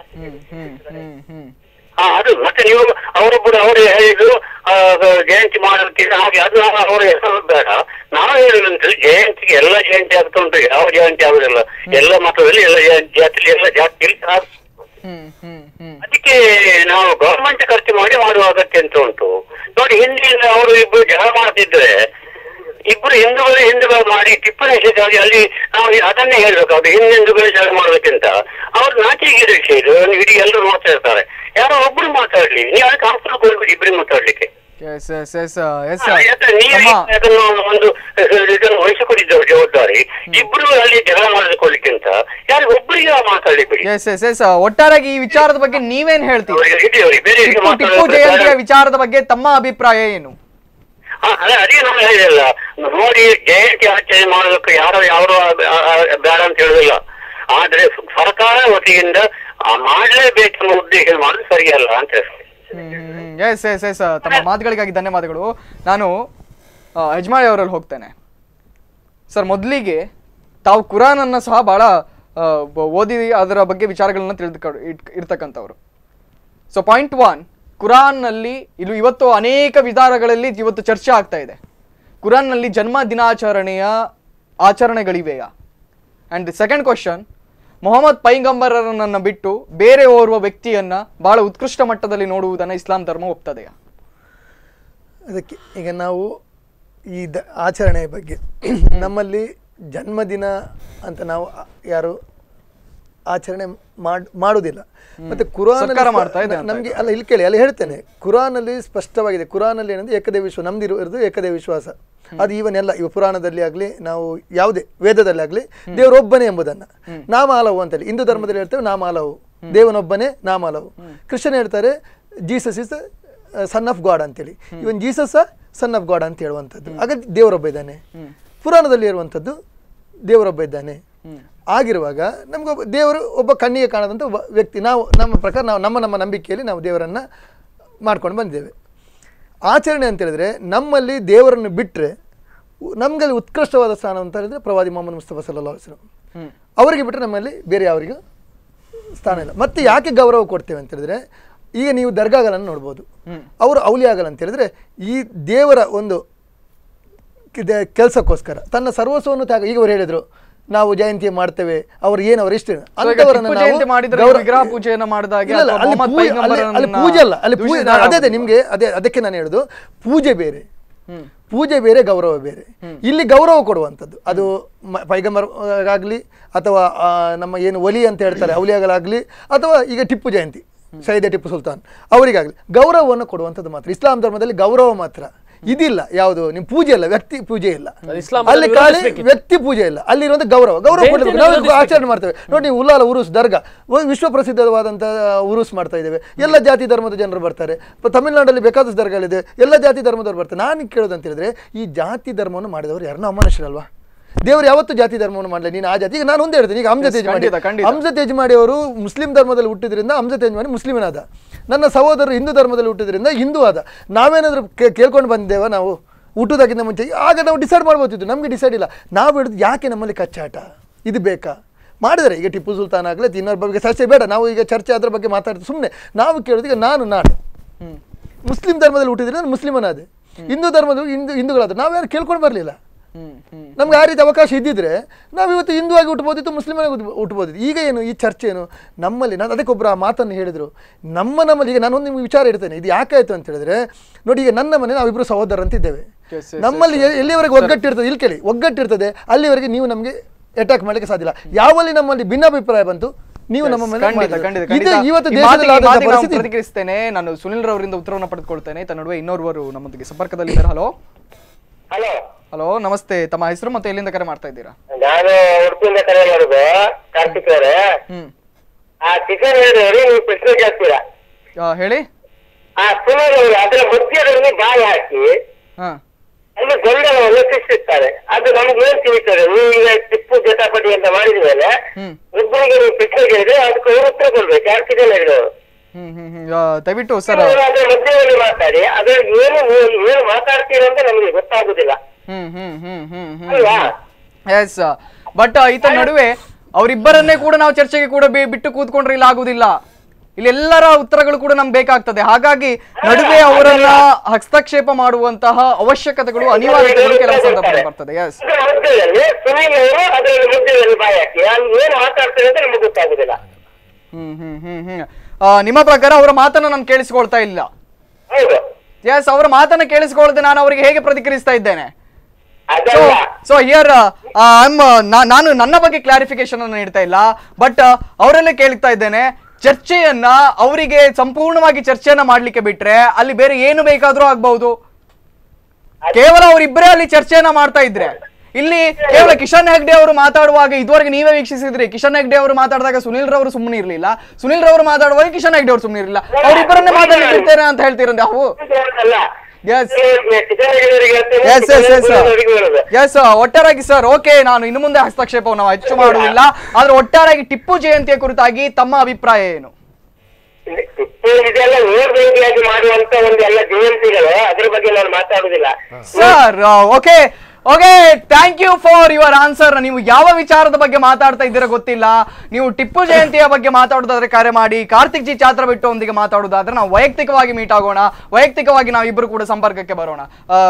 ಅದು ಮತ್ತೆ ನೀವು ಅವರೊಬ್ಬರು ಅವರು ಹೇಳಿದ್ರು ಆ, ಜಯಂತಿ ಮಾಡೋದಕ್ಕೆ ಹಾಗೆ ಅದು ಅವರ ಹೆಸರು ಬೇಡ ನಾವು ಹೇಳುದಂದ್ರೆ ಜಯಂತಿಗೆ ಎಲ್ಲ ಜಯಂತಿ ಆಗ್ತಾ ಉಂಟು ಯಾವ ಜಯಂತಿ ಆಗುದಿಲ್ಲ ಎಲ್ಲ ಮತದಲ್ಲಿ ಎಲ್ಲ ಜಯಂತಿ ಜಾತಿಲಿ ಎಲ್ಲ ಜಾತಿಯಲ್ಲಿ ಆಗ್- ಹ್ಮ್ ಹ್ಮ್ ಹ್ಮ್ ಅದಕ್ಕೆ ನಾವು ಗವರ್ಮೆಂಟ್ ಖರ್ಚು ಮಾಡಿ ಮಾಡುವ ಅಗತ್ಯ ಅಂತ ಉಂಟು ನೋಡಿ ಹಿಂದಿನಿಂದ ಅವರು ಇಬ್ಬರು ಜಗಳ ಮಾಡ್ತಿದ್ರೆ ಇಬ್ಬರು ಹಿಂದೂಗಳು ಹಿಂದೂಗಳು ಮಾಡಿ ಟಿಪ್ಪಣಿ ನಿಷೇಧಾಗಿ ಅಲ್ಲಿ ನಾವು ಅದನ್ನೇ ಹೇಳ್ಬೇಕು ಅದು ಹಿಂದೆ ಹಿಂದೂಗಳು ಜಗಳ ಮಾಡೋದಕ್ಕಿಂತ ಅವ್ರು ನಾಚಿಕೆ ವಿಷಯ ಇದು ಇಡೀ ಎಲ್ಲರೂ ಮಾತಾಡ್ತಾರೆ ಯಾರೋ ಒಬ್ರು ಮಾತಾಡ್ಲಿ ನೀವು ಅದಕ್ಕೆ ಅವಸರ ಕೊಡ್ಬೇಕು ಇಬ್ಬರು ಮಾತಾಡ್ಲಿಕ್ಕೆ ಎಸ್ ಎಸ್ ಎಸ್ ಎಸ್ ಹಾ, ಯಾಕಂದ್ರೆ ನೀವೇ ಅದನ್ನು ಒಂದು ಇದನ್ನು ವಹಿಸಿಕೊಂಡಿದ್ದವರು ಜವಾಬ್ದಾರಿ ಇಬ್ರು ಅಲ್ಲಿ ಜಗಳ ಮಾಡಿಕೊಳ್ಳಿಕ್ಕಿಂತ ಯಾರು ಒಬ್ಬರಿಗೆ ಮಾತಾಡಲಿಕ್ಕೆ ಎಸ್ ಎಸ್ ಎಸ್ ಒಟ್ಟಾರೆಯಾಗಿ ಈ ವಿಚಾರದ ಬಗ್ಗೆ ನೀವೇನ್ ಹೇಳ್ತೀರಿ ಅವರಿಗೆ ಇದ್ದೀವ್ರಿ ಬೇರೆ ಟಿಪ್ಪು ಟಿಪ್ಪು ಜಯಂತಿಯ ವಿಚಾರದ ಬಗ್ಗೆ ತಮ್ಮ ಅಭಿಪ್ರಾಯ ಏನು ಹಾ, ಅದೇ ಅದೇ ನಾನು ಹೇಳಿಲ್ಲ ನೋಡಿ ಜಯಂತಿ ಆಚರಣೆ ಮಾಡೋದಕ್ಕೆ ಯಾರೋ ಯಾರು ಬೇಡ ಅಂತ ಹೇಳುದಿಲ್ಲ ಆದ್ರೆ ಸರ್ಕಾರ ವತಿಯಿಂದ ಆ ಮಾಡಲೇಬೇಕೆಂಬ ಉದ್ದೇಶ ಮಾಡೋದು ಸರಿಯಲ್ಲ ಅಂತ ಹೇಳ್ತೀನಿ ಎಸ್ ಎಸ್ ಎಸ್ ತಮ್ಮ ಮಾತುಗಳಿಗಾಗಿ ಧನ್ಯವಾದಗಳು ನಾನು ಆ, ಯಜಮಾನಿ ಅವರಲ್ಲಿ ಹೋಗ್ತೇನೆ ಸರ್ ಮೊದಲಿಗೆ ತಾವು ಕುರಾನ್ ಅನ್ನ ಸಹ ಬಹಳ ಆ, ಬ- ಓದಿ ಅದರ ಬಗ್ಗೆ ವಿಚಾರಗಳನ್ನ ತಿಳಿದುಕೊಂಡು ಇರ್ತಕ್ಕಂಥವ್ರು ಸೊ ಪಾಯಿಂಟ್ ಒನ್ ಕುರಾನ್ನಲ್ಲಿ ಇದು ಇವತ್ತು ಅನೇಕ ವಿಚಾರಗಳಲ್ಲಿ ಇವತ್ತು ಚರ್ಚೆ ಆಗ್ತಾ ಇದೆ ಕುರಾನ್ನಲ್ಲಿ ಜನ್ಮ ದಿನಾಚರಣೆಯ ಆಚರಣೆಗಳಿವೆಯಾ ಆ್ಯಂಡ್ ಸೆಕೆಂಡ್ ಕ್ವಶನ್ ಮೊಹಮ್ಮದ್ ಪೈಗಂಬರರನ್ನ ಬಿಟ್ಟು ಬೇರೆ ಓರ್ವ ವ್ಯಕ್ತಿಯನ್ನ ಬಹಳ ಉತ್ಕೃಷ್ಟ ಮಟ್ಟದಲ್ಲಿ ನೋಡುವುದನ್ನ ಇಸ್ಲಾಂ ಧರ್ಮ ಒಪ್ತದೆಯಾ ಅದಕ್ಕೆ ಈಗ ನಾವು ಈ ದ ಆಚರಣೆಯ ಬಗ್ಗೆ ನಮ್ಮಲ್ಲಿ ಜನ್ಮದಿನ ಅಂತ ನಾವು ಆ- ಯಾರು ಆಚರಣೆ ಮಾಡ್ ಮಾಡುವುದಿಲ್ಲ ಮತ್ತೆ ಕುರಾನ್ ಸರ್ಕಾರ ಮಾಡ್ತಾ ಇದೆ ಅಂತ ನಮಗೆ ಅಲ್ಲ ಇಲ್ಲಿ ಕೇಳಿ ಅಲ್ಲಿ ಹೇಳ್ತೇನೆ ಕುರಾನಲ್ಲಿ ಸ್ಪಷ್ಟವಾಗಿದೆ ಕುರಾನಲ್ಲಿ ಏನಂದ್ರೆ ಏಕದೇವ ವಿಶ್ವ ನಮ್ದಿರೋದು ಏಕದೇವ ವಿಶ್ವಾಸ ಅದು ಈವನ್ ಎಲ್ಲ ಇವ ಪುರಾಣದಲ್ಲಿ ಆಗಲಿ ನಾವು ಯಾವುದೇ ವೇದದಲ್ಲಿ ಆಗಲಿ ದೇವರೊಬ್ಬನೇ ಎಂಬುದನ್ನ ನಾಮಾಲವು ಅಂತೇಳಿ ಹಿಂದೂ ಧರ್ಮದಲ್ಲಿ ಹೇಳ್ತೇವೆ ನಾಮಾಲವು ದೇವನೊಬ್ಬನೇ ನಾಮಾಲವು ಕ್ರಿಶ್ಚಿಯನ್ ಹೇಳ್ತಾರೆ Jesus is son of God ಅಂತೇಳಿ even Jesus son of God ಅಂತ ಹೇಳುವಂಥದ್ದು ಆಗ ದೇವರೊಬ್ಬ ಇದ್ದಾನೆ ಪುರಾಣದಲ್ಲಿ ಇರುವಂಥದ್ದು ದೇವರೊಬ್ಬ ಇದ್ದಾನೆ ಆಗಿರುವಾಗ ನಮಗೊಬ್ಬ ದೇವರು ಒಬ್ಬ ಕಣ್ಣಿಗೆ ಕಾಣದಂಥ ಒಬ್ಬ ವ್ಯಕ್ತಿ ನಾವು ನಮ್ಮ ಪ್ರಕಾರ ನಾವು ನಮ್ಮ ನಮ್ಮ ನಂಬಿಕೆಯಲ್ಲಿ ನಾವು ದೇವರನ್ನು ಮಾಡ್ಕೊಂಡು ಬಂದಿದ್ದೇವೆ ಆಚರಣೆ ಅಂತ ಹೇಳಿದ್ರೆ ನಮ್ಮಲ್ಲಿ ದೇವರನ್ನು ಬಿಟ್ಟರೆ ನಮಗಲ್ಲಿ ಉತ್ಕೃಷ್ಟವಾದ ಸ್ಥಾನ ಅಂತ ಹೇಳಿದ್ರೆ ಪ್ರವಾದಿ ಮೊಹಮ್ಮದ್ ಮುಸ್ತಫಾ ಸಲ್ಲಾ ವಸಲಂ ಅವರಿಗೆ ಬಿಟ್ಟರೆ ನಮ್ಮಲ್ಲಿ ಬೇರೆ ಯಾರಿಗೂ ಸ್ಥಾನ ಇಲ್ಲ ಮತ್ತೆ ಯಾಕೆ ಗೌರವ ಕೊಡ್ತೇವೆ ಅಂತ ಹೇಳಿದ್ರೆ ಈಗ ನೀವು ದರ್ಗಾಗಳನ್ನು ನೋಡ್ಬೋದು ಅವರು ಔಲಿಯಾಗಲ್ ಅಂತ ಹೇಳಿದ್ರೆ ಈ ದೇವರ ಒಂದು ಕೆಲಸಕ್ಕೋಸ್ಕರ ತನ್ನ ಸರ್ವಸ್ವವನ್ನು ತ್ಯಾಗ ಈಗ ಅವ್ರು ಹೇಳಿದ್ರು ನಾವು ಜಯಂತಿ ಮಾಡ್ತೇವೆ ಅವ್ರು ಏನು ಅವ್ರ ಇಷ್ಟ ಅಂಥವರನ್ನ ಟಿಪ್ಪು ನಾವು ಜಯಂತಿ ಮಾಡಿದ್ರೆ ಗೌರವ- ವಿಗ್ರಹ ಪೂಜೆಯನ್ನ ಮಾಡಿದಾಗೆ ಇಲ್ಲ, ಇಲ್ಲ, ಅಥವಾ ಅಲ್ಲಿ ಮೊಹಮ್ಮದ್ ಪೂಜೆ- ಅಲ್ಲಿ- ಅಲ್ಲಿ ಪೈಗಂಬರನ್ನ ಪೂಜೆ ಅಲ್ಲ ಅಲ್ಲಿ ಪೂಜೆ ದೂಷಿಸಿದಾಗ ಅದೇ ಅದೇ ನಿಮ್ಗೆ ಅದೇ ಅದಕ್ಕೆ ನಾನು ಹೇಳುದು ಪೂಜೆ ಬೇರೆ ಪೂಜೆ ಬೇರೆ ಗೌರವ ಬೇರೆ ಇಲ್ಲಿ ಗೌರವ ಕೊಡುವಂಥದ್ದು ಅದು ಮ- ಪೈಗಂಬರ್ ಆಗಲಿ ಅಥವಾ ಆ, ನಮ್ಮ ಏನು ಒಲಿ ಅಂತ ಹೇಳ್ತಾರೆ ಅವಲಿಯಾಗಲಾಗಲಿ ಅಥವಾ ಈಗ ಟಿಪ್ಪು ಜಯಂತಿ ಶಹೀದ ಟಿಪ್ಪು ಸುಲ್ತಾನ್ ಅವರಿಗಾಗಲಿ ಗೌರವವನ್ನು ಕೊಡುವಂಥದ್ದು ಮಾತ್ರ ಇಸ್ಲಾಂ ಧರ್ಮದಲ್ಲಿ ಗೌರವ ಮಾತ್ರ ಇದಿಲ್ಲ ಯಾವುದು ನಿಮ್ ಪೂಜೆ ಇಲ್ಲ ವ್ಯಕ್ತಿ ಪೂಜೆ ಇಲ್ಲ ಇಸ್ಲಾಂ ಅಲ್ಲಿ ಅದನ್ನು ಖಾಲಿ ವಿರೋಧಿಸ್ಬೇಕಿತ್ತು. ವ್ಯಕ್ತಿ ಪೂಜೆ ಇಲ್ಲ ಅಲ್ಲಿರುವಂತ ಗೌರವ ಗೌರವ ಜಯಂತಿಯನ್ನು ಕೊಡ್ಬೇಕು ನಾವು ವಿರೋಧಿಸ್ಬೇಕಿತ್ತು. ಆಚರಣೆ ಮಾಡ್ತೇವೆ ನೋಡಿ ನೀವು ಉಲ್ಲಾಲ ಉರುಸ್ ದರ್ಗಾ ಒಂದು ವಿಶ್ವ ಪ್ರಸಿದ್ಧವಾದಂಥ ಉರುಸ್ ಮಾಡ್ತಾ ಇದ್ದೇವೆ ಎಲ್ಲ ಜಾತಿ ಧರ್ಮದ ಜನರು ಬರ್ತಾರೆ ಪ- ತಮಿಳುನಾಡಲ್ಲಿ ಬೇಕಾದಷ್ಟು ದರ್ಗಾಲಿದೆ ಎಲ್ಲ ಜಾತಿ ಧರ್ಮದವ್ರು ಬರ್ತಾರೆ ನಾನು ಕೇಳೋದು ಅಂತ ಹೇಳಿದ್ರೆ ಈ ಜಾತಿ ಧರ್ಮವನ್ನು ಮಾಡಿದವರು ಯಾರನ್ನ ಅಮಾನುಷರಲ್ವಾ ದೇವರು ಯಾವತ್ತು ಜಾತಿ ಧರ್ಮವನ್ನು ಮಾಡಲಿ ನೀನು ಆ ಜಾತಿ ಈಗ ನಾನು ಒಂದೇ ಹೇಳ್ತೀನಿ ಈಗ ಹಮ್ಜತ್ ಯಜಮಾನಿ ಖಂಡಿತ, ಖಂಡಿತ. ಹಮ್ಜತ್ ಯಜಮಾನಿ ಅವರು ಮುಸ್ಲಿಂ ಧರ್ಮದಲ್ಲಿ ಹುಟ್ಟಿದ್ರಿಂದ ಹಮ್ಜತ್ ಯಜಮಾನಿ ಮುಸ್ಲಿಮನಾದ ನನ್ನ ಸಹೋದರರು ಹಿಂದೂ ಧರ್ಮದಲ್ಲಿ ಹುಟ್ಟಿದ್ರಿಂದ ಹಿಂದೂ ಆದ ನಾವೇನಾದ್ರೂ ಕೇ- ಕೇಳ್ಕೊಂಡು ಬಂದಿದ್ದೇವ ನಾವು ಹುಟ್ಟುವುದಕ್ಕಿಂತ ಮುಂಚೆ ಆಗ ನಾವು ಡಿಸೈಡ್ ಮಾಡ್ಬೋದಿತ್ತು ನಮಗೆ ಡಿಸೈಡ್ ಇಲ್ಲ ನಾವು ಹಿಡಿದು ಯಾಕೆ ನಮ್ಮಲ್ಲಿ ಕಚ್ಚಾಟ ಇದು ಬೇಕಾ ಮಾಡಿದರೆ ಈಗ ಟಿಪ್ಪು ಸುಲ್ತಾನ್ ಆಗಲಿ ಇನ್ನೊಬ್ಬ ಬಗ್ಗೆ ಚರ್ಚೆ ಬೇಡ ನಾವು ಈಗ ಚರ್ಚೆ ಅದ್ರ ಬಗ್ಗೆ ಮಾತಾಡ್ತೀವಿ ಸುಮ್ಮನೆ ನಾವು ಕೇಳೋದು ಈಗ ನಾನು ನಾಡು ಮುಸ್ಲಿಂ ಧರ್ಮದಲ್ಲಿ ಹುಟ್ಟಿದ್ರೆ ನಾನು ಮುಸ್ಲಿಮನಾದೆ ಹಿಂದೂ ಧರ್ಮದ ಹಿಂದೂ ಹಿಂದೂಗಳಾದ ನಾವು ಯಾರು ಕೇಳ್ಕೊಂಡು ಬರಲಿಲ್ಲ ನಮ್ಗೆ ಆ ರೀತಿ ಅವಕಾಶ ಇದ್ದಿದ್ರೆ ನಾವು ಇವತ್ತು ಹಿಂದೂ ಆಗಿ ಹುಟ್ಟಬೋದಿತ್ತು ಮುಸ್ಲಿಮನಾಗಿ ಹುಟ್ಟ- ಹುಟ್ಟಬೋದಿತ್ತು ಈಗ ಏನು ಈ ಚರ್ಚೆ ಏನು ನಮ್ಮಲ್ಲಿ ನಾನು ಅದಕ್ಕೊಬ್ಬರು ಆ ಮಾತನ್ನು ಹೇಳಿದರು ನಮ್ಮ ನಮ್ಮಲ್ಲಿ ಈಗ ನಾನೊಂದು ನಿಮ್ಗೆ ವಿಚಾರ ಇಡ್ತೇನೆ ಇದು ಯಾಕಾಯ್ತು ಅಂತ ಹೇಳಿದ್ರೆ ನೋಡಿ ಈಗ ನನ್ನ ಮನೆ ನಾವಿಬ್ಬರು ಸಹೋದರಂತಿದ್ದೇವೆ Yes, yes, ನಮ್ಮಲ್ಲಿ ಎ- ಎಲ್ಲಿವರೆಗೆ ಒಗ್ಗಟ್ಟಿರ್ತದೆ ಇಲ್ಲಿ ಕೇಳಿ ಒಗ್ಗಟ್ಟಿರ್ತದೆ ಅಲ್ಲಿವರೆಗೆ ನೀವು ನಮಗೆ ಅಟ್ಯಾಕ್ ಮಾಡ್ಲಿಕ್ಕೆ ಸಾಧ್ಯ ಇಲ್ಲ ಯಾವಲ್ಲಿ ನಮ್ಮಲ್ಲಿ ಭಿನ್ನಾಭಿಪ್ರಾಯ ಬಂತು ನೀವು ನಮ್ಮ ಮೇಲೆ ಖಂಡಿತ ಮಾಡಿದ್ರು. ಖಂಡಿತ ಇದು ಖಂಡಿತ ಇವತ್ತು ಈ ದೇಶದಲ್ಲಿ ಮಾತಿಗೆ- ಈ ಆದಂಥ ಮಾತಿಗೆ ನಾನು ಪರಿಸ್ಥಿತಿ ಇದು. ಪ್ರತಿಕ್ರಿಯಿಸ್ತೇನೆ ನಾನು ಸುನಿಲ್ ರವರಿಂದ ಉತ್ತರವನ್ನು ಪಡೆದುಕೊಳ್ತೇನೆ ತನ್ನ ನಡುವೆ ಇನ್ನೋರ್ವರು ನಮ್ಮೊಂದಿಗೆ ಸಂಪರ್ಕದಲ್ಲಿದ್ದಾರೆ ಹಲೋ ಹಲೋ ಹಲೋ ನಮಸ್ತೆ ತಮ್ಮ ಹೆಸರು ಮತ್ತೆ ಎಲ್ಲಿಂದ ಕರೆ ಮಾಡ್ತಾ ಇದ್ದೀರಾ ನಾನು ಉಡುಪಿಯಿಂದ ಕರೆ ಮಾಡೋದು ಕಾರ್ತಿಕ್ ಅವರೇ ಹ್ಮ್ ಆ ಚಿಕನ್ ಹೇಳಿದವರು ನೀವು ಪ್ರಶ್ನೆ ಕೇಳ್ತೀರಾ ಆ, ಹೇಳಿ ಆ ಸುಮಾರು ಅವರು ಅದರ ಮಧ್ಯದಲ್ಲಿ ಗಾಯ ಹಾಕಿ ಹಾ ಅಲ್ಲಿ ಗೊಂದಲವನ್ನು ಸೃಷ್ಟಿಸ್ತಾರೆ ಅದು ನಮ್ಗೆ ಏನ್ ತಿಳಿತದೆ ನೀವು ಈಗ ಟಿಪ್ಪು ಜಟಾಪಟಿ ಅಂತ ಮಾಡಿದ ಮೇಲೆ ಹ್ಮ್. ಒಬ್ಬರಿಗೆ ನೀವು ಪ್ರಶ್ನೆ ಕೇಳಿದ್ರೆ ಅದಕ್ಕೆ ಅವರು ಉತ್ತರ ಕೊಡ್ಬೇಕು ಯಾರು ಚಿಕನ್ ಹೇಳಿದವರು ಹ್ಮ್ ಹ್ಮ್ ಹ್ಮ್ ಆ, ದಯವಿಟ್ಟು ಸರ್ ನೀವು ಅದರ ಮಧ್ಯದಲ್ಲಿ ಮಾತಾಡಿ ಅದ್ರಲ್ಲಿ ಏನು ನೀವು ಏನು ಮಾತಾಡ್ತೀರ ಅಂತ ನಮಗೆ ಗೊತ್ತಾಗುದಿಲ್ಲ ಹ್ಮ್ ಹ್ಮ್ ಹ್ಮ್ ಹ್ಮ್ ಹ್ಮ್ ಅಲ್ವಾ ಎಸ್ ಬಟ್ ಈತ ನಡುವೆ ಅವರಿಬ್ಬರನ್ನೇ ಕೂಡ ನಾವು ಚರ್ಚೆಗೆ ಕೂಡ ಬಿ- ಬಿಟ್ಟು ಕೂತ್ಕೊಂಡ್ರೆ ಇಲ್ಲ ಆಗುದಿಲ್ಲ ಇಲ್ಲೆಲ್ಲರ ಉತ್ತರಗಳು ಕೂಡ ನಮ್ಗೆ ಬೇಕಾಗ್ತದೆ ಹಾಗಾಗಿ ನಡುವೆ ಅವರನ್ನ ಹಸ್ತಕ್ಷೇಪ ಮಾಡುವಂತಹ ಅವಶ್ಯಕತೆಗಳು ಅನಿವಾರ್ಯತೆಗಳು ಕೆಲವು ಸಂದರ್ಭದಲ್ಲಿ ಬರ್ತದೆ ಎಸ್ ಅದರ ಮಧ್ಯದಲ್ಲಿ ಸುನೀಲ್ ಅವರು ಅದರಲ್ಲಿ ಮಧ್ಯದಲ್ಲಿ ಬಾಯಿ ಹಾಕಿ ಅಲ್ಲಿ ಏನು ಮಾತಾಡ್ತಾರೆ ಅಂತ ನಮಗೆ ಗೊತ್ತಾಗುದಿಲ್ಲ ಹ್ಮ್ ಹ್ಮ್ ಹ್ಮ್ ಹ್ಮ್ ಆ, ನಿಮ್ಮ ಪ್ರಕಾರ ಅವರ ಮಾತನ್ನ ನಾನು ಕೇಳಿಸ್ಕೊಳ್ತಾ ಇಲ್ಲ ಹೌದು ಎಸ್ ಅವರ ಮಾತನ್ನ ಕೇಳಿಸ್ಕೊಳ್ಳದೆ ನಾನು ಅವರಿಗೆ ಹೇಗೆ ಪ್ರತಿಕ್ರಿಯಿಸ್ತಾ ಇದ್ದೇನೆ ಸೊ ಅದಲ್ಲ ಸೊ ಹಿಯರ್ ನಾನು ನನ್ನ ಬಗ್ಗೆ ಕ್ಲಾರಿಫಿಕೇಶನ್ ಅನ್ನು ನೀಡ್ತಾ ಇಲ್ಲ ಬಟ್ ಅವರಲ್ಲೇ ಕೇಳ್ತಾ ಇದ್ದೇನೆ ಚರ್ಚೆಯನ್ನ ಅವರಿಗೆ ಸಂಪೂರ್ಣವಾಗಿ ಚರ್ಚೆಯನ್ನ ಮಾಡ್ಲಿಕ್ಕೆ ಬಿಟ್ರೆ ಅಲ್ಲಿ ಬೇರೆ ಏನು ಬೇಕಾದ್ರೂ ಆಗ್ಬಹುದು ಕೇವಲ ಅವರಿಬ್ಬರೇ ಅಲ್ಲಿ ಚರ್ಚೆಯನ್ನ ಮಾಡ್ತಾ ಇದ್ರೆ ಇಲ್ಲಿ ಕೇವಲ ಕಿಶನ್ ಹೆಗ್ಡೆ ಅವರು ಮಾತಾಡುವಾಗ ಇದುವರೆಗೆ ನೀವೇ ವೀಕ್ಷಿಸಿದ್ರಿ ಕಿಶನ್ ಹೆಗ್ಡೆ ಅವರು ಮಾತಾಡಿದಾಗ ಸುನಿಲ್ ರವರು ಸುಮ್ಮನೆ ಇರ್ಲಿಲ್ಲ ಸುನಿಲ್ ರವರು ಮಾತಾಡುವಾಗ ಕಿಶನ್ ಹೆಗ್ಡೆ ಅವರು ಸುಮ್ಮನೆ ಇರಲಿಲ್ಲ ಅವರಿಬ್ಬರನ್ನೇ ಮಾತಾಡ್ಲಿಕ್ಕೆ ಬಿಡ್ತೇನೆ ಅಂತ ಹೇಳ್ತೀರ ನಾವು ಅಲ್ಲ ಎಸ್ ಕಿಶನಗಿರಿಯವರಿಗೆ ಹೇಳ್ತೇನೆ, ಎಸ್ ಎಸ್ ಎಸ್ ಕಿಶನಗಿರಿಯವರಿಗೆ ಹೇಳುದು. ಎಸ್ ಒಟ್ಟಾರಾಗಿ ಸರ್ ಓಕೆ ನಾನು ಇನ್ನು ಮುಂದೆ ಹಸ್ತಕ್ಷೇಪವನ್ನು ಹೆಚ್ಚು ಮಾಡುವುದಿಲ್ಲ ಆದ್ರೆ ಒಟ್ಟಾರಾಗಿ ಟಿಪ್ಪು ಜಯಂತಿಯ ಕುರಿತಾಗಿ ತಮ್ಮ ಅಭಿಪ್ರಾಯ ಏನು ಟಿಪ್ಪು ಇದೆಲ್ಲ ನೇರಬೇಟಿಯಾಗಿ ಮಾಡುವಂತ ಒಂದು ಎಲ್ಲ ಜಯಂತಿಗಳು ಅದ್ರ ಬಗ್ಗೆ ನಾನು ಮಾತಾಡುದಿಲ್ಲ sir okay okay thank you for your answer ನೀವು ಯಾವ ವಿಚಾರದ ಬಗ್ಗೆ ಮಾತಾಡ್ತಾ ಇದ್ದೀರಾ ಗೊತ್ತಿಲ್ಲ ನೀವು ಟಿಪ್ಪು ಜಯಂತಿಯ ಬಗ್ಗೆ ಮಾತಾಡೋದಾದ್ರೆ ಕರೆ ಮಾಡಿ ಕಾರ್ತಿಕ್ ಜಿ ಚಾತ್ರ ಬಿಟ್ಟು ಒಂದಿಗೆ ಮಾತಾಡೋದಾದ್ರೆ ನಾವು ವೈಯಕ್ತಿಕವಾಗಿ ಮೀಟ್ ಆಗೋಣ ವೈಯಕ್ತಿಕವಾಗಿ ನಾವು ಇಬ್ಬರು ಕೂಡ ಸಂಪರ್ಕಕ್ಕೆ ಬರೋಣ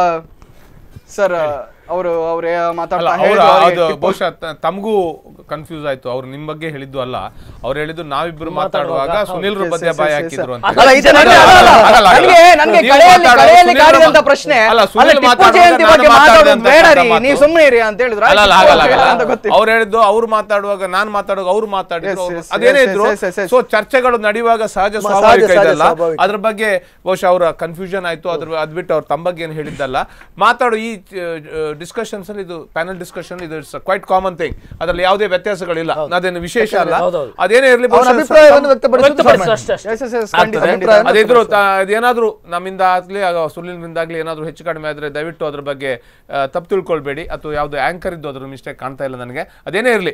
ಸರ್ ಅವರು ಅವ್ರು ಅಲ್ಲ ಮಾತಾಡ್ತಾ ಅವ್ರು ಹೇಳಿದ್ರು, ಅವ್ರಿಗೆ ಅದು ಟಿಪ್ಪು- ಬಹುಶಃ ತ- ತಮಗೂ ಕನ್ಫ್ಯೂಸ್ ಆಯ್ತು ಅವ್ರು ನಿಮ್ ಬಗ್ಗೆ ಹೇಳಿದ್ದು ಅಲ್ಲ ಅವ್ರು ಹೇಳಿದ್ದು ನಾವಿಬ್ರು ಮಾತಾಡುವಾಗ ಸುನಿಲ್ Yes, ಬಗ್ಗೆ yes, ಬಾಯಿ yes, ಹಾಕಿದ್ರು yes. ಅಂತ ಅಲ್ಲ, ಇದು ನನಗೆ ಅಲ್ಲ, ಅಲ್ಲ, ಅಲ್ಲ. ಅಲ್ಲ, ಅಲ್ಲ. ನನಗೆ ನನಗೆ ನೀವು ಕಳೆಯಲ್ಲಿ ಮಾತಾಡುವಾಗ ಕಳೆಯಲ್ಲಿ ಸುನಿಲ್ ಕಾಡಿದಂತ ಮಾತಾಡುವಾಗ- ಪ್ರಶ್ನೆ ಅಲ್ಲ, ಅಲ್ಲ ಸುನಿಲ್ ಟಿಪ್ಪು ಮಾತಾಡುವಾಗ ಜಯಂತಿ ನಾನು ಬಗ್ಗೆ ಮಾತಾಡ್ದೆ ಮಾತಾಡೋದು ಅಂತ ಬೇಡ ರೀ ಮಾತು. ನೀವು ಸುಮ್ಮನೆ ಇರಿ ಅಂತ ಹೇಳಿದ್ರು ಅಲ್ಲ ಅಲ್ಲ ಆಯ್ತು, ಆಗಲ್ಲ ಟಿಪ್ಪು ಆಗಲ್ಲ ಅಂತ ಗೊತ್ತಿಲ್ಲ. ಅವ್ರು ಹೇಳಿದ್ದು ಅವ್ರು ಮಾತಾಡುವಾಗ ನಾನ್ ಮಾತಾಡುವಾಗ ಅವ್ರು ಮಾತಾಡಿದ್ರು Yes, ಅವ್ರು- yes, ಅದೇನೇ yes, ಇದ್ರು yes, yes, yes. ಸೊ ಚರ್ಚೆಗಳು ನಡೆಯುವಾಗ ಸಹಜ ಮ- ಸ್ವಾಭಾವಿಕ ಸಹಜ, ಇದಲ್ಲ ಸ್ವಾಭಾವಿಕ. ಅದ್ರ ಬಗ್ಗೆ ಬಹುಶಃ ಅವರ ಕನ್ಫ್ಯೂಷನ್ ಆಯ್ತು ಅದ್ರ ಅದ್ ಬಿಟ್ಟು ಅವ್ರು ತಮ್ಮ ಬಗ್ಗೆ ಏನು ಹೇಳಿದ್ದಲ್ಲ ಮಾತಾಡು ಈ ಡಿಸ್ಕಷನ್ಸ್ ಅಲ್ಲಿ ಇದು ಪ್ಯಾನಲ್ ಡಿಸ್ಕಷನ್ ಇದು ಇಟ್ಸ್ ಕ್ವೈಟ್ ಕಾಮನ್ ಥಿಂಗ್ ಅದ್ರಲ್ಲಿ ಯಾವುದೇ ವ್ಯತ್ಯಾಸಗಳಿಲ್ಲ ಅದೇನು ವಿಶೇಷ ಅಲ್ಲ ಹೌದೌದು. ಅದೇನೇ ಇರಲಿ ಅವರ ಅಭಿಪ್ರಾಯವನ್ನು ವ್ಯಕ್ತಪಡಿಸುವುದು ವ್ಯಕ್ತಪಡಿಸು ಸಾಮಾನ್ಯ. ಅಷ್ಟೇ ಅಷ್ಟೇ Yes, yes, yes, ಖಂಡಿತ, ಆಗ್ತದೆ. ಖಂಡಿತ. ಅದಿದ್ರು ತ- ಅದೇನಾದ್ರೂ ನಮ್ಮಿಂದ ಆಗ್ಲಿ ಆಗ ಸುನಿಲ್ನಿಂದಾಗ್ಲಿ ಏನಾದ್ರೂ ಹೆಚ್ಚು ಕಡಿಮೆ ಆದ್ರೆ ದಯವಿಟ್ಟು ಅದ್ರ ಬಗ್ಗೆ ಆ, ತಪ್ಪು ತಿಳ್ಕೊಳ್ಬೇಡಿ ಅಥವಾ ಯಾವ್ದು ಆಂಕರ್ ಇದ್ದು ಅದ್ರ ಮಿಸ್ಟೇಕ್ ಕಾಣ್ತಾ ಇಲ್ಲ ನನಗೆ ಅದೇನೇ ಇರಲಿ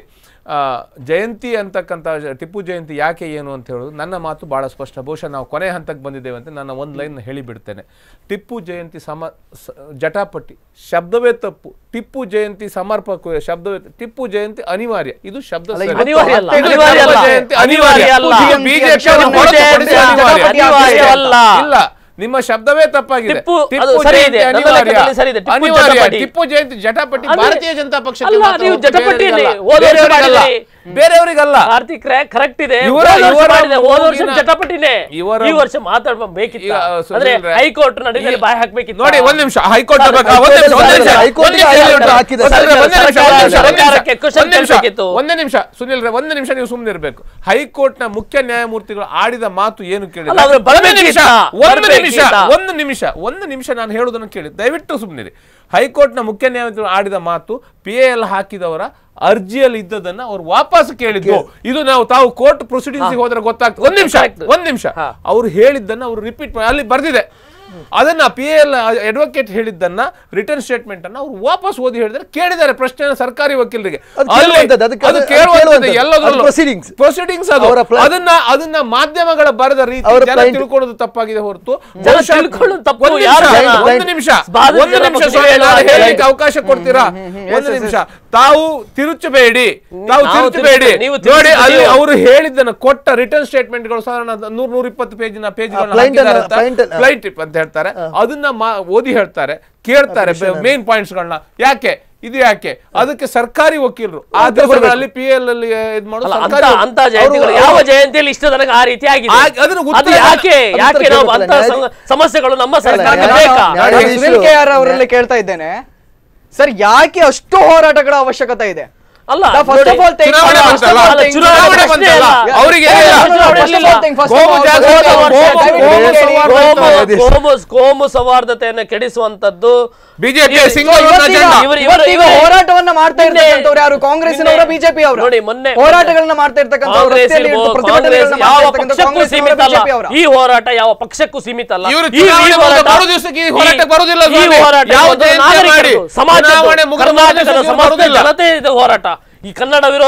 ಜಯಂತಿ ಅಂತಕ್ಕಂಥ ಜ- ಟಿಪ್ಪು ಜಯಂತಿ ಯಾಕೆ ಏನು ಅಂತ ಹೇಳೋದು ನನ್ನ ಮಾತು ಬಹಳ ಸ್ಪಷ್ಟ ಬಹುಶಃ ನಾವು ಕೊನೆ ಹಂತಕ್ಕೆ ಬಂದಿದ್ದೇವೆ ಅಂತ ನನ್ನ ಒಂದು ಲೈನ್ ಹೇಳಿಬಿಡ್ತೇನೆ ಟಿಪ್ಪು ಜಯಂತಿ ಸಮ ಸ- ಜಟಾಪಟಿ ಶಬ್ದವೇ ತಪ್ಪು ಟಿಪ್ಪು ಜಯಂತಿ ಸಮರ್ಪಕ ಶಬ್ದವೇ ಟಿಪ್ಪು ಜಯಂತಿ ಅನಿವಾರ್ಯ ಇದು ಶಬ್ದ ಅಲ್ಲ, ಸರಿ. ಇವತ್ತು ಅನಿವಾರ್ಯ ಅಲ್ಲ, ಇದು ಅನಿವಾರ್ಯ ಟಿಪ್ಪು ಅಲ್ಲ. ಜಯಂತಿ ಅನಿವಾರ್ಯ ಅನಿವಾರ್ಯ ಅಲ್ಲ. ಇದು BJP ಯನ್ನು ಟಿಪ್ಪು ಹೊರತುಪಡಿಸಿ ಜಯಂತಿ ಅನಿವಾರ್ಯ. ಅನಿವಾರ್ಯ ಅಲ್ಲ. ಇಲ್ಲ ನಿಮ್ಮ ಶಬ್ದವೇ ತಪ್ಪಾಗಿದೆ ಟಿಪ್ಪು- ಅದು ಸರಿ ಇದೆ. ನನ್ನ ಅನಿವಾರ್ಯ. ಲೆಕ್ಕದಲ್ಲಿ ಸರಿ ಇದೆ. ಟಿಪ್ಪು ಅನಿವಾರ್ಯ. ಜಟಾಪಟಿ. ಟಿಪ್ಪು ಜಯಂತಿ ಜಟಾಪಟಿ ಅಂದ್ರೆ- ಭಾರತೀಯ ಜನತಾ ಪಕ್ಷಕ್ಕೆ ಅಲ್ಲ, ಮಾತ್ರ ನೀವು ಹೊರತು ಜಟಾಪಟಿಯನ್ನೇ ಬೇರೆಯವರಿಗಲ್ಲ. ಹೋದ ವರ್ಷ ಬೇರೆಯವರಿಗಲ್ಲ. ಮಾಡಿದ್ರಿ. ಬೇರೆಯವರಿಗಲ್ಲ ಕಾರ್ತಿಕ್ ಕರೆಕ್ಟ್ ಇದೆ ಇವರ- ಹೋದ ವರ್ಷ ಇವರ ಮಾಡಿದೆ. ಹೋದ ವರ್ಷ ಮೂಗಿನ- ಜಟಾಪಟಿನೇ ಇವರ- ಈ ವರ್ಷ ಮಾತಾಡ್ಬೇಕಿತ್ತು ಈಗ, ಸುನಿಲ್ ಅಂದ್ರೆ ರೇ- ಹೈಕೋರ್ಟ್ ನಡುವೆ ಈ- ಬಾಯಿ ಹಾಕ್ಬೇಕಿತ್ತು ನೋಡಿ ಒಂದ್ ನಿಮಿಷ ಹೈಕೋರ್ಟ್ ಸರ್, ಬೇಕಾ? ಒಂದ್ ನಿಮಿಷ, ಒಂದ್ ನಿಮಿಷ, ಹೈಕೋರ್ಟ್ಗೆ ಒಂದ್ ನಿಮಿಷ, ಹೈಕೋರ್ಟ್ ಒಂದ್ ನಿಮಿಷ, ಹಾಕಿದೆ. ಒಂದ್ ನಿಮಿಷ, ಒಂದ್ ನಿಮಿಷ, ಒಂದ್ ನಿಮಿಷ, ಒಂದ್ ನಿಮಿಷ, ಸರ್ಕಾರಕ್ಕೆ question ಒಂದ್ ನಿಮಿಷ, ಕೇಳ್ಬೇಕಿತ್ತು. ಒಂದೇ ನಿಮಿಷ ಸುನಿಲ್ ರೇ ಒಂದೇ ನಿಮಿಷ ನೀವು ಸುಮ್ಮನೆ ಇರಬೇಕು ಹೈಕೋರ್ಟ್ ನ ಮುಖ್ಯ ನ್ಯಾಯಮೂರ್ತಿಗಳು ಆಡಿದ ಮಾತು ಏನು ಕೇಳಿ ಅಲ್ಲ, ಅವ್ರು ಒಂದು ನಿಮಿಷ ಬರ್ಬೇಕಿತ್ತ? ಒಂದು ನಿಮಿಷ ಬರ್ಬೇಕಿತ್ತ? ಒಂದು ನಿಮಿಷ ಒಂದು ನಿಮಿಷ ನಾನು ಹೇಳುವುದನ್ನು ಕೇಳಿ ದಯವಿಟ್ಟು ಸುಮ್ಮನಿರಿ ಹೈಕೋರ್ಟ್ನ ಮುಖ್ಯ ನ್ಯಾಯಮೂರ್ತಿಗಳು ಆಡಿದ ಮಾತು ಪಿ ಎಲ್ ಹಾಕಿದವರ ಅರ್ಜಿಯಲ್ಲಿ ಇದ್ದದನ್ನ ಅವ್ರು ವಾಪಸ್ ಕೇಳಿದ್ದು ಇದು ನಾವು ತಾವು ಕೋರ್ಟ್ ಪ್ರೊಸೀಡಿಂಗ್ಸ್ ಹೋದ್ರೆ ಗೊತ್ತಾಗ್ತದೆ ಒಂದ್ ನಿಮಿಷ Correct. ಒಂದ್ ನಿಮಿಷ ಅವ್ರು ಹೇಳಿದ್ದನ್ನ ಅವ್ರು ರಿಪೀಟ್ ಮಾಡಿ ಅಲ್ಲಿ ಬರ್ದಿದೆ ಅದನ್ನ ಪಿ ಎಲ್ ಅಡ್ವೊಕೇಟ್ ಹೇಳಿದ್ದನ್ನ ರಿಟರ್ನ್ ಸ್ಟೇಟ್ಮೆಂಟ್ ಅನ್ನ ಅವ್ರು ವಾಪಸ್ ಓದಿ ಹೇಳಿದ್ರೆ ಕೇಳಿದ್ದಾರೆ ಪ್ರಶ್ನೆನ ಸರ್ಕಾರಿ ವಕೀಲರಿಗೆ ಅದು ಅಲ್ಲಿ- ಕೇಳುವಂಥದ್ದು, ಅದಕ್ಕೆ- ಅದು ಅದು ಕೇಳುವಂಥದ್ದು ಕೇಳುವಂಥದ್ದು. ಎಲ್ಲದರಲ್ಲೂ ಅದು proceedings. ಪ್ರೊಸೀಡಿಂಗ್ಸ್ ಅದು ಅವರ ಪ್ಲ- ಅದನ್ನ ಅದನ್ನ ಮಾಧ್ಯಮಗಳ ಬರೆದ ರೀತಿ ಅವರ ಜನ client- ತಿಳ್ಕೊಳ್ಳೋದು ತಪ್ಪಾಗಿದೆ ಹೊರತು ಜನ ಬಹುಶಃ- ತಿಳ್ಕೊಳ್ಳೋದು ತಪ್ಪು, ಒಂದು ಯಾರು ನಿಮಿಷ, ಜನ? ಒಂದು ನಿಮಿಷ ಬಾಧಿತ ಒಂದು ಜನ ನಿಮಿಷ ಬಗ್ಗೆ ಸ್ವಾಮಿ, ನಾನು ಹೇಳುವ ಹೇಳಲಿಕ್ಕೆ client. ಅವಕಾಶ ಕೊಡ್ತೀರಾ ಒಂದು yes, ನಿಮಿಷ ತಾವು ತಿರುಚಬೇಡಿ ತಾವು ನಾವು ತಿರುಚಬೇಡಿ ತಿರುಚು- ನೀವು ನೋಡಿ ತಿರುಚುತ್ತೀವಿ. ಅಲ್ಲಿ ಅವರು ಹೇಳಿದ್ದನ್ನ ಕೊಟ್ಟ ರಿಟರ್ನ್ ಸ್ಟೇಟ್ಮೆಂಟ್ ಗಳು ಸಾಧಾರಣ ನೂರ್ ನೂರ ಇಪ್ಪತ್ತು ಪೇಜಿನ ಪೇಜ್ಗಳನ್ನ client ಅನ್ನ- ಹಾಕಿದ್ದಾರೆ client ಅನ್ನ- ಫ್ಲೈಟ್ ಟಿಪ್ ಅಂತ ಹೇಳ್ತಾರೆ ಅದನ್ನ ಮಾ- ಓದಿ ಹೇಳ್ತಾರೆ ಕೇಳ್ತಾರೆ ಮೇನ್ ಪಾಯಿಂಟ್ಸ್ ಗಳನ್ನ ಯಾಕೆ ಇದು ಯಾಕೆ ಅದಕ್ಕೆ ಸರ್ಕಾರಿ ವಕೀಲರು ಆ ದಿವಸಗಳಲ್ಲಿ ಪಿ ಎಲ್ ಅಲ್ಲಿ ಇದ್ ಮಾಡೋ ಅಲ್ಲ, ಅಂತ ಸರ್ಕಾರಿ ಅಂತ ಜಯಂತಿಗಳು ಅವರು- ಯಾವ ಜಯಂತಿಯಲ್ಲಿ ಇಷ್ಟ ತನಕ ಆ ರೀತಿ ಆಗಿದೆ ಆ- ಅದನ್ನ ಉತ್ತರ ಅದು ಯಾಕೆ ಅದನ್ನ ಯಾಕೆ ನಾವು ಅಂತ ಕೇಳ್ಬೇಕಲ್ಲ, ಸಮಸ್ಯೆಗಳು ನಮ್ಮ ಸರ್ಕಾರಕ್ಕೆ ನ್ಯಾಯ- ಬೇಕಾ ನ್ಯಾಯ- ನಾನು ನ್ಯಾಯಾಧೀಶರು- ಸುನಿಲ್ ಕೆ ಆರ್ ಅವರಲ್ಲಿ ಕೇಳ್ತಾ ಇದ್ದೇನೆ ಸರ್ ಯಾಕೆ ಅಷ್ಟು ಹೋರಾಟಗಳ ಅವಶ್ಯಕತೆ ಇದೆ ಅಲ್ಲ ಫಸ್ಟ್ ಆಫ್ ಆಲ್ ಚುನಾವಣೆ ಬಂತಲ್ಲ? ಅಲ್ಲ, ಚುನಾವಣೆ ಪ್ರಶ್ನೆ ಇಲ್ಲ. ಅವರಿಗೆ Yeah, ಏನಿಲ್ಲ. ಚುನಾವಣೆ ಇರ್ಲಿಲ್ಲ. ಗೋವು ಜಾಗೃತಿ, ಹೋದ ವರ್ಷ ಗೋವು- ದಯವಿಟ್ಟು ಗೋವು ಕೇಳಿ. ಸೌಹಾರ್ದ ಕೋಮು- ಕೋಮು ಕೋಮು ಸೌಹಾರ್ದತೆಯನ್ನು ಕೆಡಿಸುವಂತದ್ದು ಬಿಜೆಪಿ ಇವ್ರು- ಸಿಂಗಲ್ ಇವತ್ತು ಅಜೆಂಡಾ. ಇವರು- ಇವರು- ಇವತ್ತು ಈಗ ಇವರು- ಹೋರಾಟವನ್ನ ಮಾಡ್ತಾ ನಿನ್ನೆ- ಇರ್ತಕ್ಕಂಥವ್ರು ಯಾರು ಕಾಂಗ್ರೆಸ್ಸಿನವರ ನಿನ್ನೆ- ಬಿಜೆಪಿ ಅವರು ನೋಡಿ ಮೊನ್ನೆ ಹೋರಾಟಗಳನ್ನ ಮಾಡ್ತಾ ಇರ್ತಕ್ಕಂಥವ್ರು ಕಾಂಗ್ರೆಸ್ ರಸ್ತೆಯಲ್ಲಿ ಇರ್ಬೋದು, ಇಟ್ಟು ಕಾಂಗ್ರೆಸ್ ಪ್ರತಿಭಟನೆಗಳನ್ನ ಯಾವ ಮಾಡ್ತಾ ಇರ್ತಕ್ಕಂಥ ಪಕ್ಷಕ್ಕೂ ಸೀಮಿತ ಅಲ್ಲ ಬಿಜೆಪಿ ಅವರ ಈ ಹೋರಾಟ ಯಾವ ಪಕ್ಷಕ್ಕೂ ಸೀಮಿತ ಅಲ್ಲ ಇವರು ಈ- ಈ ಚುನಾವಣೆ ಮುಗಿದ ಹೋರಾಟ- ಮರು ದಿವಸಕ್ಕೆ ಈ ಹೋರಾಟಕ್ಕೆ ಈ- ಬರುವುದಿಲ್ಲ ಈ ಸ್ವಾಮಿ. ಹೋರಾಟ ಯಾವ ಒಂದು ಜಯಂತಿ ನಾಗರಿಕರದು, ಮಾಡಿ. ಸಮಾಜದ್ದು, ಚುನಾವಣೆ ಮುಗಿದ ಮರು ಕರ್ನಾಟಕದ ದಿವಸಕ್ಕೆ ಸಮಸ್ತ ಬರುವುದಿಲ್ಲ. ಜನತೆ ಇದು ಹೋರಾಟ ಈ ಕನ್ನಡ ವಿರೋಧಿ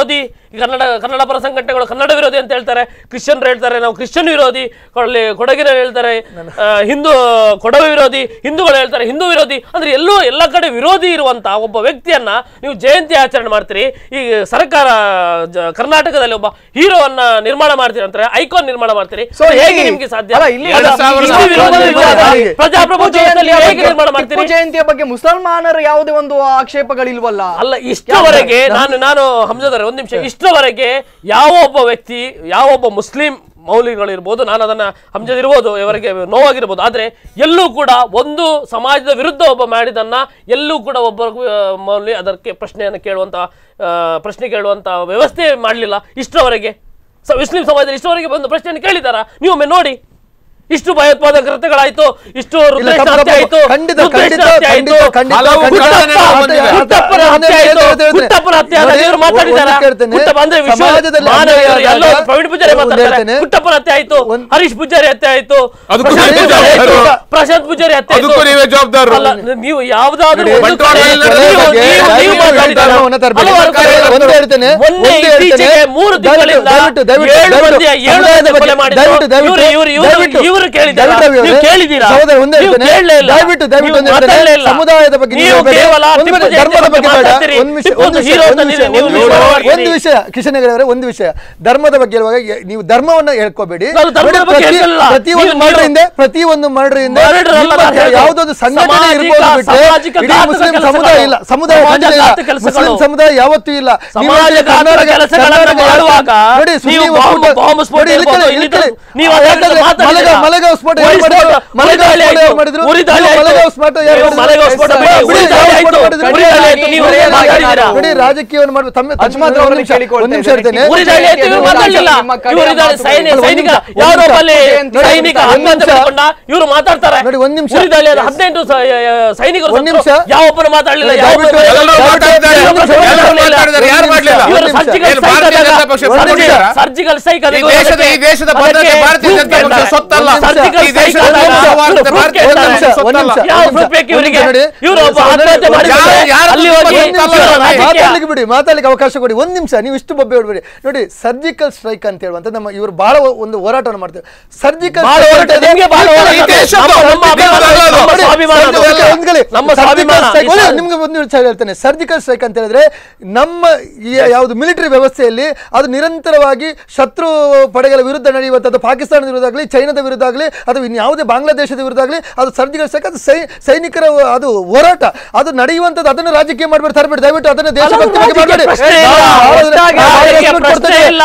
ಈ ಕನ್ನಡ ಕನ್ನಡ ಪರ ಸಂಘಟನೆಗಳು ಕನ್ನಡ ವಿರೋಧಿ ಅಂತ ಹೇಳ್ತಾರೆ ಕ್ರಿಶ್ಚಿಯನ್ರು ಹೇಳ್ತಾರೆ ನಾವು ಕ್ರಿಶ್ಚಿಯನ್ ವಿರೋಧಿ ಕೊಡಲಿ ಕೊಡಗಿನ ಹೇಳ್ತಾರೆ ಆ, ಹಿಂದೂ ಕೊಡವೆ ವಿರೋಧಿ ಹಿಂದೂಗಳು ಹೇಳ್ತಾರೆ ಹಿಂದೂ ವಿರೋಧಿ ಅಂದ್ರೆ ಎಲ್ಲೋ ಎಲ್ಲ ಕಡೆ ವಿರೋಧಿ ಇರುವಂತ ಒಬ್ಬ ವ್ಯಕ್ತಿಯನ್ನ ನೀವು ಜಯಂತಿ ಆಚರಣೆ ಮಾಡ್ತೀರಿ ಈ ಸರ್ಕಾರ ಜ- ಕರ್ನಾಟಕದಲ್ಲಿ ಒಬ್ಬ ಹೀರೋವನ್ನ ನಿರ್ಮಾಣ ಮಾಡ್ತೀರಿ ಅಂತಾರೆ ಐಕಾನ್ ನಿರ್ಮಾಣ ಮಾಡ್ತೀರಿ So, ಹೇಗೆ ಇಲ್ಲಿ- ನಿಮ್ಗೆ ಸಾಧ್ಯ ಅಲ್ಲ, ಇಲ್ಲಿ ಅಲ್ಲ, ಎರಡು ಸಾವಿರದ ಹಿಂದೂ ವಿರೋಧಿ ಹದಿನೈದು ವಿಚಾರದಲ್ಲಿ ಹಾಗೆ. ಪ್ರಜಾಪ್ರಭುತ್ವದಲ್ಲಿ ಟಿಪ್ಪು ಹೇಗೆ ನಿರ್ಮಾಣ ಜಯಂತಿಯ ಬಗ್ಗೆ- ಮಾಡ್ತೀರಿ ಟಿಪ್ಪು ಜಯಂತಿಯ ಬಗ್ಗೆ ಮುಸಲ್ಮಾನರ ಯಾವುದೇ ಒಂದು ಆಕ್ಷೇಪಗಳಿಲ್ವಲ್ಲ ಅಲ್ಲ ಇಷ್ಟವರೆಗೆ ನಾನು ನಾನು ಹಂಸದವ್ರೆ ಒಂದು ನಿಮಿಷ ಇಷ್ಟವರೆಗೆ ಯಾವ ಒಬ್ಬ ವ್ಯಕ್ತಿ ಯಾವ ಒಬ್ಬ ಮುಸ್ಲಿಂ ಮೌಲ್ಯಗಳಿರ್ಬೋದು ನಾನು ಅದನ್ನ ಹಂಸದಿರ್ಬೋದು ಇವರಿಗೆ ನೋವಾಗಿರ್ಬೋದು ಆದ್ರೆ ಎಲ್ಲೂ ಕೂಡ ಒಂದು ಸಮಾಜದ ವಿರುದ್ಧ ಒಬ್ಬ ಮಾಡಿದನ್ನ ಎಲ್ಲೂ ಕೂಡ ಒಬ್ಬ ಆ, ಮೌಲ್ಯ ಅದಕ್ಕೆ ಪ್ರಶ್ನೆಯನ್ನು ಕೇಳುವಂತ ಆ, ಪ್ರಶ್ನೆ ಕೇಳುವಂತ ವ್ಯವಸ್ಥೆ ಮಾಡಲಿಲ್ಲ ಇಷ್ಟರವರೆಗೆ ಸ ಮುಸ್ಲಿಂ ಸಮಾಜದಲ್ಲಿ ಇಷ್ಟವರೆಗೆ ಬಂದು ಪ್ರಶ್ನೆಯನ್ನು ಕೇಳಿದಾರಾ ನೀವು ಒಮ್ಮೆ ನೋಡಿ ಇಷ್ಟು ಭಯೋತ್ಪಾದಕ ಕೃತ್ಯಗಳಾಯ್ತು ಇಷ್ಟು ರುದ್ರೇಶ್ನ ತಪ್ಪು, ಹತ್ಯೆ ಆಯ್ತು ತಪ್ಪು. ಖಂಡಿತ, ರುದ್ರೇಶ್ನ ಖಂಡಿತ, ಹತ್ಯೆ ಆಯ್ತು. ಖಂಡಿತ, ಖಂಡಿತ, ಹಲವು ಖಂಡಿತ. ಘಟನೆಗಳು ಆತ- ಬಂದಿವೆ. ಆತ- ಹುಟ್ಟಪ್ಪನ ಹತ್ಯೆ ನಾನು ಆಯ್ತು. ಹೇಳ್ತೇನೆ, ಹೇಳ್ತೇನೆ. ಹುಟ್ಟಪ್ಪನ ಹತ್ಯೆ ಆದಾಗ ನೋಡಿ, ಇವ್ರು ಮಾತಾಡಿದಾರಾ? ಒಂದು ಕೇಳ್ತೇನೆ. ಹುಟ್ಟಪ್ಪ ಅಂದ್ರೆ ವಿಶ್ವ ಸಮಾಜದಲ್ಲಿ ಮಾನವ ಅನ್ಯಾಯ ಇವರು ಎಲ್ಲೋ ಆದಾಗ ಪ್ರವೀಣ್ ಪೂಜಾರಿ ಒಂದು ಮಾತಾಡ್ತಾರೆ ಹೇಳ್ತೇನೆ. ಹುಟ್ಟಪ್ಪನ ಹತ್ಯೆ ಆಯ್ತು ಒಂದು- ಹರೀಶ್ ಪೂಜಾರಿ ಹತ್ಯೆ ಆಯ್ತು ಅದಕ್ಕೂ ಪ್ರಶಾಂತ್ ನೀವೇ ಪೂಜಾರಿ ಆಯ್ತು. ಜವಾಬ್ದಾರರು. ಪ್ರಶಾಂತ್ ಪೂಜಾರಿ ಹತ್ಯೆ ಆಯ್ತು ಅದಕ್ಕೂ ನೀವೇ ಜವಾಬ್ದಾರರು. ಅಲ್ಲ, ನೀವು ಯಾವ್ದಾದ್ರು ನೋಡಿ, ಒಂದು ಬಂಟ್ವಾಳ ಕಡೆ ಎಲ್ಲ ನೀವು- ಬಗ್ಗೆ ನೀವು- ನೀವು ದಯವಿಟ್ಟು ಮಾತಾಡಿದಾರಾ? ಧರ್ಮವನ್ನ ತರಬೇಡಿ. ಹಲವಾರು ಕಡೆ ಒಂದು ಹೇಳ್ತೇನೆ, ಮೊನ್ನೆ ಒಂದು ಹೇಳ್ತೇನೆ. ಇತ್ತೀಚೆಗೆ ಮೂರು ತಿಂಗಳಿಂದ ದಯವಿಟ್ಟು, ದಯವಿಟ್ಟು, ಏಳು ದಯವಿಟ್ಟು, ಮಂದಿಯ ಏಳು ಸಮುದಾಯದ ಮಂದಿ ಕೊಲೆ ಬಗ್ಗೆ- ಮಾಡಿದ್ರು. ದಯವಿಟ್ಟು, ದಯವಿಟ್ಟು, ಇವ್ರು- ಇವ್ರು- ದಯವಿಟ್ಟು, ಇವ್ರು ಕೇಳಿದ್ದೀರಾ? ದಯವಿಟ್ಟು ರವಿ ನೀವು ಅವರೇ, ಕೇಳಿದ್ದೀರಾ? ಸಹೋದರ, ಒಂದೇ ನೀವು ಹೇಳ್ತೇನೆ. ಕೇಳಲೇ ಇಲ್ಲ. ದಯವಿಟ್ಟು, ದಯವಿಟ್ಟು ನೀವು ಒಂದು ಹೇಳ್ತೇನೆ. ಮಾತಾಡಲೇ ಇಲ್ಲ. ಸಮುದಾಯದ ಬಗ್ಗೆ ನೀವು ನೀವು ಬೇಡ. ಕೇವಲ ಒಂದು ಟಿಪ್ಪು ಮಿನಿಟ್, ಜಯಂತಿ ಧರ್ಮದ ಬಗ್ಗೆ ಬೇಡ. ಮಾತಾಡ್ತೀರಿ. ಒಂದು ನಿಮಿಷ, ಟಿಪ್ಪು ಒಂದು ಒಂದು ವಿಷಯ, hero ಒಂದು ಅಂತ ವಿಷಯ, ನೀವು- ಒಂದು ನೀವು ವಿಷಯ, ಪರವಾಗಿರಿ. ಒಂದು ವಿಷಯ ಕಿಶನಗರವರೇ ಒಂದು ವಿಷಯ ಧರ್ಮದ ಬಗ್ಗೆ ಹೇಳುವಾಗ ಯ- ನೀವು ಧರ್ಮವನ್ನ ಹೇಳ್ಕೋಬೇಡಿ ನಾನು ಧರ್ಮದ ನೋಡಿ, ಬಗ್ಗೆ ಪ್ರತಿ- ಹೇಳ್ತಿಲ್ಲ. ಪ್ರತಿ ಒಂದು ನೀವು- ಮರ್ಡರ್ ಹಿಂದೆ ಪ್ರತಿ ಒಂದು ಮರ್ಡರ್ ಹಿಂದೆ Murder ಅಲ್ಲ ನಿಮ್ಮ ನಾನು ಹೇಳೋದು. ಯಾವುದೊಂದು ಸಂಘಟನೆ ಸಾಮಾಜಿಕ- ಇರ್ಬೋದು ಬಿಟ್ರೆ ಸಾಮಾಜಿಕ ಇಡೀ ಘಾತಕ ಮುಸ್ಲಿಂ ಕೆಲಸಗಳು. ಸಮುದಾಯ ಇಲ್ಲ ಸಮುದಾಯ ಸಮಾಜ ಖಂಡಿತ ಇಲ್ಲ ಘಾತಕ ಕೆಲಸಗಳು. ಮುಸ್ಲಿಂ ಸಮುದಾಯ ಯಾವತ್ತೂ ಇಲ್ಲ ನೀವು ಸಮಾಜ ನೋಡಿ, ಘಾತಕ ಕರ್ನಾಟಕ- ಕೆಲಸಗಳನ್ನ ಕರ್ನಾಟಕ ಮಾಡುವಾಗ ನೋಡಿ ನೀವು ಸುನ್ನಿ ಬಾಂಬ್- ಒಕ್ಕೂಟ- ಬಾಂಬ್ ಸ್ಫೋಟ ನೋಡಿ, ಇಲ್ಲಿ ಇರ್ಬೋದು, ಕೇಳಿ, ಇಲ್ಲಿ ಇಲ್ಲಿ ಕೇಳಿ. ನೀವು ಆ, ಅದನ್ನ ಯಾಕಂದ್ರೆ ಮಾತಾಡಿದ್ದೀರಾ? ಮಲಗ- ಮಲಗಾವ್ ಸ್ಫೋಟ ಯಾರು ಉರಿ ಮಾಡಿದ್ರು? ಸ್ಫೋಟ, ಮಲಗಾವ್ ಉರಿ ದಾಳಿ ಸ್ಫೋಟ ಯಾರು ಆಯ್ತು. ಮಾಡಿದ್ರು? ಉರಿ ದಾಳಿ ಆಯ್ತು. ಮಲಗಾವ್ ಸ್ಫೋಟ ಯಾರು ನೀವು ಮಾಡಿದ್ರು? ಮಲಗಾವ್ ಸ್ಫೋಟ ಎಸ್, ಬಿಡಿ, ಬಿಡಿ, ಉರಿ ದಾಳಿ ಯಾವ ಆಯ್ತು. ಸ್ಫೋಟ ಮಾಡಿದ್ರು? ಉರಿ ದಾಳಿ ಆಯ್ತು, ನೀವು ನೋಡಿ, ಏನ್ ಮಾತಾಡಿದ್ದೀರಾ? ನೋಡಿ ರಾಜಕೀಯವನ್ನು ಮಾಡುವ ತಮ್ಮ ತಮ್ಮ- ಅಜ್ಮತ್ ಒಂದು ಅವರನ್ನು ನಿಮಿಷ, ಕೇಳಿಕೊಳ್ತಾ ಒಂದು ನಿಮಿಷ ಇದ್ದೇನೆ. ಹೇಳ್ತೇನೆ ಉರಿ ದಾಳಿ ಆಯ್ತು, ಇವ್ರು ಮಾತಾಡ್ಲಿಲ್ಲ. ನಿಮ್ಮ ಕಡೆಯ ಇವ್ರು ಇದ್ದಾರೆ, ಮಾತುಗಳು. ಸೈನಿಕ ಒಂದು ಸೈನಿಕ ನಿಮಿಷ, ಯಾರೋ ಒಂದು ಅಲ್ಲಿ ನಿಮಿಷ. ಸೈನಿಕ ಒಂದು ಆತ್ಮಹತ್ಯೆ ನಿಮಿಷ. ಮಾಡ್ಕೊಂಡ ಇವ್ರು ಮಾತಾಡ್ತಾರೆ ನೋಡಿ, ಒಂದು ನಿಮಿಷ. ಉರಿ ದಾಳಿ ಆದ ಹದಿನೆಂಟು ಸ- ಯ- ಸೈನಿಕರು ಒಂದು ಸತ್ರು. ನಿಮಿಷ. ಯಾವೊಬ್ಬರು ಮಾತಾಡ್ಲಿಲ್ಲ ನೋಡಿ, ಯಾವೊಬ್ಬರು ದಯವಿಟ್ಟು- ಎಲ್ಲರೂ ಮಾತಾಡ್ತಾರೆ. ಎಲ್ಲರೂ ಮಾತಾಡಿದ್ದಾರೆ. ಯಾರು ಮಾಡ್ಲಿಲ್ಲ? ಇವರು ಒಂದು ನಿಮಿಷ. ಸರ್ಜಿಕಲ್ ಏನು ಸ್ಟ್ರೈಕ್ ಭಾರತೀಯ ಆದಾಗ- ಜನತಾ ಪಕ್ಷ ಒಂದು ಸರ್ಜಿಕಲ್ ನಿಮಿಷ. ಸರ್ಜಿಕಲ್ ಸ್ಟ್ರೈಕ್ ಈ ದೇಶದ ಈ ದೇಶದ ಭದ್ರತೆ ಭಾರತೀಯ ಜನತಾ ಪಕ್ಷ ಸೊತ್ತಲ್ಲ ಸರ್ಜಿಕಲ್ ಈ ದೇಶದ ಸ್ಟ್ರೈಕ್ ಆದಾಗ ಭಾರತ- ಇವ್ರು ಭಾರತೀಯ ಕೇಳ್ತಾರೆ. ಜನತಾ ಪಕ್ಷ ಒಂದು ಸೊತ್ತಲ್ಲ ನಿಮಿಷ. ಯಾವ ಒಂದು ನಿಮಿಷ. ಪ್ರೂಫ್ ಬೇಕು ಇವರಿಗೆ ಒಂದು ನಿಮಿಷ ನೋಡಿ. ಇವರು ಒಬ್ಬ ಸಹೋದರ, ಆತ್ಮಹತ್ಯೆ ಒಂದು ಮಾಡಿದ್ದಾರೆ ಯಾರು- ಯಾರು ಅಲ್ಲಿ ತುಂಬ ಹೋಗಿ ಗೊತ್ತಲ್ಲ ಇವರು ನನಗೆ. ರಾಜಕೀಯ- ಮಾತಾಡ್ಲಿಕ್ಕೆ ಬಿಡಿ ಮಾತಾಡ್ಲಿಕ್ಕೆ ಅವಕಾಶ ಕೊಡಿ ಒಂದ್ ನಿಮಿಷ ನೀವು ಇಷ್ಟು ಬಬ್ಬೆ ಹೊಡ್ಬೇಡಿ ನೋಡಿ ಸರ್ಜಿಕಲ್ ಸ್ಟ್ರೈಕ್ ಅಂತ ಹೇಳುವಂತ ನಮ್ಮ ಇವರು ಬಹಳ ಒಂದು ಹೋರಾಟವನ್ನು ಮಾಡ್ತೇವೆ ಸರ್ಜಿಕಲ್ ಬಹಳ ಹೋರಾಟ, ನಿಮ್ಗೆ ಬಹಳ ಹೋರಾಟ. ಈ ದೇಶದ್ದು ನಮ್ಮ- ನಮ್ಮ ನಿಮ್ಮ ಅಭಿಮಾನ, ನಮ್ಮ ನೋಡಿ, ಸ್ವಾಭಿಮಾನ ಅದು. ನಮ್ಮ ಸ್ವಾಭಿಮಾನ ಈ ಸರ್- ನಿಮ್ಗೆ ಒಂದು ವಿಚಾರ ಹೇಳ್ತೇನೆ ಸರ್ಜಿಕಲ್ ಸ್ಟ್ರೈಕ್ ಅಂತ ಹೇಳಿದ್ರೆ ನಮ್ಮ ಈ ಯಾವುದು ಮಿಲಿಟರಿ ವ್ಯವಸ್ಥೆಯಲ್ಲಿ ಅದು ನಿರಂತರವಾಗಿ ಶತ್ರು ಪಡೆಗಳ ವಿರುದ್ಧ ನಡೆಯುವಂಥದ್ದು ಪಾಕಿಸ್ತಾನದ ವಿರುದ್ಧ ಆಗಲಿ ಚೈನಾದ ವಿರುದ್ಧ ಆಗಲಿ ಅಥವಾ ಇನ್ಯಾವುದೇ ಬಾಂಗ್ಲಾದೇಶದ ವಿರುದ್ಧ ಆಗಲಿ ಅದು ಸರ್ಜಿಕಲ್ ಸ್ಟ್ರೈಕ್ ಅದು ಸೈ ಸೈನಿಕರ ಅದು ಹೋರಾಟ ಅದು ನಡೆಯುವಂಥದ್ದು ಅದನ್ನು ರಾಜಕೀಯ ಮಾಡಬೇಡಿ ತರಬೇಡಿ ದಯವಿಟ್ಟು ಅದನ್ನು ದೇಶಭಕ್ತಿ ಬಗ್ಗೆ ಮಾಡಬೇಡಿ ಪ್ರಶ್ನೆ ಇಲ್ಲ. ಒಟ್ಟಾಗಿ ರಾಜಕೀಯ ಪ್ರಶ್ನೆ ಇಲ್ಲ.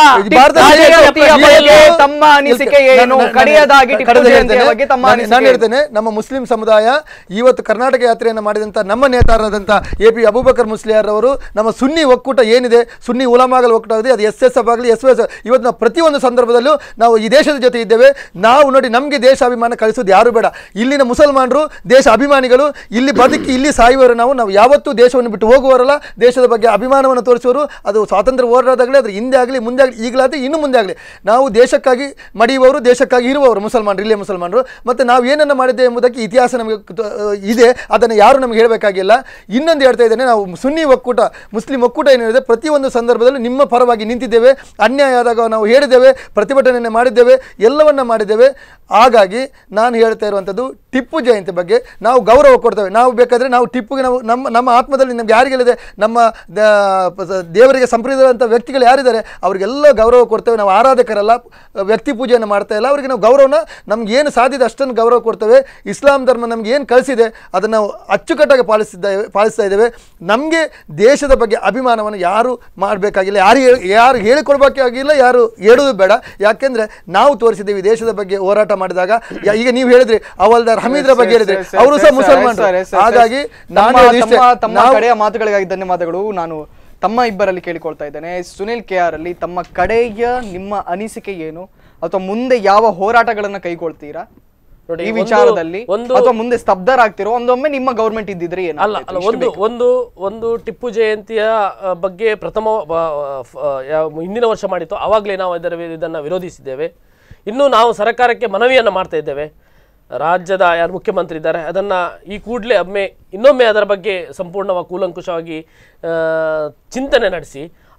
ರಾಜಕೀಯ ಬಗ್ಗೆ ತಮ್ಮ ಅನಿಸಿಕೆ ಏನು? ಕಡೆಯದಾಗಿ ಟಿಪ್ಪು ಜಯಂತಿಯ ಬಗ್ಗೆ ತಮ್ಮ ನಾನು ಅನಿಸಿಕೆ ಏನು? ಹೇಳ್ತೇನೆ ನಮ್ಮ ಮುಸ್ಲಿಂ ಸಮುದಾಯ ಇವತ್ತು ಕರ್ನಾಟಕ ಯಾತ್ರೆಯನ್ನು ಮಾಡಿದಂಥ ನಮ್ಮ ನೇತಾರರಾದಂಥ ಎ ಪಿ ಅಬೂಬಕರ್ ಮುಸ್ಲಿಯಾರ್ ಅವರು ನಮ್ಮ ಸುನ್ನಿ ಒಕ್ಕೂಟ ಏನಿದೆ ಸುನ್ನಿ ಉಲಮಾಗಲ್ ಒಕ್ಕೂಟ ಆಗಿದೆ ಅದು ಎಸ್ ಎಸ್ ಎಫ್ ಆಗಲಿ ಎಸ್ ಎಸ್ ಇವತ್ತು ನಾವು ಪ್ರತಿಯೊಂದು ಸಂದರ್ಭದಲ್ಲೂ ನಾವು ಈ ದೇಶದ ಜೊತೆ ಇದ್ದೇವೆ ನಾವು ನೋಡಿ ನಮಗೆ ದೇಶ ಅಭಿಮಾನ ಕಳಿಸೋದು ಯಾರು ಬೇಡ ಇಲ್ಲಿನ ಮುಸಲ್ಮಾನರು ದೇಶ ಅಭಿಮಾನಿಗಳು ಇಲ್ಲಿ ಬದುಕಿ ಇಲ್ಲಿ ಸಾಯುವವರು ನಾವು ನಾವು ಯಾವತ್ತೂ ದೇಶವನ್ನು ಬಿಟ್ಟು ಹೋಗುವವರಲ್ಲ ದೇಶದ ಬಗ್ಗೆ ಅಭಿಮಾನವನ್ನು ತೋರಿಸುವವರು ಅದು ಸ್ವಾತಂತ್ರ್ಯ ಹೋರಾಟದಾಗಲಿ ಅದ್ರ ಹಿಂದೆ ಆಗಲಿ ಮುಂದೆ ಆಗಲಿ ಈಗಲಾದ್ರೆ ಇನ್ನು ಮುಂದೆ ಆಗಲಿ ನಾವು ದೇಶಕ್ಕಾಗಿ ಮಡಿಯುವವರು ದೇಶಕ್ಕಾಗಿ ಇರುವವರು ಮುಸಲ್ಮಾನರು ಇಲ್ಲೇ ಮುಸಲ್ಮಾನರು ಮತ್ತು ನಾವು ಏನನ್ನು ಮಾಡಿದ್ದೇವೆ ಎಂಬುದಕ್ಕೆ ಇತಿಹಾಸ ನಮಗೆ ತ- ಇದೆ ಅದನ್ನು ಯಾರು ನಮಗೆ ಹೇಳಬೇಕಾಗಿಲ್ಲ ಇನ್ನೊಂದು ಹೇಳ್ತಾ ಇದ್ದೇನೆ ನಾವು ಸುನ್ನಿ ಒಕ್ಕೂಟ ಮುಸ್ಲಿಂ ಒಕ್ಕೂಟ ಏನಿದೆ ಪ್ರತಿಯೊಂದು ಸಂದರ್ಭದಲ್ಲೂ ನಿಮ್ಮ ಪರವಾಗಿ ನಿಂತಿದ್ದೇವೆ ಅನ್ಯಾಯ ಆದಾಗ ನಾವು ಹೇಳಿದ್ದೇವೆ ಪ್ರತಿಭಟನೆಯನ್ನು ಮಾಡಿದ್ದೇವೆ ಎಲ್ಲವನ್ನ ಮಾಡಿದ್ದೇವೆ ಹಾಗಾಗಿ ನಾನು ಹೇಳ್ತಾ ಇರುವಂಥದ್ದು ಟಿಪ್ಪು ಜಯಂತಿ ಬಗ್ಗೆ ನಾವು ಗೌರವ ಕೊಡ್ತೇವೆ ನಾವು ಬೇಕಾದರೆ ನಾವು ಟಿಪ್ಪುಗೆ ನಾವು ನಮ್ಮ ನಮ್ಮ ಆತ್ಮದಲ್ಲಿ ನಮ್ಗೆ ಯಾರಿಗೆಲ್ಲಿದೆ ನಮ್ಮ ದ- ಪ- ದೇವರಿಗೆ ಸಂಪ್ರೀತವಂಥ ವ್ಯಕ್ತಿಗಳು ಯಾರಿದ್ದಾರೆ ಅವರಿಗೆಲ್ಲ ಗೌರವ ಕೊಡ್ತೇವೆ ನಾವು ಆರಾಧಕರಲ್ಲ ವ್ಯಕ್ತಿ ಪೂಜೆಯನ್ನು ಮಾಡ್ತಾ ಇಲ್ಲ ಅವರಿಗೆ ನಾವು ಗೌರವನ ನಮ್ಗೆ ಏನು ಸಾಧ್ಯತೆ ಅಷ್ಟನ್ನು ಗೌರವ ಕೊಡ್ತೇವೆ ಇಸ್ಲಾಂ ಧರ್ಮ ನಮ್ಗೆ ಏನು ಕಳಿಸಿದೆ ಅದನ್ನು ನಾವು ಅಚ್ಚುಕಟ್ಟಾಗಿ ಪಾಲಿಸಿದ್ದೇವೆ ಪಾಲಿಸ್ತಾ ಇದ್ದೇವೆ ನಮಗೆ ದೇಶದ ಬಗ್ಗೆ ಅಭಿಮಾನವನ್ನು ಯಾರು ಮಾಡಬೇಕಾಗಿಲ್ಲ ಯಾರು ಹೇಳಿ- ಯಾರು ಹೇಳಿಕೊಡ್ಬೇಕಾಗಿಲ್ಲ ಯಾರು ಹೇಳೋದು ಬೇಡ ಯಾಕೆಂದ್ರೆ ನಾವು ತೋರಿಸಿದ್ದೇವೆ ಈ ದೇಶದ ಬಗ್ಗೆ ಹೋರಾಟ ಮಾಡಿದಾಗ ಯಾ- ಈಗ ನೀವು ಹೇಳಿದ್ರಿ ಅವಲ್ದಾರ್ ಹಮೀದ್ರ ಬಗ್ಗೆ ಹೇಳಿದ್ರಿ ಎಸ್, ಎಸ್, ಅವರು ಸಹ ಎಸ್, ಮುಸಲ್ಮಾನರು ಎಸ್, ಎಸ್, ಎಸ್. ಹಾಗಾಗಿ ನಾನು ತಮ್ಮ- ಹೇಳೋದು ಇಷ್ಟೇ. ತಮ್ಮ- ತಮ್ಮ ನಾವು- ಕಡೆಯ ಮಾತುಗಳಿಗಾಗಿ ಧನ್ಯವಾದಗಳು ನಾನು ತಮ್ಮ ಇಬ್ಬರಲ್ಲಿ ಕೇಳಿಕೊಳ್ತಾ ಇದ್ದೇನೆ ಸುನಿಲ್ ಕೆ ಆರ್ ಅಲ್ಲಿ ತಮ್ಮ ಕಡೆಯ ನಿಮ್ಮ ಅನಿಸಿಕೆ ಏನು ಅಥವಾ ಮುಂದೆ ಯಾವ ಹೋರಾಟಗಳನ್ನ ಕೈಗೊಳ್ತೀರಾ ನೋಡಿ, ಈ ಒಂದು- ವಿಚಾರದಲ್ಲಿ ಒಂದು- ಅಥವಾ ಮುಂದೆ ಸ್ತಬ್ಧರಾಗ್ತಿರೋ ಒಂದೊಮ್ಮೆ ನಿಮ್ಮ ಗೌರ್ಮೆಂಟ್ ಇದ್ದಿದ್ರೆ ಏನು ಅಲ್ಲ ಅಲ್ಲ ಒಂದು ಒಂದು ಒಂದು ಟಿಪ್ಪು ಜಯಂತಿಯ ಆ, ಬಗ್ಗೆ ಪ್ರಥಮ ಆ, ಆ, ಯಾವ- ಹಿಂದಿನ ವರ್ಷ ಮಾಡಿತ್ತು ಆವಾಗಲೇ ನಾವು ಇದರ ವಿ- ಇದನ್ನ ವಿರೋಧಿಸಿದ್ದೇವೆ ಇನ್ನು ನಾವು ಸರ್ಕಾರಕ್ಕೆ ಮನವಿಯನ್ನು ಮಾಡ್ತಾ ಇದ್ದೇವೆ ರಾಜ್ಯದ ಯಾರು ಮುಖ್ಯಮಂತ್ರಿ ಇದ್ದಾರೆ ಅದನ್ನ ಈ ಕೂಡಲೇ ಒಮ್ಮೆ ಇನ್ನೊಮ್ಮೆ ಅದರ ಬಗ್ಗೆ ಸಂಪೂರ್ಣವಾಗಿ ಕೂಲಂಕುಷವಾಗಿ ಆ, ಚಿಂತನೆ ನಡೆಸಿ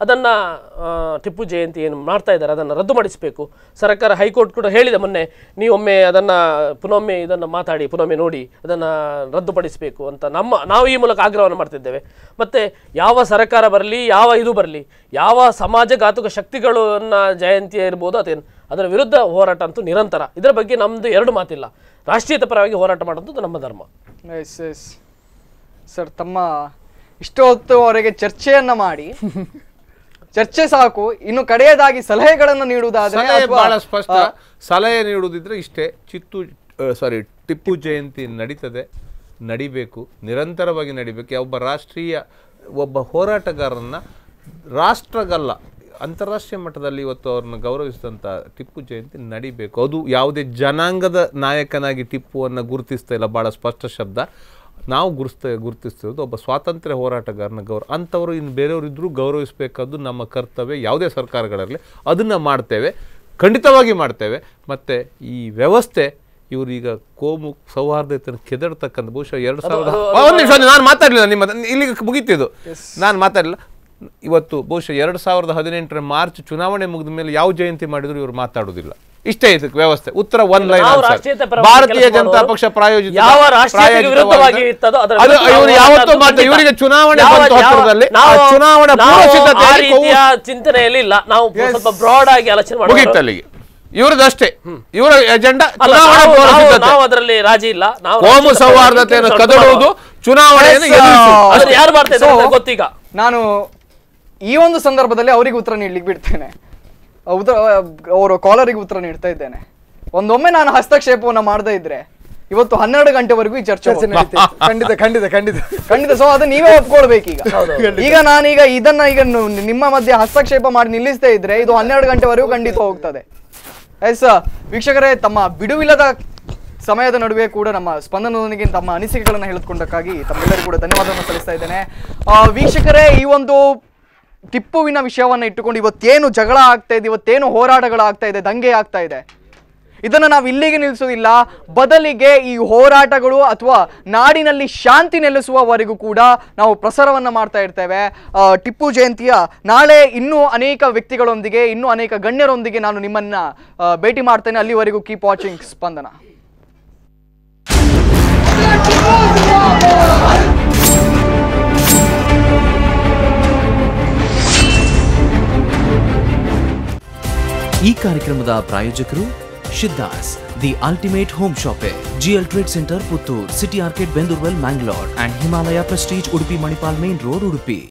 ಅದನ್ನು ಟಿಪ್ಪು ಜಯಂತಿ ಏನು ಮಾಡ್ತಾ ಇದ್ದಾರೆ ಅದನ್ನು ರದ್ದು ಮಾಡಿಸಬೇಕು ಸರ್ಕಾರ ಹೈಕೋರ್ಟ್ ಕೂಡ ಹೇಳಿದೆ ಮೊನ್ನೆ ನೀವೊಮ್ಮೆ ಅದನ್ನು ಪುನೊಮ್ಮೆ ಇದನ್ನು ಮಾತಾಡಿ ಪುನೊಮ್ಮೆ ನೋಡಿ ಅದನ್ನು ರದ್ದುಪಡಿಸಬೇಕು ಅಂತ ನಮ್ಮ ನಾವು ಈ ಮೂಲಕ ಆಗ್ರಹವನ್ನು ಮಾಡ್ತಿದ್ದೇವೆ ಮತ್ತು ಯಾವ ಸರ್ಕಾರ ಬರಲಿ ಯಾವ ಇದು ಬರಲಿ ಯಾವ ಸಮಾಜಘಾತುಕ ಶಕ್ತಿಗಳನ್ನ ಜಯಂತಿ ಇರ್ಬೋದು ಅದೇನು ಅದರ ವಿರುದ್ಧ ಹೋರಾಟ ಅಂತೂ ನಿರಂತರ ಇದರ ಬಗ್ಗೆ ನಮ್ಮದು ಎರಡು ಮಾತಿಲ್ಲ ರಾಷ್ಟ್ರೀಯತೆ ಪರವಾಗಿ ಹೋರಾಟ ಮಾಡೋದು ನಮ್ಮ ಧರ್ಮ ಎಸ್ ಎಸ್ ಸರ್ ತಮ್ಮ ಇಷ್ಟೊತ್ತುವರೆಗೆ ಚರ್ಚೆಯನ್ನ ಮಾಡಿ ಚರ್ಚೆ ಸಾಕು ಇನ್ನು ಕಡೆಯದಾಗಿ ಸಲಹೆಗಳನ್ನು ನೀಡುವುದಾದ್ರೆ ಸಲಹೆ ಅಥವಾ, ಬಹಳ ಸ್ಪಷ್ಟ ಆ, ಸಲಹೆ ನೀಡುವುದಿದ್ರೆ ಇಷ್ಟೇ ಚಿತ್ತು ಸಾರಿ ಟಿಪ್ಪು ಜಯಂತಿ ನಡೀತದೆ ನಡಿಬೇಕು ನಿರಂತರವಾಗಿ ನಡಿಬೇಕು ಒಬ್ಬ ರಾಷ್ಟ್ರೀಯ ಒಬ್ಬ ಹೋರಾಟಗಾರರನ್ನ ರಾಷ್ಟ್ರಗಲ್ಲ ಅಂತಾರಾಷ್ಟ್ರೀಯ ಮಟ್ಟದಲ್ಲಿ ಇವತ್ತು ಅವ್ರನ್ನ ಗೌರವಿಸಿದಂಥ ಟಿಪ್ಪು ಜಯಂತಿ ನಡಿಬೇಕು ಅದು ಯಾವುದೇ ಜನಾಂಗದ ನಾಯಕನಾಗಿ ಟಿಪ್ಪುವನ್ನು ಗುರುತಿಸ್ತಾ ಇಲ್ಲ ಭಾಳ ಸ್ಪಷ್ಟ ಶಬ್ದ ನಾವು ಗುರುಸ್ತಾ ಗುರುತಿಸ್ತಿರೋದು ಒಬ್ಬ ಸ್ವಾತಂತ್ರ್ಯ ಹೋರಾಟಗಾರನ ಗೌರವ ಅಂಥವರು ಇನ್ನು ಬೇರೆಯವರು ಇದ್ದರೂ ಗೌರವಿಸಬೇಕಾದ್ದು ನಮ್ಮ ಕರ್ತವ್ಯ ಯಾವುದೇ ಸರ್ಕಾರಗಳಲ್ಲಿ ಅದನ್ನು ಮಾಡ್ತೇವೆ ಖಂಡಿತವಾಗಿ ಮಾಡ್ತೇವೆ ಮತ್ತು ಈ ವ್ಯವಸ್ಥೆ ಇವರು ಈಗ ಕೋಮು ಸೌಹಾರ್ದತೆಯನ್ನು ಕೆದಡ್ತಕ್ಕಂಥ ಬಹುಶಃ ಎರಡು ಸಾವಿರದ ಒಂದು ನಿಮಿಷ ನಾನು ಮಾತಾಡಲಿಲ್ಲ ನಿಮ್ಮ ಇಲ್ಲಿಗೆ ಮುಗೀತಿದ್ದು ನಾನು ಮಾತಾಡಲಿಲ್ಲ ಇವತ್ತು ಬಹುಶಃ ಎರಡು ಸಾವಿರದ ಹದಿನೆಂಟರ ಮಾರ್ಚ್ ಚುನಾವಣೆ ಮುಗಿದ ಮೇಲೆ ಯಾವ ಜಯಂತಿ ಮಾಡಿದ್ರು ಇವರು ಮಾತಾಡುವುದಿಲ್ಲ ಇಷ್ಟೇ ಇದಕ್ಕೆ ವ್ಯವಸ್ಥೆ ಉತ್ತರ ಒನ್ ಲೈನ್ ನಾವು ರಾಷ್ಟ್ರೀಯತೆ ಪರವಾಗಿ ಭಾರತೀಯ ಕೆಲಸ ಜನತಾ ಮಾಡೋರು ಪಕ್ಷ ಪ್ರಾಯೋಜಿತ ಯಾವ ರಾಷ್ಟ್ರೀಯತೆಗೆ ಪ್ರಾಯೋಜಿತವಾದ- ವಿರುದ್ಧವಾಗಿ ಇತ್ತದೋ ಅದರ ಅದು ವಿರುದ್ಧ ಇವರು ನಾವು ಯಾವತ್ತೂ ಹೋರಾಟ ಮಾತ್ರ ಖಂಡಿತ. ಇವರಿಗೆ ಚುನಾವಣೆ ಯಾವ- ಬಂತು ಯಾವ- ಹತ್ತಿರದಲ್ಲಿ ಆ ನಾವು- ಚುನಾವಣೆ ನಾವು ಪೂರ್ವಸಿದ್ಧತೆಯಲ್ಲಿ ಆ ರೀತಿಯ ಚಿಂತನೆಯಲ್ಲಿ ಇಲ್ಲ ನಾವು ಸ್ವಲ್ಪ ಬ್ರಾಡ್ ಆಗಿ ಆಲೋಚನೆ ಮಾಡೋರು. ಮುಗೀತು ಅಲ್ಲಿಗೆ ಇವ್ರದಷ್ಟೇ ಇವರ ಎಜೆಂಡಾ ಅಲ್ಲ, ಚುನಾವಣೆ ನಾವು- ನಾವು- ಪೂರ್ವಸಿದ್ಧತೆ ನಾವು ಅದರಲ್ಲಿ ರಾಜಿ ಇಲ್ಲ ನಾವು ಕೋಮು ರಾಷ್ಟ್ರೀಯತೆ ಸೌಹಾರ್ದತೆಯನ್ನು ಪರವಾಗಿ ಕೆಲಸ ಕದಡುವುದು ಮಾಡೋರು. ಚುನಾವಣೆಯನ್ನು Yes, ಎದುರಿಸುವುದು. ಆ, ಅದನ್ನ ಯಾರು ಮಾಡ್ತಾ ಇದ್ದಾರೆ ಅಂತ So, ಗೊತ್ತೀಗ ನಾನು ಈ ಒಂದು ಸಂದರ್ಭದಲ್ಲಿ ಅವರಿಗೆ ಉತ್ತರ ನೀಡ್ಲಿಕ್ಕೆ ಬಿಡ್ತೇನೆ ಆ ಉತ್ತರ ಅವರು ಕಾಲರಿಗೆ ಉತ್ತರ ನೀಡ್ತಾ ಇದ್ದೇನೆ ಒಂದೊಮ್ಮೆ ನಾನು ಹಸ್ತಕ್ಷೇಪವನ್ನ ಮಾಡದೇ ಇದ್ರೆ ಇವತ್ತು ಹನ್ನೆರಡು ಗಂಟೆವರೆಗೂ ಈ ಚರ್ಚೆ ಚರ್ಚೆ ಹೋಗ್ತಾ ನಡೀತಾ ಇತ್ತು. ಖಂಡಿತ ಖಂಡಿತ ಖಂಡಿತ ಖಂಡಿತ ಸೊ ಅದು ನೀವೇ ಒಪ್ಕೊಳ್ಬೇಕು ಈಗ ಈಗ ನಾನೀಗ ಇದನ್ನ ಈಗ ನು- ನಿಮ್ಮ ಮಧ್ಯೆ ಹಸ್ತಕ್ಷೇಪ ಮಾಡಿ ನಿಲ್ಲಿಸದೇ ಇದ್ರೆ ಇದು ಹನ್ನೆರಡು ಗಂಟೆವರೆಗೂ ಖಂಡಿತ ಹೋಗ್ತದೆ ಎಸ್ ವೀಕ್ಷಕರೇ ತಮ್ಮ ಬಿಡುವಿಲ್ಲದ ಸಮಯದ ನಡುವೆ ಕೂಡ ನಮ್ಮ ಸ್ಪಂದನದೊಂದಿಗೆ ತಮ್ಮ ಅನಿಸಿಕೆಗಳನ್ನು ಹೇಳಿದ್ಕೊಂಡಕ್ಕಾಗಿ ತಮ್ಮೆಲ್ಲರಿಗೂ ಕೂಡ ಧನ್ಯವಾದವನ್ನು ಸಲ್ಲಿಸ್ತಾ ಇದ್ದೇನೆ ಆ, ವೀಕ್ಷಕರೇ ಈ ಒಂದು ಟಿಪ್ಪುವಿನ ವಿಷಯವನ್ನ ಇಟ್ಟುಕೊಂಡು ಇವತ್ತೇನು ಜಗಳ ಆಗ್ತಾ ಇದೆ ಇವತ್ತೇನು ಹೋರಾಟಗಳಾಗ್ತಾ ಇದೆ ದಂಗೆ ಆಗ್ತಾ ಇದೆ ಇದನ್ನು ನಾವು ಇಲ್ಲಿಗೆ ನಿಲ್ಲಿಸೋದಿಲ್ಲ ಬದಲಿಗೆ ಈ ಹೋರಾಟಗಳು ಅಥವಾ ನಾಡಿನಲ್ಲಿ ಶಾಂತಿ ನೆಲೆಸುವವರೆಗೂ ಕೂಡ ನಾವು ಪ್ರಸಾರವನ್ನು ಮಾಡ್ತಾ ಇರ್ತೇವೆ ಆ, ಟಿಪ್ಪು ಜಯಂತಿಯ ನಾಳೆ ಇನ್ನೂ ಅನೇಕ ವ್ಯಕ್ತಿಗಳೊಂದಿಗೆ ಇನ್ನೂ ಅನೇಕ ಗಣ್ಯರೊಂದಿಗೆ ನಾನು ನಿಮ್ಮನ್ನ ಆ, ಭೇಟಿ ಮಾಡ್ತೇನೆ ಅಲ್ಲಿವರೆಗೂ ಕೀಪ್ ವಾಚಿಂಗ್ ಸ್ಪಂದನ ಈ ಕಾರ್ಯಕ್ರಮದ ಪ್ರಾಯೋಜಕರು ಶಿದ್ದಾಸ್ the ultimate home shoppe GL trade centre Puttur city ಆರ್ಕೆಟ್ Bendurwell Mangalore and Himalaya prestige Udupi Manipal main road Udupi